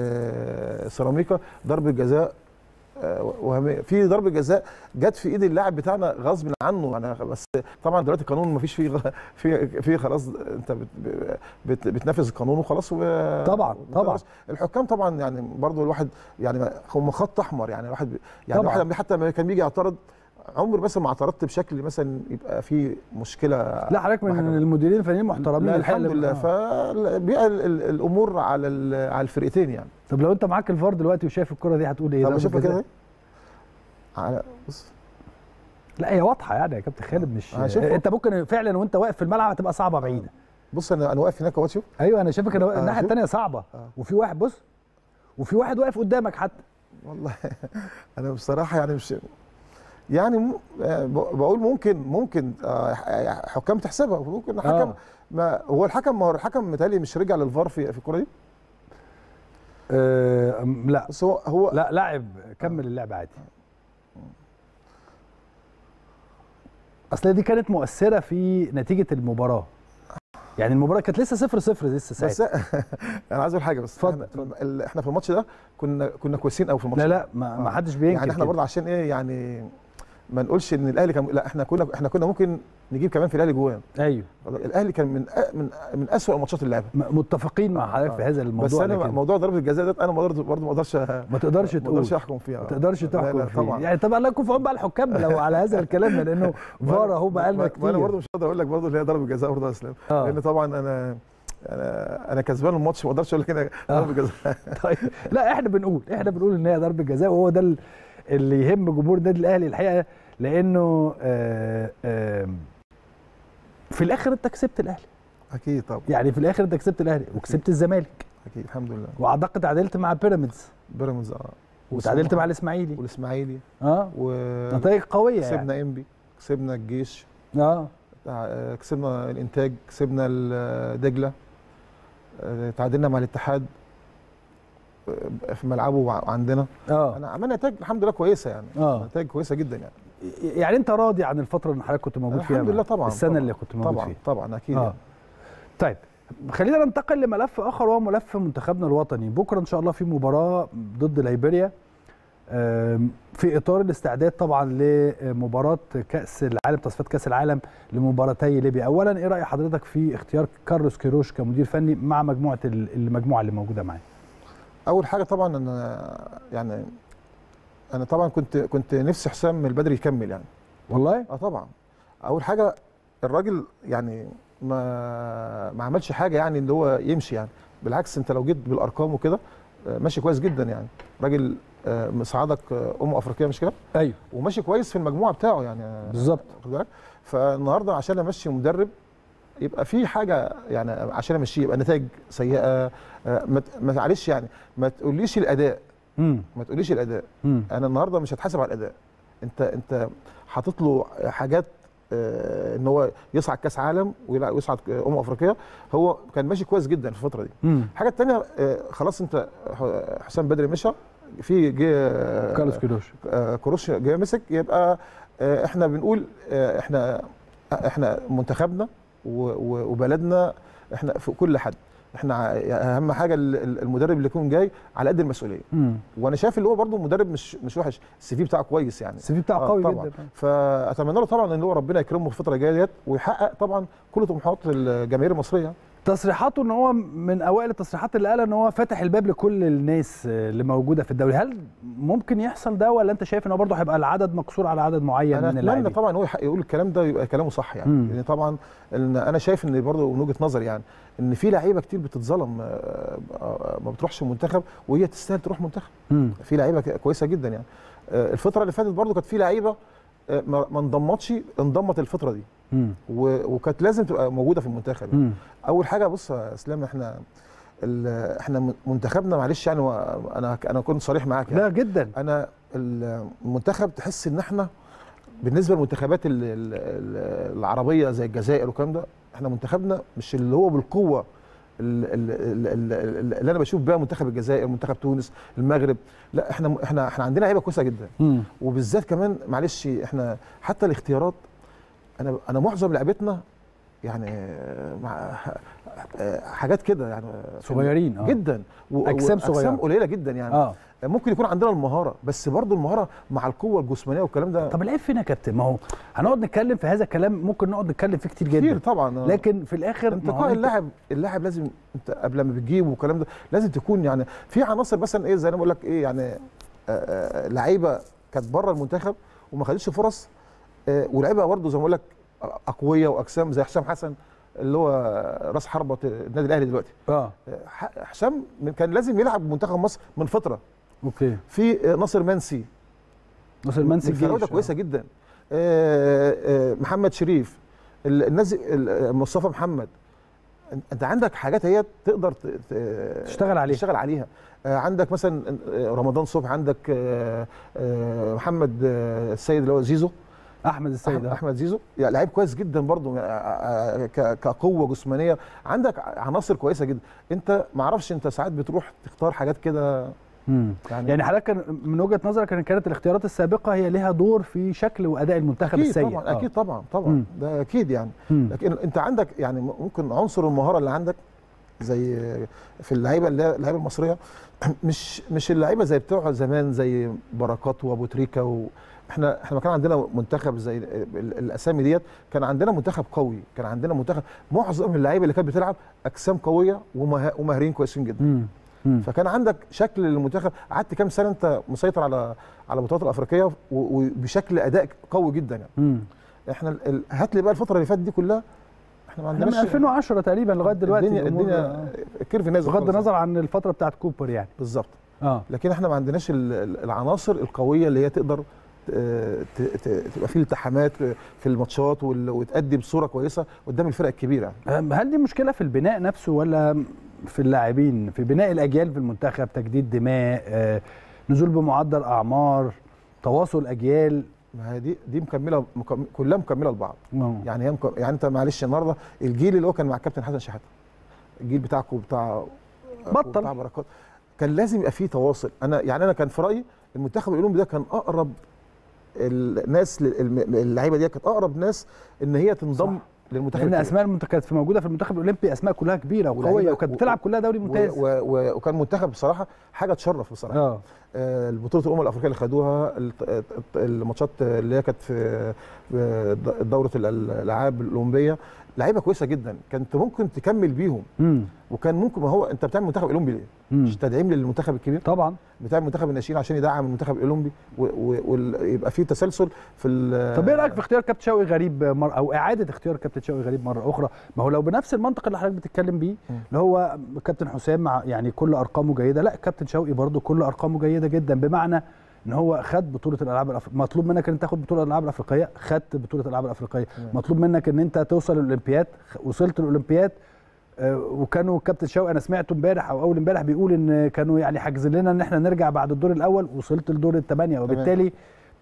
آه، سيراميكا ضربه جزاء آه، وهمية في ضربه جزاء جت في ايد اللاعب بتاعنا غصب عنه انا بس طبعا دلوقتي القانون ما فيش فيه غ- في في خلاص انت بت بت بتنفذ القانون وخلاص و- طبعاً، طبعاً. الحكام طبعا يعني برضو الواحد يعني هم خط احمر يعني الواحد يعني طبعاً. الواحد حتى لما كان بيجي يعترض عمر مثلا ما اعترضت بشكل مثلا يبقى في مشكله لا حضرتك من واحد- المديرين الفنيين المحترمين لا الحقيقة الحمد اللي- لله آه. فبيبقى ال- ال- الامور على ال- على الفرقتين يعني طب لو انت معاك الفار دلوقتي وشايف الكرة دي هتقول ايه؟ طب ضربة اشوفها جزاء؟ كده على بص لا هي واضحه يعني يا كابتن خالد مش هشوفها. انت ممكن فعلا وانت واقف في الملعب هتبقى صعبه بعيده بص انا انا واقف هناك اهو شوف ايوه انا شايفك انا واقف- آه، الناحيه شوف. الثانيه صعبه آه. وفي واحد بص وفي واحد واقف قدامك حتى والله انا بصراحه يعني مش يعني م- آه، ب- بقول ممكن ممكن آه، ح- حكام تحسبها ممكن الحكم آه. ما هو الحكم ما هو الحكم متهيألي مش رجع للفار في في الكوره دي أه أم، لا بس هو هو لا لاعب كمل اللعب عادي اصل دي كانت مؤثره في نتيجه المباراه يعني المباراه كانت لسه صفر صفر لسه بس ساعتها انا عايز اقول حاجه بس اتفضل، احنا, ال- احنا في الماتش ده كنا كنا كويسين قوي في الماتش لا ده. لا ما, ما آه. حدش بينكر يعني احنا كده. برضه عشان ايه يعني ما نقولش ان الاهلي كان لا احنا كنا احنا كنا ممكن نجيب كمان في الاهلي جوان ايوه الاهلي كان من أ- من من اسوء الماتشات اللي لعبها م- متفقين مع حضرتك في هذا الموضوع بس انا لكن موضوع ضربه الجزاء ده انا برضه برضه ما اقدرش ما تقدرش ما تقول اقدرش احكم فيها ما تقدرش لا، تحكم لا، فيه طبعا يعني طبعا الله يكون في عون بقى الحكام لو على هذا الكلام لانه فار اهو بقى لنا ما كتير انا برضه مش هقدر اقول لك برضه اللي هي ضربه جزاء برضه يا اسلام آه. لان طبعا انا انا انا كسبان الماتش ما اقدرش اقول لك انا آه. ضربه جزاء طيب لا احنا بنقول احنا بنقول ان هي ضربه جزاء وهو ده ال- اللي يهم جمهور النادي الاهلي الحقيقه لانه آه آه في الاخر انت كسبت الاهلي اكيد طبعا يعني في الاخر انت كسبت الاهلي وكسبت الزمالك اكيد الحمد لله واعتقد تعادلت مع بيراميدز بيراميدز اه وتعادلت مع الاسماعيلي والاسماعيلي اه وكسبنا نتائج قويه يعني انبي كسبنا الجيش اه آه، كسبنا الانتاج كسبنا ال- دجله آه، تعادلنا مع الاتحاد آه، في ملعبه وع- وعندنا اه انا عملنا نتائج الحمد لله كويسه يعني آه. نتائج كويسه جدا يعني يعني انت راضي عن الفتره اللي حضرتك كنت موجود فيها الحمد لله طبعا السنه طبعا اللي كنت موجود طبعا فيها طبعا اكيد اه يعني. طيب خلينا ننتقل لملف اخر وهو ملف منتخبنا الوطني بكره ان شاء الله في مباراه ضد ليبيريا آم، في اطار الاستعداد طبعا لمباراه كاس العالم تصفيات كاس العالم لمباراتي ليبيا اولا ايه راي حضرتك في اختيار كارلوس كيروش كمدير فني مع مجموعه ال- المجموعه اللي موجوده معاه اول حاجه طبعا انا يعني انا طبعا كنت كنت نفسي حسام من البدري يكمل يعني والله اه طبعا اول حاجه الراجل يعني ما ما عملش حاجه يعني اللي هو يمشي يعني بالعكس انت لو جيت بالارقام وكده آه، ماشي كويس جدا يعني راجل آه، مصعدك آه، امم افريقيا مش كده ايوه وماشي كويس في المجموعه بتاعه يعني آه، بالظبط واخد بالك فالنهارده عشان امشي مدرب يبقى في حاجه يعني عشان امشيه يبقى نتائج سيئه آه، ما ت- ما معلش يعني ما تقوليش الاداء امم ما تقوليش الاداء امم انا النهارده مش هتحاسب على الاداء انت انت حاطط له حاجات آه، ان هو يصعد كاس عالم ويلعب- ويصعد امم افريقيا هو كان ماشي كويس جدا في الفتره دي امم الحاجه الثانيه خلاص انت ح- حسام بدري مشى في جه كارلوس كيروش آه، كروش جه مسك يبقى آه، احنا بنقول آه، احنا احنا منتخبنا و- و- وبلدنا احنا في كل حد احنا ع- اهم حاجه ال- ال- المدرب اللي يكون جاي على قد المسؤوليه امم وانا شايف اللي هو برده مدرب مش مش وحش السي في بتاعه كويس يعني السي في بتاعه آه، قوي طبعا. جدا فاتمنى له طبعا ان هو ربنا يكرمه في الفتره الجايه ديت ويحقق طبعا كل طموحات الجماهير المصريه تصريحاته ان هو من اوائل التصريحات اللي قالها ان هو فاتح الباب لكل الناس اللي موجوده في الدوري هل ممكن يحصل ده ولا انت شايف ان هو برضه هيبقى العدد مقصور على عدد معين انا من اتمنى اللاعبين طبعا هو يحق- يقول الكلام ده يبقى كلامه صح يعني مم. لان طبعا إن انا شايف ان برضه من وجهه نظري يعني ان في لعيبه كتير بتتظلم آه، آه، ما بتروحش المنتخب وهي تستاهل تروح منتخب مم. في لعيبه ك- كويسه جدا يعني آه، الفتره اللي فاتت برضه كانت في لعيبه آه، ما ما انضمتش انضمت الفتره دي مم. و- وكانت لازم تبقى موجوده في المنتخب يعني. مم. اول حاجه بص يا اسلام احنا ال- احنا من- منتخبنا معلش يعني و- انا انا كنت صريح معاك يعني لا جدا انا المنتخب تحس ان احنا بالنسبه للمنتخبات ال- ال- ال- العربيه زي الجزائر والكلام ده احنا منتخبنا مش اللي هو بالقوه ال- ال- ال- ال- اللي انا بشوف بيها منتخب الجزائر منتخب تونس المغرب لا احنا احنا احنا عندنا لعيبه كويسه جدا مم. وبالذات كمان معلش احنا حتى الاختيارات انا انا معظم لعيبتنا يعني مع حاجات كده يعني صغيرين اه جدا و- أجسام واجسام صغيرة. قليله جدا يعني اه ممكن يكون عندنا المهاره بس برضو المهاره مع القوه الجسمانيه والكلام ده طب العيب فين يا كابتن ما هو هنقعد نتكلم في هذا الكلام ممكن نقعد نتكلم فيه كتير جدا كتير طبعا لكن في الاخر ما هو انتقاء أنت- اللاعب اللاعب لازم انت قبل ما بتجيبه والكلام ده لازم تكون يعني في عناصر مثلا ايه زي ما بقول لك ايه يعني آه، آه، لعيبه كانت بره المنتخب وما خدتش فرص آه، ولعيبه برضه زي ما بقول لك اقوياء واجسام زي حسام حسن اللي هو راس حربه النادي الاهلي دلوقتي اه آه، ح- حسام كان لازم يلعب منتخب مصر من فتره اوكي في آه، ناصر منسي ناصر منسي الفراوده الجيش كويسه جدا آه، آه، محمد شريف ال- الناس ال- مصطفى محمد انت عندك حاجات هي تقدر ت- ت- تشتغل عليها. تشتغل عليها آه، عندك مثلا آه، رمضان صبحي عندك آه، آه، محمد آه، السيد اللي هو زيزو احمد السيد احمد, آه. أحمد زيزو يعني لعيب كويس جدا برضه آه، آه، ك- كقوه جسمانيه عندك عناصر كويسه جدا انت ما اعرفش انت ساعات بتروح تختار حاجات كده مم. يعني, يعني حضرتك كان من وجهه نظرك ان كانت الاختيارات السابقه هي لها دور في شكل واداء المنتخب اكيد السيء طبعا آه. اكيد طبعا طبعا مم. ده اكيد يعني مم. لكن انت عندك يعني ممكن عنصر المهاره اللي عندك زي في اللعيبه اللي هي اللعيبه المصريه مش مش اللعيبه زي بتوع زمان زي بركات وابو تريكه و احنا احنا كان عندنا منتخب زي ال- ال- الاسامي ديت كان عندنا منتخب قوي كان عندنا منتخب معظم اللعيبه اللي كانت بتلعب اجسام قويه ومه- ومهاريين كويسين جدا مم. مم. فكان عندك شكل للمنتخب قعدت كام سنه انت مسيطر على على البطولات الافريقيه و- وبشكل اداء قوي جدا يعني مم. احنا ال- ال- هات لي بقى الفتره اللي فاتت دي كلها احنا ما احنا من عندناش 2010 تقريبا لغايه دلوقتي الدنيا الأمور- الدنيا الكيرف نازل بغض خالص. النظر عن الفتره بتاعت كوبر يعني بالظبط اه لكن احنا ما عندناش ال- ال- العناصر القويه اللي هي تقدر آه، ت- ت- تبقى فيه التحامات في الماتشات وال- وتأدي بصوره كويسه قدام الفرق الكبيره أم، هل دي مشكله في البناء نفسه ولا في اللاعبين في بناء الاجيال في المنتخب تجديد دماء آه، نزول بمعدل اعمار تواصل اجيال ما هي دي دي مكمله مكم- كلها مكمله لبعض آه. يعني هي مك... يعني انت معلش النهارده الجيل اللي هو كان مع الكابتن حسن شحاته الجيل بتاعكم بتاع بطل. بتاع بركات كان لازم يبقى فيه تواصل انا يعني انا كان في رايي المنتخب الاولمبي ده كان اقرب الناس لل- الم- اللعيبه دي كانت اقرب ناس ان هي تنضم صح. للمنتخب لان الكبير. اسماء المنتخب كانت في موجوده في المنتخب الاولمبي اسماء كلها كبيره وقويه ولاعيبة- وكانت و- بتلعب كلها دوري و- ممتاز و... و... وكان منتخب بصراحه حاجه تشرف بصراحه اه آه، البطوله الامم الافريقيه اللي خدوها الت- الت- الماتشات اللي هي كانت في في دوره الالعاب الاولمبيه لعيبه كويسه جدا كانت ممكن تكمل بيهم امم وكان ممكن ما هو انت بتعمل منتخب اولمبي ليه؟ مم. مش تدعيم للمنتخب الكبير طبعا بتعمل منتخب الناشئين عشان يدعم المنتخب الاولمبي ويبقى في تسلسل في ال- طب ايه رايك في اختيار كابتن شوقي غريب مره او اعاده اختيار كابتن شوقي غريب مره اخرى ما هو لو بنفس المنطق اللي حضرتك بتتكلم بيه اللي هو كابتن حسام مع يعني كل ارقامه جيده لا كابتن شوقي برضو كل ارقامه جيده جدا بمعنى ان هو خد بطوله الالعاب الأفريقية مطلوب منك ان انت تاخد بطوله الالعاب الافريقيه خدت بطوله الالعاب الافريقيه مطلوب منك ان انت توصل للاولمبياد خ- وصلت للاولمبياد آه، وكانوا كابتن شوقي انا سمعته امبارح او اول امبارح بيقول ان كانوا يعني حاجزين لنا ان احنا نرجع بعد الدور الاول وصلت لدور الثمانيه وبالتالي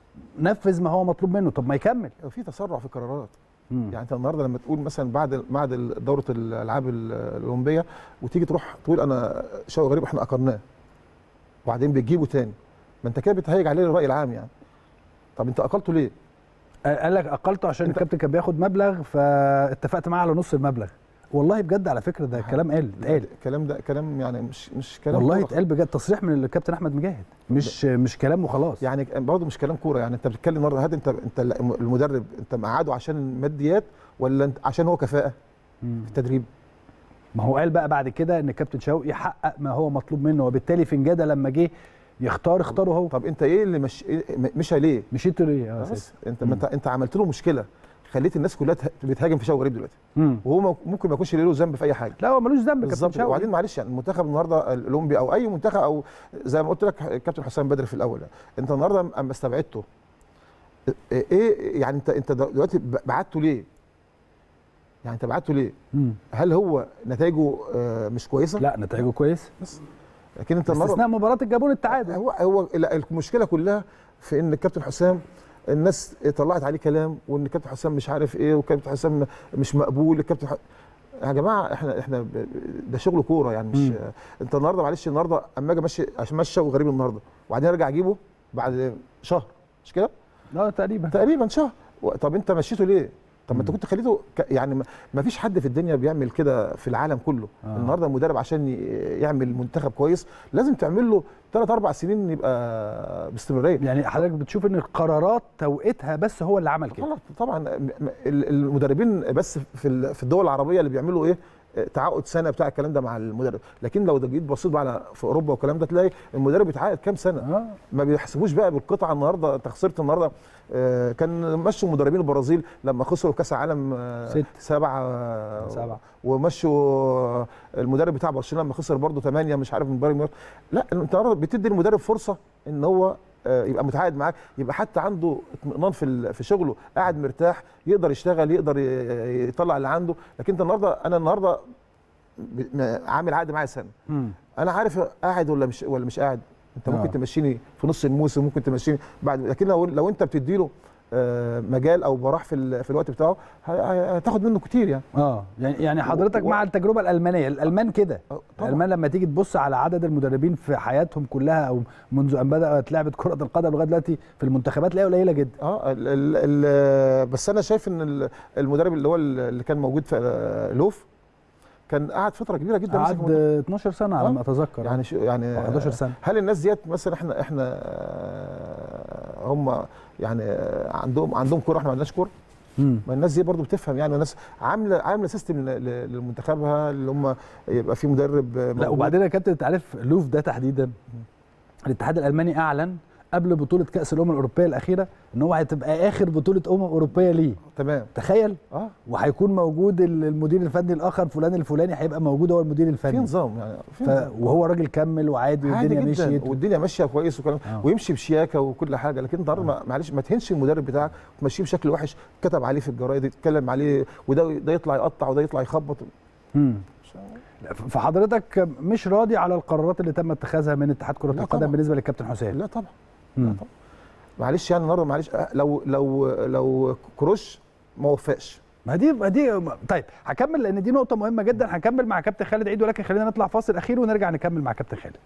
نفذ ما هو مطلوب منه طب ما يكمل في تسرع في القرارات مم. يعني انت النهارده لما تقول مثلا بعد بعد دوره الالعاب ال- الاولمبيه وتيجي تروح تقول انا شوقي غريب احنا اقرناه وبعدين بتجيبه تاني ما انت كده بتهيج عليه الراي العام يعني طب انت اقلته ليه؟ قال لك اقلته عشان أنت- الكابتن كان بياخد مبلغ فاتفقت معاه على نص المبلغ والله بجد على فكره ده كلام قال اتقال الكلام ده كلام يعني مش مش كلام والله كورة. اتقال بجد تصريح من الكابتن احمد مجاهد مش مش كلام وخلاص يعني برضه مش كلام كوره يعني انت بتتكلم النهارده هل انت انت المدرب انت مقعده عشان الماديات ولا انت عشان هو كفاءه مم. في التدريب؟ ما هو قال بقى بعد كده ان الكابتن شوقي حقق ما هو مطلوب منه وبالتالي فنجاده لما جه يختار اختاره هو طب انت ايه اللي مش إيه مشى ليه؟ مشيت ليه يا بس اساسي انت ما انت انت عملت له مشكله خليت الناس كلها ته- بتهاجم في شوقي غريب دلوقتي مم. وهو مو- ممكن ما يكونش له ذنب في اي حاجه لا هو ملوش ذنب كابتن بالظبط شوقي وبعدين معلش يعني المنتخب النهارده الاولمبي او اي منتخب او زي ما قلت لك الكابتن حسام بدر في الاول انت النهارده اما استبعدته ايه يعني انت انت دلوقتي بعته ليه؟ يعني انت بعته ليه؟ مم. هل هو نتائجه آه، مش كويسه؟ لا نتائجه كويس بس لكن انت النهارده باستثناء مباراه الجابون التعادل هو هو لا، المشكله كلها في ان الكابتن حسام الناس طلعت عليه كلام وان الكابتن حسام مش عارف ايه والكابتن حسام مش مقبول الكابتن ح... يا جماعه احنا احنا ب- ده شغل كوره يعني مش مم. انت النهارده معلش النهارده اما اجي امشي عشان مشى وغريب النهارده وبعدين ارجع اجيبه بعد شهر مش كده؟ لا تقريبا تقريبا شهر و- طب انت مشيته ليه؟ طب ما انت كنت خليته ك... يعني ما- ما فيش حد في الدنيا بيعمل كده في العالم كله آه. آه. النهارده المدرب عشان ي- يعمل منتخب كويس لازم تعمل له ثلاث اربع سنين يبقى باستمراريه يعني حضرتك بتشوف ان القرارات توقيتها بس هو اللي عمل كده غلط طبعا م- م- ال- المدربين بس في ال- في الدول العربيه اللي بيعملوا ايه تعاقد سنه بتاع الكلام ده مع المدرب لكن لو ده جيت بصيت بقى على في اوروبا والكلام ده تلاقي المدرب بيتعاقد كام سنه اه ما بيحسبوش بقى بالقطعه النهارده انت خسرت النهارده آه، كان مشوا مدربين البرازيل لما خسروا كاس عالم آه، ست. سبعه سبعة. ومشوا المدرب بتاع برشلونه لما خسر برضه ثمانيه مش عارف من بايرن ميونخ لا انت النهارده بتدي المدرب فرصه ان هو آه، يبقى متعاقد معاك يبقى حتى عنده اطمئنان في ال- في شغله قاعد مرتاح يقدر يشتغل يقدر ي- يطلع اللي عنده لكن انت النهارده انا النهارده ب- م- عامل عقد معايا سنه مم. انا عارف قاعد ولا مش ولا مش قاعد انت ممكن آه. تمشيني في نص الموسم ممكن تمشيني بعد لكن لو لو انت بتديله آه، مجال او براح في ال- في الوقت بتاعه ه- ه- هتاخد منه كتير يعني اه يعني يعني حضرتك و- مع التجربه الالمانيه الالمان كده آه، طبعاً. الالمان لما تيجي تبص على عدد المدربين في حياتهم كلها او منذ ان بدات لعبه كره القدم لغايه دلوقتي في المنتخبات تلاقيها قليله جدا اه ال ال ال بس انا شايف ان ال- المدرب اللي هو اللي كان موجود في آه، لوف كان قعد فتره كبيره جدا ماسك قعد المنتخب. 12 سنه على آه. ما اتذكر يعني شو يعني أو 11 سنه هل الناس ديت مثلا احنا احنا آه، هم يعني آه، عندهم عندهم كوره احنا ما عندناش كوره مم. ما الناس دي برضو بتفهم يعني الناس عامله عامله سيستم ل- ل- لمنتخبها اللي هم يبقى في مدرب لا موجود. وبعدين يا كابتن انت عارف لوف ده تحديدا الاتحاد الالماني اعلن قبل بطوله كاس الامم الاوروبيه الاخيره ان هو هتبقى اخر بطوله امم اوروبيه ليه تمام تخيل اه وهيكون موجود ال- المدير الفني الاخر فلان الفلاني هيبقى موجود هو المدير في الفني نظام يعني في ف... نظام. وهو راجل كمل وعادي عادي والدنيا جدا مشيت والدنيا ماشيه كويس وكلام آه. ويمشي بشياكه وكل حاجه لكن النهارده ما- معلش ما تهنش المدرب بتاعك وتمشيه بشكل وحش كتب عليه في الجرايد يتكلم عليه وده ده يطلع يقطع وده يطلع يخبط مم. فحضرتك مش راضي على القرارات اللي تم اتخاذها من اتحاد كره لا القدم طبعا. بالنسبه للكابتن حسام لا طبعا مم. لا طبعا معلش يعني النهارده معلش آه، لو لو لو كروش ما وفقش ما دي ما دي طيب هكمل لان دي نقطه مهمه جدا هكمل مع كابتن خالد عيد ولكن خلينا نطلع فاصل اخير ونرجع نكمل مع كابتن خالد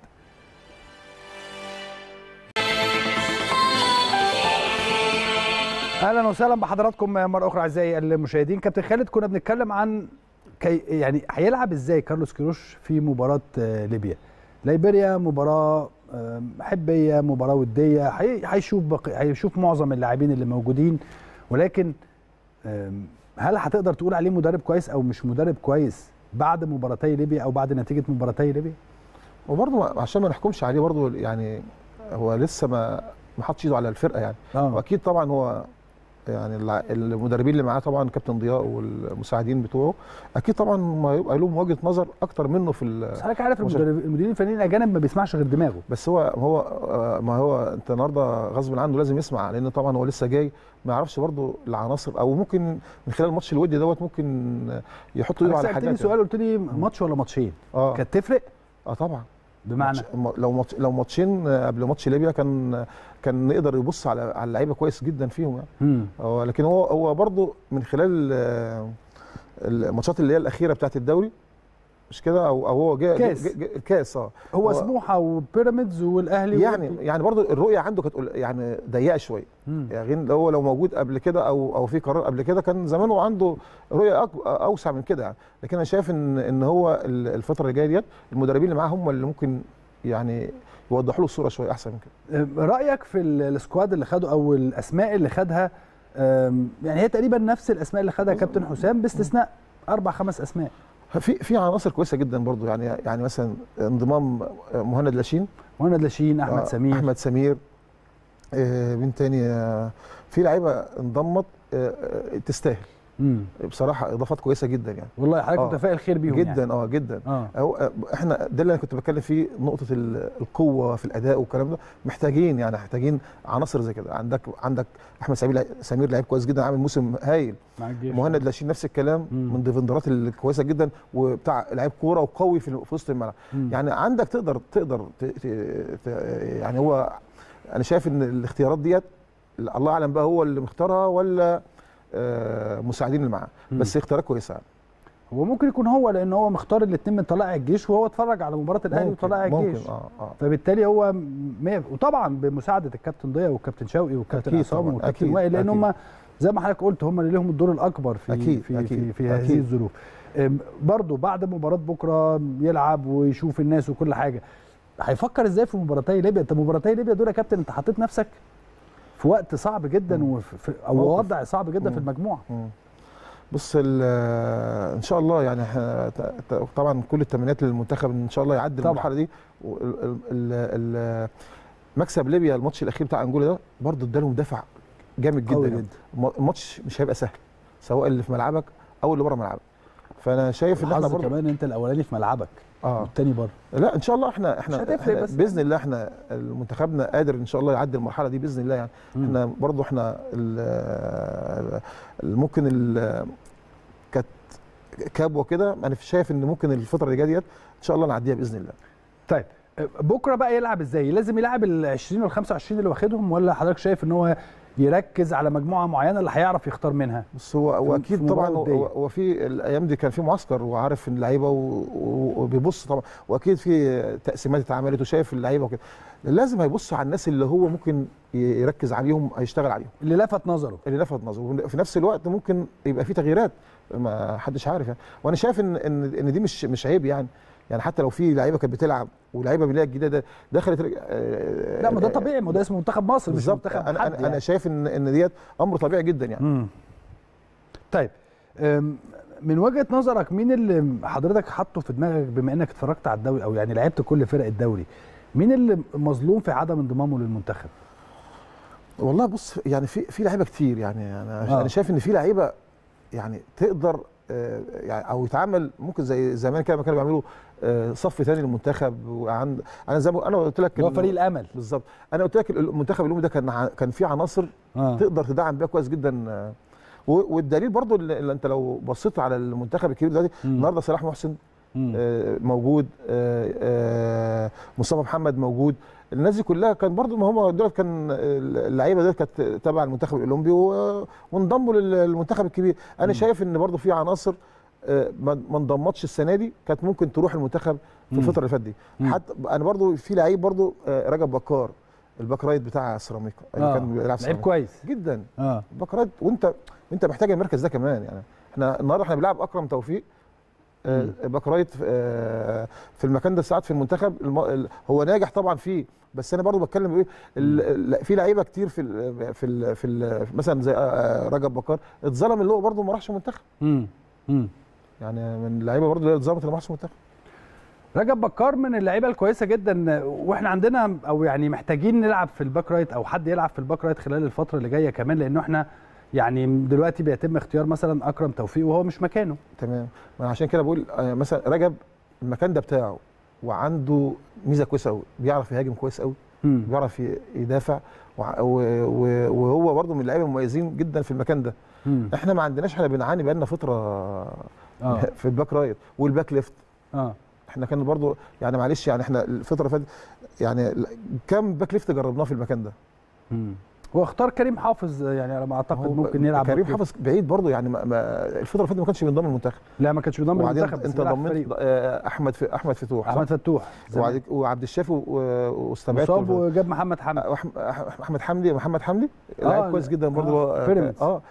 اهلا وسهلا بحضراتكم مره اخرى اعزائي المشاهدين كابتن خالد كنا بنتكلم عن كي يعني هيلعب ازاي كارلوس كيروش في مباراه آه، ليبيا ليبيريا مباراه آه، حبيه مباراه وديه هي- هيشوف بقي هيشوف معظم اللاعبين اللي موجودين ولكن آم، هل هتقدر تقول عليه مدرب كويس او مش مدرب كويس بعد مباراتي ليبيا او بعد نتيجه مباراتي ليبيا وبرضه ما- عشان ما نحكمش عليه برضه يعني هو لسه ما ما حطش ايده على الفرقه يعني اه واكيد طبعا هو يعني الع- المدربين اللي معاه طبعا كابتن ضياء والمساعدين بتوعه اكيد طبعا ما يبقى لهم وجهه نظر اكتر منه في ال- بس حضرتك عارف مش- المدرب المديرين الفنيين الاجانب ما بيسمعش غير دماغه بس هو هو آه، ما هو انت النهارده غصب عنه لازم يسمع لان طبعا هو لسه جاي ما يعرفش برضه العناصر او ممكن من خلال الماتش الودي دوت ممكن يحط ايده حضرتك على سالتني حاجات سؤال قلت لي ماتش ولا ماتشين اه كانت تفرق اه طبعا بمعنى ماتش- م- لو ماتش لو ماتشين آه، قبل ماتش ليبيا كان كان يقدر يبص على على اللعيبه كويس جدا فيهم يعني مم. هو لكن هو هو برضه من خلال آه، الماتشات اللي هي الاخيره بتاعت الدوري مش كده او او هو جه كاس. جه- جه- كاس اه هو هو- سموحه وبيراميدز والاهلي يعني وال- يعني برضه الرؤيه عنده كانت قل- يعني ضيقه شويه مم. يعني هو لو موجود قبل كده او او في قرار قبل كده كان زمانه عنده رؤيه أك- اوسع من كده يعني لكن انا شايف ان ان هو ال- الفتره اللي جايه ديت المدربين اللي معاه هم اللي ممكن يعني يوضحوا له الصوره شويه احسن من كده رايك في ال- السكواد اللي خده او الاسماء اللي خدها أم، يعني هي تقريبا نفس الاسماء اللي خدها كابتن حسام باستثناء اربع خمس اسماء في في عناصر كويسه جدا برضو يعني يعني مثلا انضمام مهند لاشين مهند لاشين احمد آه، سمير احمد سمير آه، مين تاني آه، في لعيبه انضمت آه، آه، تستاهل مم. بصراحه اضافات كويسه جدا يعني والله حضرتك آه. متفائل خير بيهم جدا يعني. اه جدا اه أهو آه، احنا ده اللي انا كنت بتكلم فيه نقطه ال- القوه في الاداء والكلام ده محتاجين يعني محتاجين عناصر زي كده عندك عندك احمد سمير سمير لعيب كويس جدا عامل موسم هايل مع الجيش مهند لاشين نفس الكلام مم. من ديفندرات الكويسه جدا وبتاع لعيب كوره وقوي في في وسط الملعب مم. يعني عندك تقدر تقدر ت- ت- ت- يعني هو انا شايف ان الاختيارات ديت الله اعلم بقى هو اللي مختارها ولا آه، مساعدين اللي معاه مم. بس اختيارات كويسه يعني. هو ممكن يكون هو لان هو مختار الاثنين من طلائع الجيش وهو اتفرج على مباراه الاهلي ممكن وطلائع الجيش ممكن اه اه فبالتالي هو مية وطبعا بمساعده الكابتن ضياء والكابتن شوقي والكابتن أكيد عصام طبعاً، والكابتن أكيد، وائل لان أكيد. هم زي ما حضرتك قلت هم اللي لهم الدور الاكبر في أكيد، في أكيد، في, في هذه أكيد. الظروف أم، برضه بعد مباراه بكره يلعب ويشوف الناس وكل حاجه هيفكر ازاي في مباراتي ليبيا انت مباراتي ليبيا دول يا كابتن انت حطيت نفسك في وقت صعب جدا مم. وفي او موقف. وضع صعب جدا في مم. المجموعه مم. بص ال- ان شاء الله يعني إحنا ت- ت- طبعا كل التمنيات للمنتخب ان شاء الله يعدي طبعاً. المرحله دي وال- ال- ال- ال- مكسب ليبيا الماتش الاخير بتاع انجولا ده برضه ادالهم دفع جامد جدا, قوي يعني. جدا. الم- الماتش مش هيبقى سهل سواء اللي في ملعبك او اللي بره ملعبك فانا شايف ان احنا الحظ برضه كمان انت الاولاني في ملعبك اه والتاني بره لا ان شاء الله احنا احنا, مش هتفرق احنا بس. باذن الله احنا منتخبنا قادر ان شاء الله يعدي المرحله دي باذن الله يعني مم. احنا برضو احنا ال- ال- ممكن ال- كانت كابوه كده انا شايف ان ممكن الفتره اللي جايه ديت ان شاء الله نعديها باذن الله طيب بكره بقى يلعب ازاي؟ لازم يلعب ال 20 وال 25 اللي واخدهم ولا حضرتك شايف ان هو يركز على مجموعه معينه اللي هيعرف يختار منها؟ بس هو هو في اكيد مباراة طبعا هو- ودية. هو هو في الايام دي كان في معسكر وعارف اللعيبه و- و- وبيبص طبعا واكيد في تقسيمات اتعملت وشايف اللعيبه وكده لازم هيبص على الناس اللي هو ممكن ي- يركز عليهم هيشتغل عليهم اللي لفت نظره اللي لفت نظره وفي نفس الوقت ممكن يبقى في تغييرات ما حدش عارف يعني وانا شايف ان ان ان دي مش مش عيب يعني يعني حتى لو في لعيبه كانت بتلعب ولعيبه من اللي هي الجديده دخلت لا ما ده طبيعي ما ده اسمه منتخب مصر مش بالظبط منتخب انا حد انا, يعني. أنا شايف ان ان ديت امر طبيعي جدا يعني مم. طيب أم، من وجهه نظرك مين اللي حضرتك حاطه في دماغك بما انك اتفرجت على الدوري او يعني لعبت كل فرق الدوري مين اللي مظلوم في عدم انضمامه للمنتخب؟ والله بص يعني في في لعيبه كتير يعني انا آه. انا شايف ان في لعيبه يعني تقدر آه، يعني او يتعامل ممكن زي زمان كده ما كانوا بيعملوا آه، صف ثاني للمنتخب وعند انا زي ما انا قلت لك اللي هو إن- فريق الامل بالظبط انا قلت لك المنتخب الأولمبي ده كان ع- كان فيه عناصر اه تقدر تدعم بيها كويس جدا آه، و- والدليل برضو اللي اللي انت لو بصيت على المنتخب الكبير دلوقتي مم. النهارده صلاح محسن مم. آه، موجود آه، آه، مصطفى محمد موجود الناس دي كلها كان برضو ما هم دول كان اللعيبه دول كانت تبع المنتخب الاولمبي و- وانضموا للمنتخب الكبير انا مم. شايف ان برضو في عناصر آه، ما ما انضمتش السنه دي كانت ممكن تروح المنتخب في مم. الفتره اللي فاتت دي مم. حتى انا برضو في لعيب برضو آه، رجب بكار الباك رايت بتاع سيراميكا اللي آه. كان بيلعب لعيب سيراميكا كويس جدا اه باك رايت وانت انت محتاج المركز ده كمان يعني احنا النهارده احنا بنلعب اكرم توفيق آه، مم. باك رايت آه، في المكان ده ساعات في المنتخب الم... ال- هو ناجح طبعا فيه بس انا برضو بتكلم ايه ال- ال- في لعيبه كتير في ال في ال في ال مثلا زي آه، رجب بكار اتظلم اللي هو برضو ما راحش منتخب امم امم يعني من اللعيبه برضو اللي اتظلمت اللي ما راحش منتخب رجب بكار من اللعيبه الكويسه جدا واحنا عندنا او يعني محتاجين نلعب في الباك رايت او حد يلعب في الباك رايت خلال الفتره اللي جايه كمان لانه احنا يعني دلوقتي بيتم اختيار مثلا اكرم توفيق وهو مش مكانه تمام ما أنا عشان كده بقول آه، مثلا رجب المكان ده بتاعه وعنده ميزه كويسه قوي بيعرف يهاجم كويس قوي امم بيعرف ي- يدافع وع- و- و- وهو برضه من اللعيبه المميزين جدا في المكان ده احنا ما عندناش احنا بنعاني بقالنا فتره اه في الباك رايت والباك ليفت اه احنا كان برضه يعني معلش يعني احنا الفتره اللي فاتت يعني ال- كم باك ليفت جربناه في المكان ده مم. هو اختار كريم حافظ يعني على ما اعتقد هو ممكن يلعب كريم باك ليفت. حافظ بعيد برضه يعني ما ما الفتره اللي فاتت ما كانش بينضم المنتخب لا ما كانش بيضم وبعدين المنتخب بس انت بيلعب في ضمنت فريقه. آه، احمد في احمد فتوح صح؟ احمد فتوح زمان. وبعد- وعبد الشافي و- واستبعدت مصاب وجاب محمد حمدي أحم- أح- احمد حمدي محمد حمدي لعيب كويس جدا برضه آه، هو- بيراميدز. اه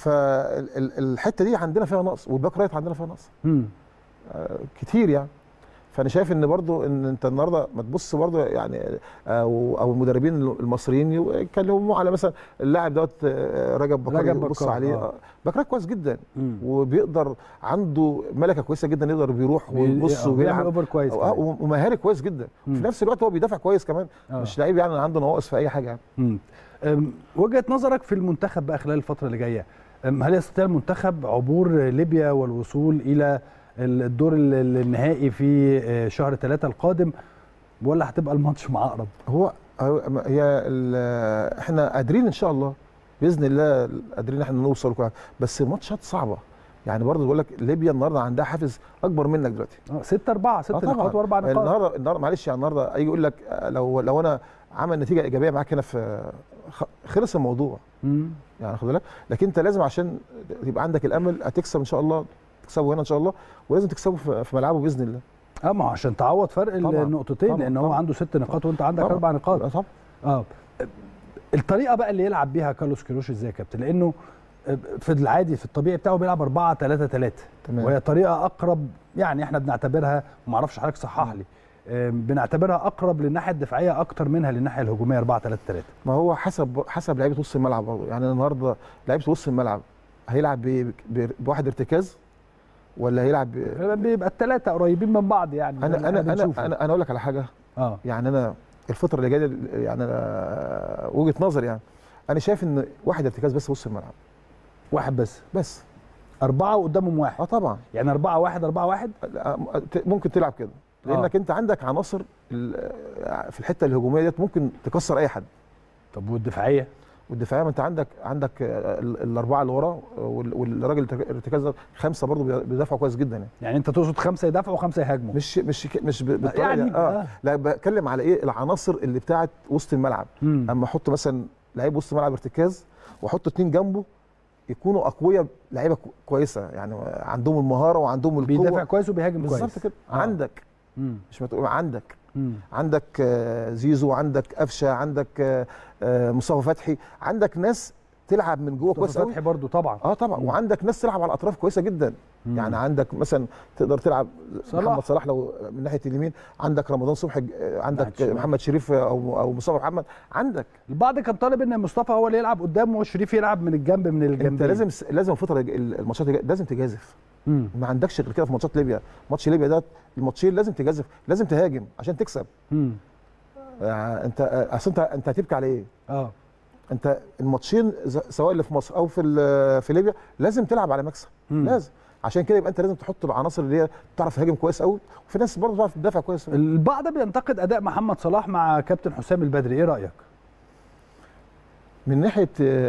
فالحته دي عندنا فيها نقص والباك رايت عندنا فيها نقص مم. آه، كتير يعني فانا شايف ان برضو ان انت النهارده ما تبص برضو يعني او او المدربين المصريين يتكلموا على مثلا اللاعب دوت آه، رجب بكر رجب يبص بكر، عليه آه. آه. بكر كويس جدا مم. وبيقدر عنده ملكه كويسه جدا يقدر بيروح ويبص بيعمل وبيلعب اوفر كويس آه، كمان. ومهاري كويس جدا مم. في نفس الوقت هو بيدافع كويس كمان آه. مش لعيب يعني عنده نواقص في اي حاجه يعني مم. أم، وجهه نظرك في المنتخب بقى خلال الفتره اللي جايه أم، هل يستطيع المنتخب عبور ليبيا والوصول الى الدور ال- ال- النهائي في آه، شهر ثلاثة القادم ولا هتبقى الماتش مع اقرب هو هو- هي ال- احنا قادرين ان شاء الله باذن الله قادرين احنا نوصل وكل حاجة. بس ماتشات صعبه يعني برضه بقول لك ليبيا النهارده عندها حافز اكبر منك دلوقتي 6 4 6 آه طبعاً. نقاط واربع نقاط النهارده النهارده معلش يعني النهارده يجي يقول لك آه، لو لو انا عمل نتيجه ايجابيه معاك هنا في خ- خلص الموضوع مم. يعني خد بالك لكن انت لازم عشان يبقى عندك الامل هتكسب ان شاء الله تكسبه هنا ان شاء الله ولازم تكسبه في في ملعبه باذن الله اه ما هو عشان تعوض فرق طبعاً. النقطتين طبعاً. لان هو طبعاً. عنده ست نقاط وانت عندك طبعاً. اربع نقاط آه طبعا اه الطريقه بقى اللي يلعب بيها كارلوس كيروش ازاي يا كابتن لانه في العادي في الطبيعي بتاعه بيلعب 4 3 3 تمام وهي طريقه اقرب يعني احنا بنعتبرها وما اعرفش حضرتك صحح لي آم، بنعتبرها اقرب للناحيه الدفاعيه اكتر منها للناحيه الهجوميه 4 3 3 ما هو حسب حسب لعيبه وسط الملعب برضه يعني النهارده لعيبه وسط الملعب هيلعب ب- ب- بواحد ارتكاز ولا هيلعب ب... غالبا بيبقى الثلاثه قريبين من بعض يعني ده انا اللي انا إحنا انا بنشوفه. انا, أنا اقول لك على حاجه اه يعني انا الفتره اللي جايه دي، يعني انا وجهه نظر يعني انا شايف ان واحد ارتكاز بس وسط الملعب واحد بس بس اربعه وقدامهم واحد اه طبعا يعني أربعة واحد أربعة واحد لا، ت- ممكن تلعب كده لانك انت عندك عناصر ال- في الحته الهجوميه ديت ممكن تكسر اي حد طب والدفاعيه والدفاعيه ما انت عندك عندك آه، ال- الاربعه اللي ورا وال- والراجل الارتك- الارتكاز ده خمسه برضه بي- بيدافعوا كويس جدا يعني يعني انت تقصد خمسه يدافعوا وخمسه يهاجموا مش مش ك- مش ب- بالطريقه يعني دي. اه آه. لا بتكلم على ايه العناصر اللي بتاعت وسط الملعب مم. اما احط مثلا لعيب وسط ملعب ارتكاز واحط اتنين جنبه يكونوا اقوياء لعيبه كو- كويسه يعني عندهم المهاره وعندهم القوه بيدافع كويس وبيهاجم كويس بالظبط كده آه. عندك مم. مش ما تقول عندك مم. عندك آه، زيزو عندك قفشه عندك آه، آه، مصطفى فتحي عندك ناس تلعب من جوه كويس مصطفى قوي فتحي برضو طبعا اه طبعا مم. وعندك ناس تلعب على الاطراف كويسه جدا مم. يعني عندك مثلا تقدر تلعب صلاح. محمد صلاح لو من ناحيه اليمين عندك رمضان صبحي آه، ناحية عندك الشمال. محمد شريف او او مصطفى محمد عندك البعض كان طالب ان مصطفى هو اللي يلعب قدام وشريف يلعب من الجنب من الجنب انت لازم لازم الفتره الج- الماتشات الجاية لازم تجازف مم. ما عندكش غير كده في ماتشات ليبيا ماتش ليبيا ده الماتشين لازم تجازف لازم تهاجم عشان تكسب مم. آه، انت آه، اصل انت انت هتبكي على ايه اه انت الماتشين ز- سواء اللي في مصر او في ال- في ليبيا لازم تلعب على مكسب مم. لازم عشان كده يبقى انت لازم تحط العناصر اللي هي تعرف تهاجم كويس قوي وفي ناس برضه تعرف تدافع كويس قوي. البعض بينتقد اداء محمد صلاح مع كابتن حسام البدري ايه رايك من ناحيه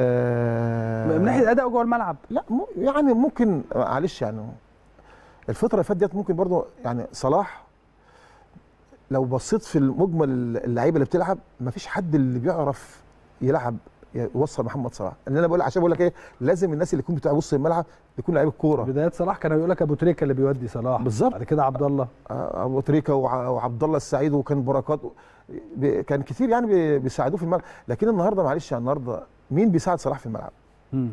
آه، من ناحيه اداء جوه الملعب لا م- يعني ممكن معلش يعني الفتره اللي فاتت ديت ممكن برضه يعني صلاح لو بصيت في المجمل اللعيبه اللي بتلعب ما فيش حد اللي بيعرف يلعب يوصل محمد صلاح ان انا بقول عشان بقول لك ايه لازم الناس اللي يكون بتاع وسط الملعب يكون لعيب الكوره بدايات صلاح كان يقول لك ابو تريكه اللي بيودي صلاح بالظبط. بعد كده عبد الله آه، ابو تريكه وع- وعبد الله السعيد وكان بركات ب- كان كتير يعني بي- بيساعدوه في الملعب لكن النهارده معلش يعني النهارده مين بيساعد صلاح في الملعب مم.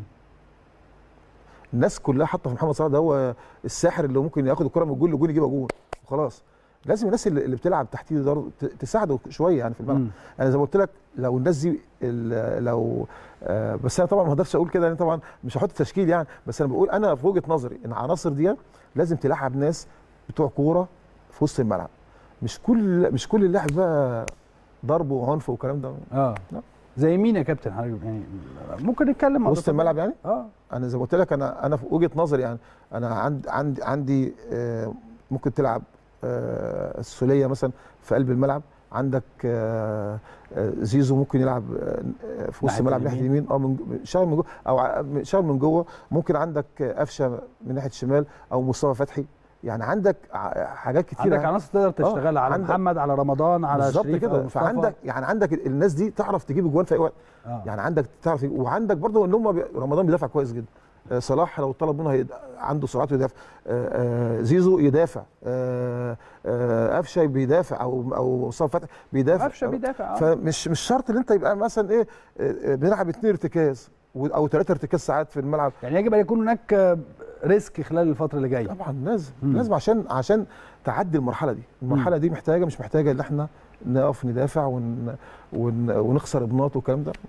الناس كلها حاطه في محمد صلاح ده هو الساحر اللي ممكن ياخد الكره من الجول لجول يجيبها جول وخلاص لازم الناس اللي اللي بتلعب تحتيه برضه ت- تساعده شويه يعني في الملعب مم. انا زي ما قلت لك لو الناس دي ال- لو آه، بس انا طبعا ما اقدرش اقول كده انا طبعا مش هحط تشكيل يعني بس انا بقول انا في وجهه نظري ان العناصر دي لازم تلعب ناس بتوع كوره في وسط الملعب مش كل مش كل اللاعب بقى ضرب وعنف والكلام ده اه لا. زي مين يا كابتن حضرتك يعني ممكن نتكلم وسط الملعب يعني اه انا زي ما قلت لك انا انا في وجهه نظري يعني انا عند عندي عندي آه، ممكن تلعب آه، السوليه مثلا في قلب الملعب عندك آه، آه، زيزو ممكن يلعب آه، في وسط ناحية الملعب ناحيه اليمين. اليمين اه من شغل من جوه او ع- شغل من جوه ممكن عندك آه، قفشه من ناحيه الشمال او مصطفى فتحي يعني عندك ع- حاجات كتيره عندك يعني. عناصر تقدر تشتغلها على عندك- محمد على رمضان على بالظبط شريف أو كده مصطفى. فعندك يعني عندك ال- الناس دي تعرف تجيب اجوان في اي وقت آه. يعني عندك تعرف تجيب- وعندك برضه ان هم بي- رمضان بيدافع كويس جدا آه، صلاح لو طلب منه هيد... عنده سرعات يدافع آه، آه، زيزو يدافع آه، آه، قفشه بيدافع او او مصطفى فتحي بيدافع قفشه بيدافع اه فمش مش شرط ان انت يبقى مثلا ايه آه، آه، بنلعب اتنين ارتكاز و- او ثلاثه ارتكاز ساعات في الملعب يعني يجب ان يكون هناك آه، ريسك خلال الفتره اللي جايه طبعا لازم مم. لازم عشان عشان تعدي المرحله دي المرحله دي محتاجه مش محتاجه ان احنا نقف ندافع ون ون ونخسر ابناط والكلام ده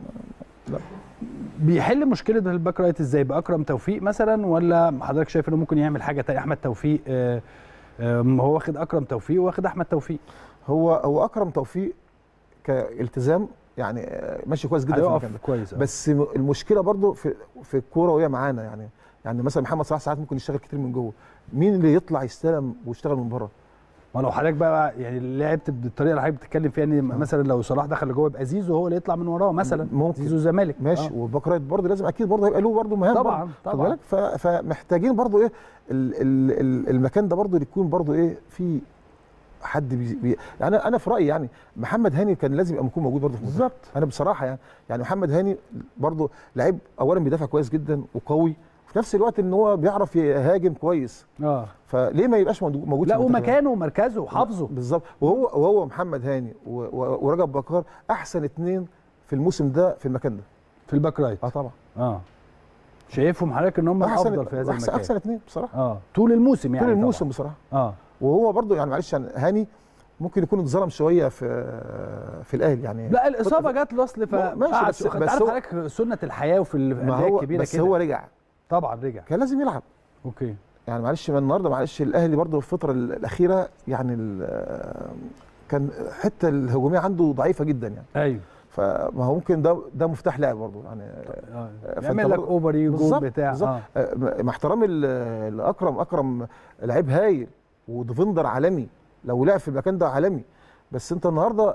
بيحل مشكله الباك رايت ازاي باكرم توفيق مثلا ولا حضرتك شايف انه ممكن يعمل حاجه تانية احمد توفيق آه، آه، هو واخد اكرم توفيق واخد احمد توفيق هو هو اكرم توفيق كالتزام يعني آه، ماشي كويس جدا في المكان هيقف ده كويس آه. بس م- المشكله برضو في في الكوره وهي معانا يعني يعني مثلا محمد صلاح ساعات ممكن يشتغل كتير من جوه مين اللي يطلع يستلم ويشتغل من بره ما لو حضرتك بقى يعني لعبت بالطريقه اللي حضرتك بتتكلم فيها ان مثلا لو صلاح دخل لجوه يبقى زيزو هو اللي يطلع من وراه مثلا ممكن. زيزو الزمالك ماشي آه. والباك رايت برضه لازم اكيد برضه هيبقى له برضه مهام طبعاً، برضه. خد طبعاً. بالك ف- فمحتاجين برضه ايه ال ال ال المكان ده برضه يكون برضه ايه في حد بي بي يعني انا في رايي يعني محمد هاني كان لازم يبقى يكون موجود برضه في المكان. بالظبط انا بصراحه يعني يعني محمد هاني برضه لعيب اولا بيدافع كويس جدا وقوي وفي نفس الوقت ان هو بيعرف يهاجم كويس اه فليه ما يبقاش موجود موجود لا في المنتخب؟ ومكانه ومركزه وحافظه بالظبط وهو وهو محمد هاني و- و- ورجب بكار احسن اتنين في الموسم ده في المكان ده في الباك رايت اه طبعا اه شايفهم حضرتك ان هم احسن الافضل في هذا احسن المكان احسن اتنين بصراحه اه طول الموسم يعني طول طبعاً. الموسم بصراحه اه وهو برضو يعني معلش يعني هاني ممكن يكون اتظلم شويه في في الاهلي يعني لا الاصابه جت له اصل ف ما- ماشي، قعد- بس- انت بس عارف هو- حضرتك سنه الحياه وفي ما الانديه هو الكبيره بس كده هو رجع طبعا رجع كان لازم يلعب اوكي يعني معلش من النهارده معلش الاهلي برضو في الفتره الاخيره يعني ال- كان الحته الهجوميه عنده ضعيفه جدا يعني ايوه فما هو ممكن ده ده مفتاح لعب برضو يعني آه. فأنت يعمل لك برضو- اوفر جول بالظبط، بتاع بالظبط. آه. آه، مع احترامي ل- لاكرم اكرم لعيب هايل وديفندر عالمي لو لعب في المكان ده عالمي بس انت النهارده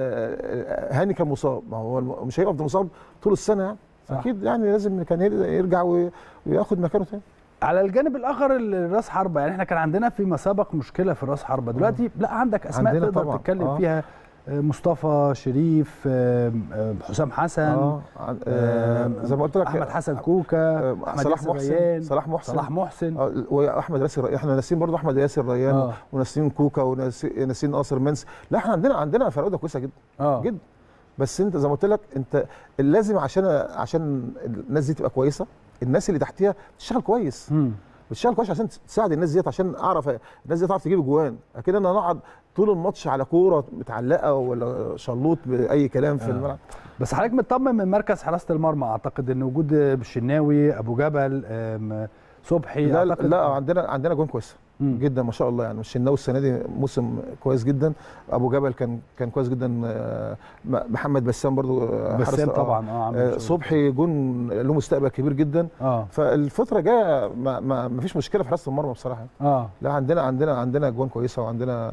ال- هاني كان مصاب ما هو الم- مش هيفضل مصاب طول السنه يعني صح. اكيد يعني لازم كان ير- يرجع وي- وياخد مكانه تاني على الجانب الاخر الراس حربه يعني احنا كان عندنا فيما سبق مشكله في الراس حربه دلوقتي لا عندك اسماء عندنا تقدر طبعاً. تتكلم آه. فيها آه، مصطفى شريف آه، آه، حسام حسن اه عن- آه، زي ما قلت لك احمد حسن كوكا آه، احمد صلاح ياسر محسن ريان صلاح محسن صلاح محسن آه، واحمد ياسر ريان احنا ناسيين برضه احمد ياسر ريان آه. وناسيين كوكا وناسي- ناسيين ناصر منس لا احنا عندنا عندنا فراوده كويسه جدا اه جدا بس انت زي ما قلت لك انت لازم عشان عشان الناس دي تبقى كويسه الناس اللي تحتيها تشتغل كويس مم. بتشتغل كويس عشان تساعد الناس ديت عشان اعرف الناس دي تعرف تجيب جوان اكيد انا نقعد طول الماتش على كوره متعلقه ولا شلوط باي كلام في آه. الملعب بس حضرتك مطمن من مركز حراسه المرمى اعتقد ان وجود الشناوي ابو جبل آم، صبحي لا اعتقد لا عندنا عندنا جوان كويسه مم. جدا ما شاء الله يعني الشناوي السنه دي موسم كويس جدا ابو جبل كان كان كويس جدا آه، م- محمد بسام برضو آه، حارس- بسام آه، طبعا اه عامل آه، شغل. صبحي جون له مستقبل كبير جدا اه فالفتره جايه ما, ما, ما فيش مشكله في حراسه المرمى بصراحه اه لا عندنا عندنا عندنا اجوان كويسه وعندنا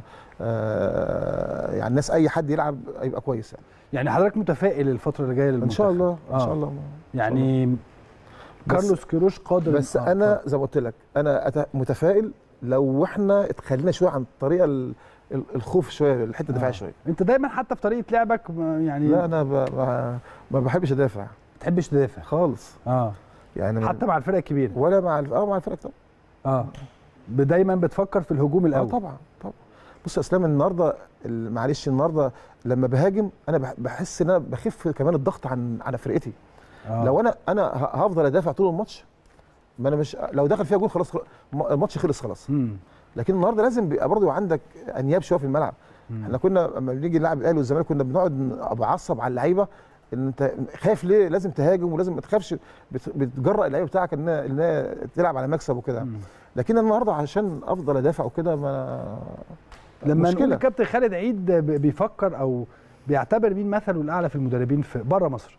آه يعني الناس اي حد يلعب هيبقى كويس يعني يعني حضرتك متفائل الفتره اللي جايه ان شاء للمنتخب. الله ان آه. شاء الله يعني بس- كارلوس كيروش قادر بس آه، انا اتفضل. زي ما قلت لك انا أت- متفائل لو احنا اتخلينا شويه عن الطريقه ال- ال- الخوف شويه الحته الدفاعيه آه. شويه انت دايما حتى في طريقه لعبك ما- يعني لا انا ب... ب... ما بحبش ادافع ما تحبش تدافع خالص اه يعني حتى مع الفرق الكبيره ولا مع الف... اه مع الفرق طبعا اه دايما بتفكر في الهجوم اه الاول طبعا طبعا بص يا اسلام النهارده ال- معلش النهارده لما بهاجم انا بح- بحس ان انا بخف كمان الضغط عن على فرقتي آه. لو انا انا ه- هفضل ادافع طول الماتش ما انا مش لو دخل فيها جول خلاص خلاص، الماتش خلص خلاص مم. لكن النهارده لازم بيبقى برضه عندك انياب شويه في الملعب مم. احنا كنا لما بنيجي نلعب الاهلي والزمالك كنا بنقعد بعصب على اللعيبه ان انت خايف ليه لازم تهاجم ولازم ما تخافش بت- بتجرأ اللعيبه بتاعك انها انها تلعب على مكسب وكده مم. لكن أنا النهارده عشان افضل ادافع وكده ما لما مشكلة. نقول كابتن خالد عيد ب- بيفكر او بيعتبر مين مثله الاعلى في المدربين في بره مصر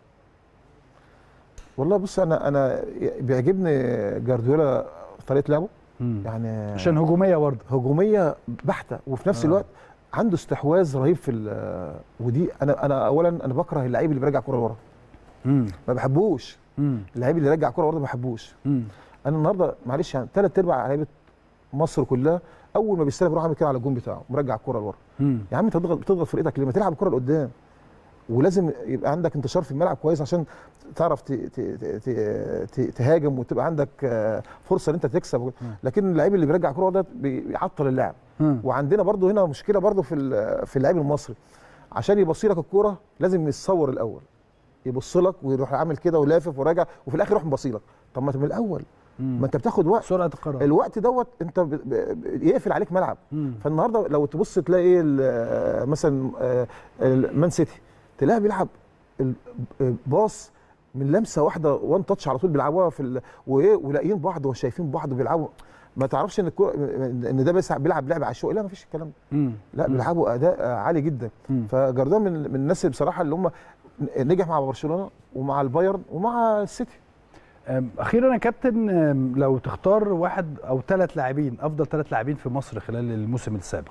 والله بص انا انا بيعجبني جارديولا طريقه لعبه مم. يعني عشان هجوميه برضه هجوميه بحته وفي نفس آه. الوقت عنده استحواذ رهيب في ال- ودي انا انا اولا انا بكره اللعيب اللي بيرجع كوره لورا مم. ما بحبوش مم. اللعيب اللي يرجع كوره ورا ما بحبوش مم. انا النهارده معلش يعني ثلاث ارباع لعيبه مصر كلها اول ما بيستلم يروح عامل كده على الجون بتاعه مرجع الكوره لورا مم. يا عم انت بتضغط بتضغط فرقتك ليه ما تلعب الكوره لقدام ولازم يبقى عندك انتشار في الملعب كويس عشان تعرف ت- ت- ت- ت- تهاجم وتبقى عندك آه، فرصه ان انت تكسب لكن اللعيب اللي بيرجع كوره ده بي- بيعطل اللعب مم. وعندنا برضو هنا مشكله برضو في ال- في اللعيب المصري عشان يبصي لك الكوره لازم يتصور الاول يبص لك ويروح عامل كده ولافف وراجع وفي الاخر يروح مبصي لك طب ما انت من الاول مم. ما انت بتاخد وقت سرعه القرار الوقت دوت انت ب- ب- ب- يقفل عليك ملعب مم. فالنهارده لو تبص تلاقي ايه ال- مثلا آه، المان سيتي تلاقيه بيلعب ال- باص من لمسه واحده وان تاتش على طول بيلعبوها في ال- وايه ولاقيين بعض وشايفين بعض بيلعبوا ما تعرفش ان الكوره ان ده بس بيلعب لعب عشوائي لا ما فيش الكلام ده مم. لا مم. بيلعبوا اداء عالي جدا مم. فجاردان من من الناس اللي بصراحه اللي هم نجح مع برشلونه ومع البايرن ومع السيتي أم، اخيرا يا كابتن أم، لو تختار واحد او ثلاث لاعبين افضل ثلاث لاعبين في مصر خلال الموسم السابق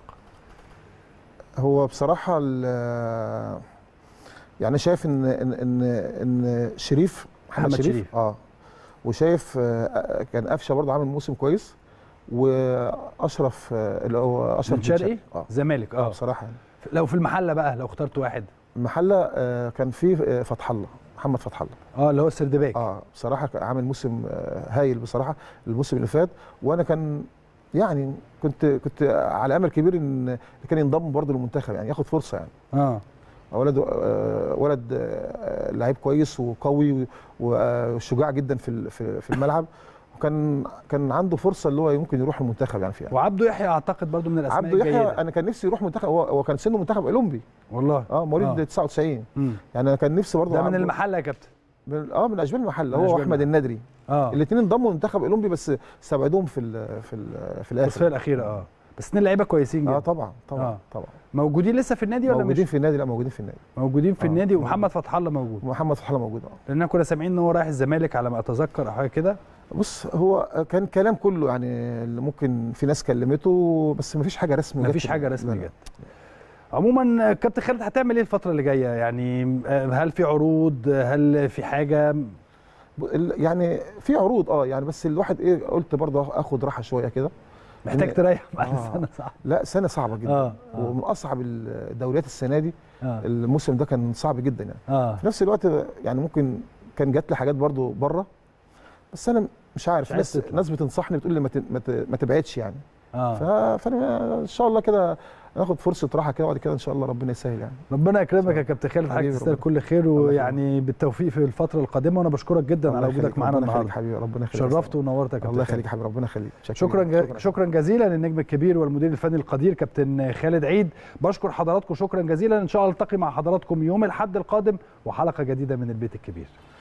هو بصراحه ال- يعني شايف ان ان ان, إن شريف محمد محمد شريف, شريف. اه وشايف آه، كان قفشه برضه عامل موسم كويس واشرف آه، اللي هو اشرف بن بن شرقي اه زمالك اه اه بصراحه يعني. لو في المحله بقى لو اخترت واحد المحله آه، كان فيه آه، فتح الله محمد فتح الله اه اللي هو السردباك اه بصراحه كان عامل موسم آه، هايل بصراحه الموسم اللي فات وانا كان يعني كنت كنت على امل كبير ان كان ينضم برضه للمنتخب يعني ياخد فرصه يعني اه ولد آه، ولد آه، لعيب كويس وقوي وشجاع جدا في ال- في في الملعب وكان كان عنده فرصه اللي هو ممكن يروح المنتخب يعني فيها وعبده يحيى اعتقد برضو من الاسماء عبده يحيى الجيدة. انا كان نفسي يروح منتخب هو هو كان سنه منتخب اولمبي والله اه مواليد آه. 99 مم. يعني انا كان نفسي برضه ده من عبده- المحله يا كابتن من اه من اشبال المحل من هو أشبال واحمد المحل. النادري اه الاثنين انضموا للمنتخب الاولمبي بس استبعدوهم في ال في ال في التصفيه الاخر الاخيره اه بس اتنين لعيبه كويسين اه جدا طبعا طبعا آه. آه. طبعا موجودين لسه في النادي ولا موجودين مش في النادي لا موجودين في النادي موجودين في آه. النادي ومحمد فتح الله موجود ومحمد فتح الله موجود اه لان كنا سامعين ان هو رايح الزمالك على ما اتذكر او حاجه كده بص هو كان كلام كله يعني اللي ممكن في ناس كلمته بس ما فيش حاجه رسمي جت مفيش في- حاجه لا، رسمي لا. جت عموما كابتن خالد هتعمل ايه الفتره اللي جايه يعني آه، هل في عروض هل في حاجه ب- ال- يعني في عروض اه يعني بس الواحد ايه قلت برضه اخد راحه شويه كده محتاج إن- تريح بعد آه. سنه صح لا سنه صعبه جدا آه، آه. ومن اصعب الدوريات السنه دي اه الموسم ده كان صعب جدا يعني اه في نفس الوقت يعني ممكن كان جات لي حاجات برضو بره بس انا مش عارف مش عايز ناس تطلع. ناس بتنصحني بتقول لي ما ت- ما ت- ما تبعدش يعني اه ف- فانا ان شاء الله كده ناخد فرصه راحه كده وبعد كده ان شاء الله ربنا يسهل يعني ربنا يكرمك يا كابتن خالد حضرتك حبيبي تستاهل ربنا. كل خير الله ويعني بالتوفيق في الفتره القادمه وانا بشكرك جدا على الله وجودك يخليك، معانا ربنا يخليك النهارده حبيبي ربنا يخليك شرفت ونورت يا كابتن الله خالد. يخليك حبيبي ربنا يخليك شكراً شكرا جداً. جزيلا شكرا جزيلا للنجم الكبير والمدير الفني القدير كابتن خالد عيد بشكر حضراتكم شكرا جزيلا ان شاء الله التقي مع حضراتكم يوم الاحد القادم وحلقه جديده من البيت الكبير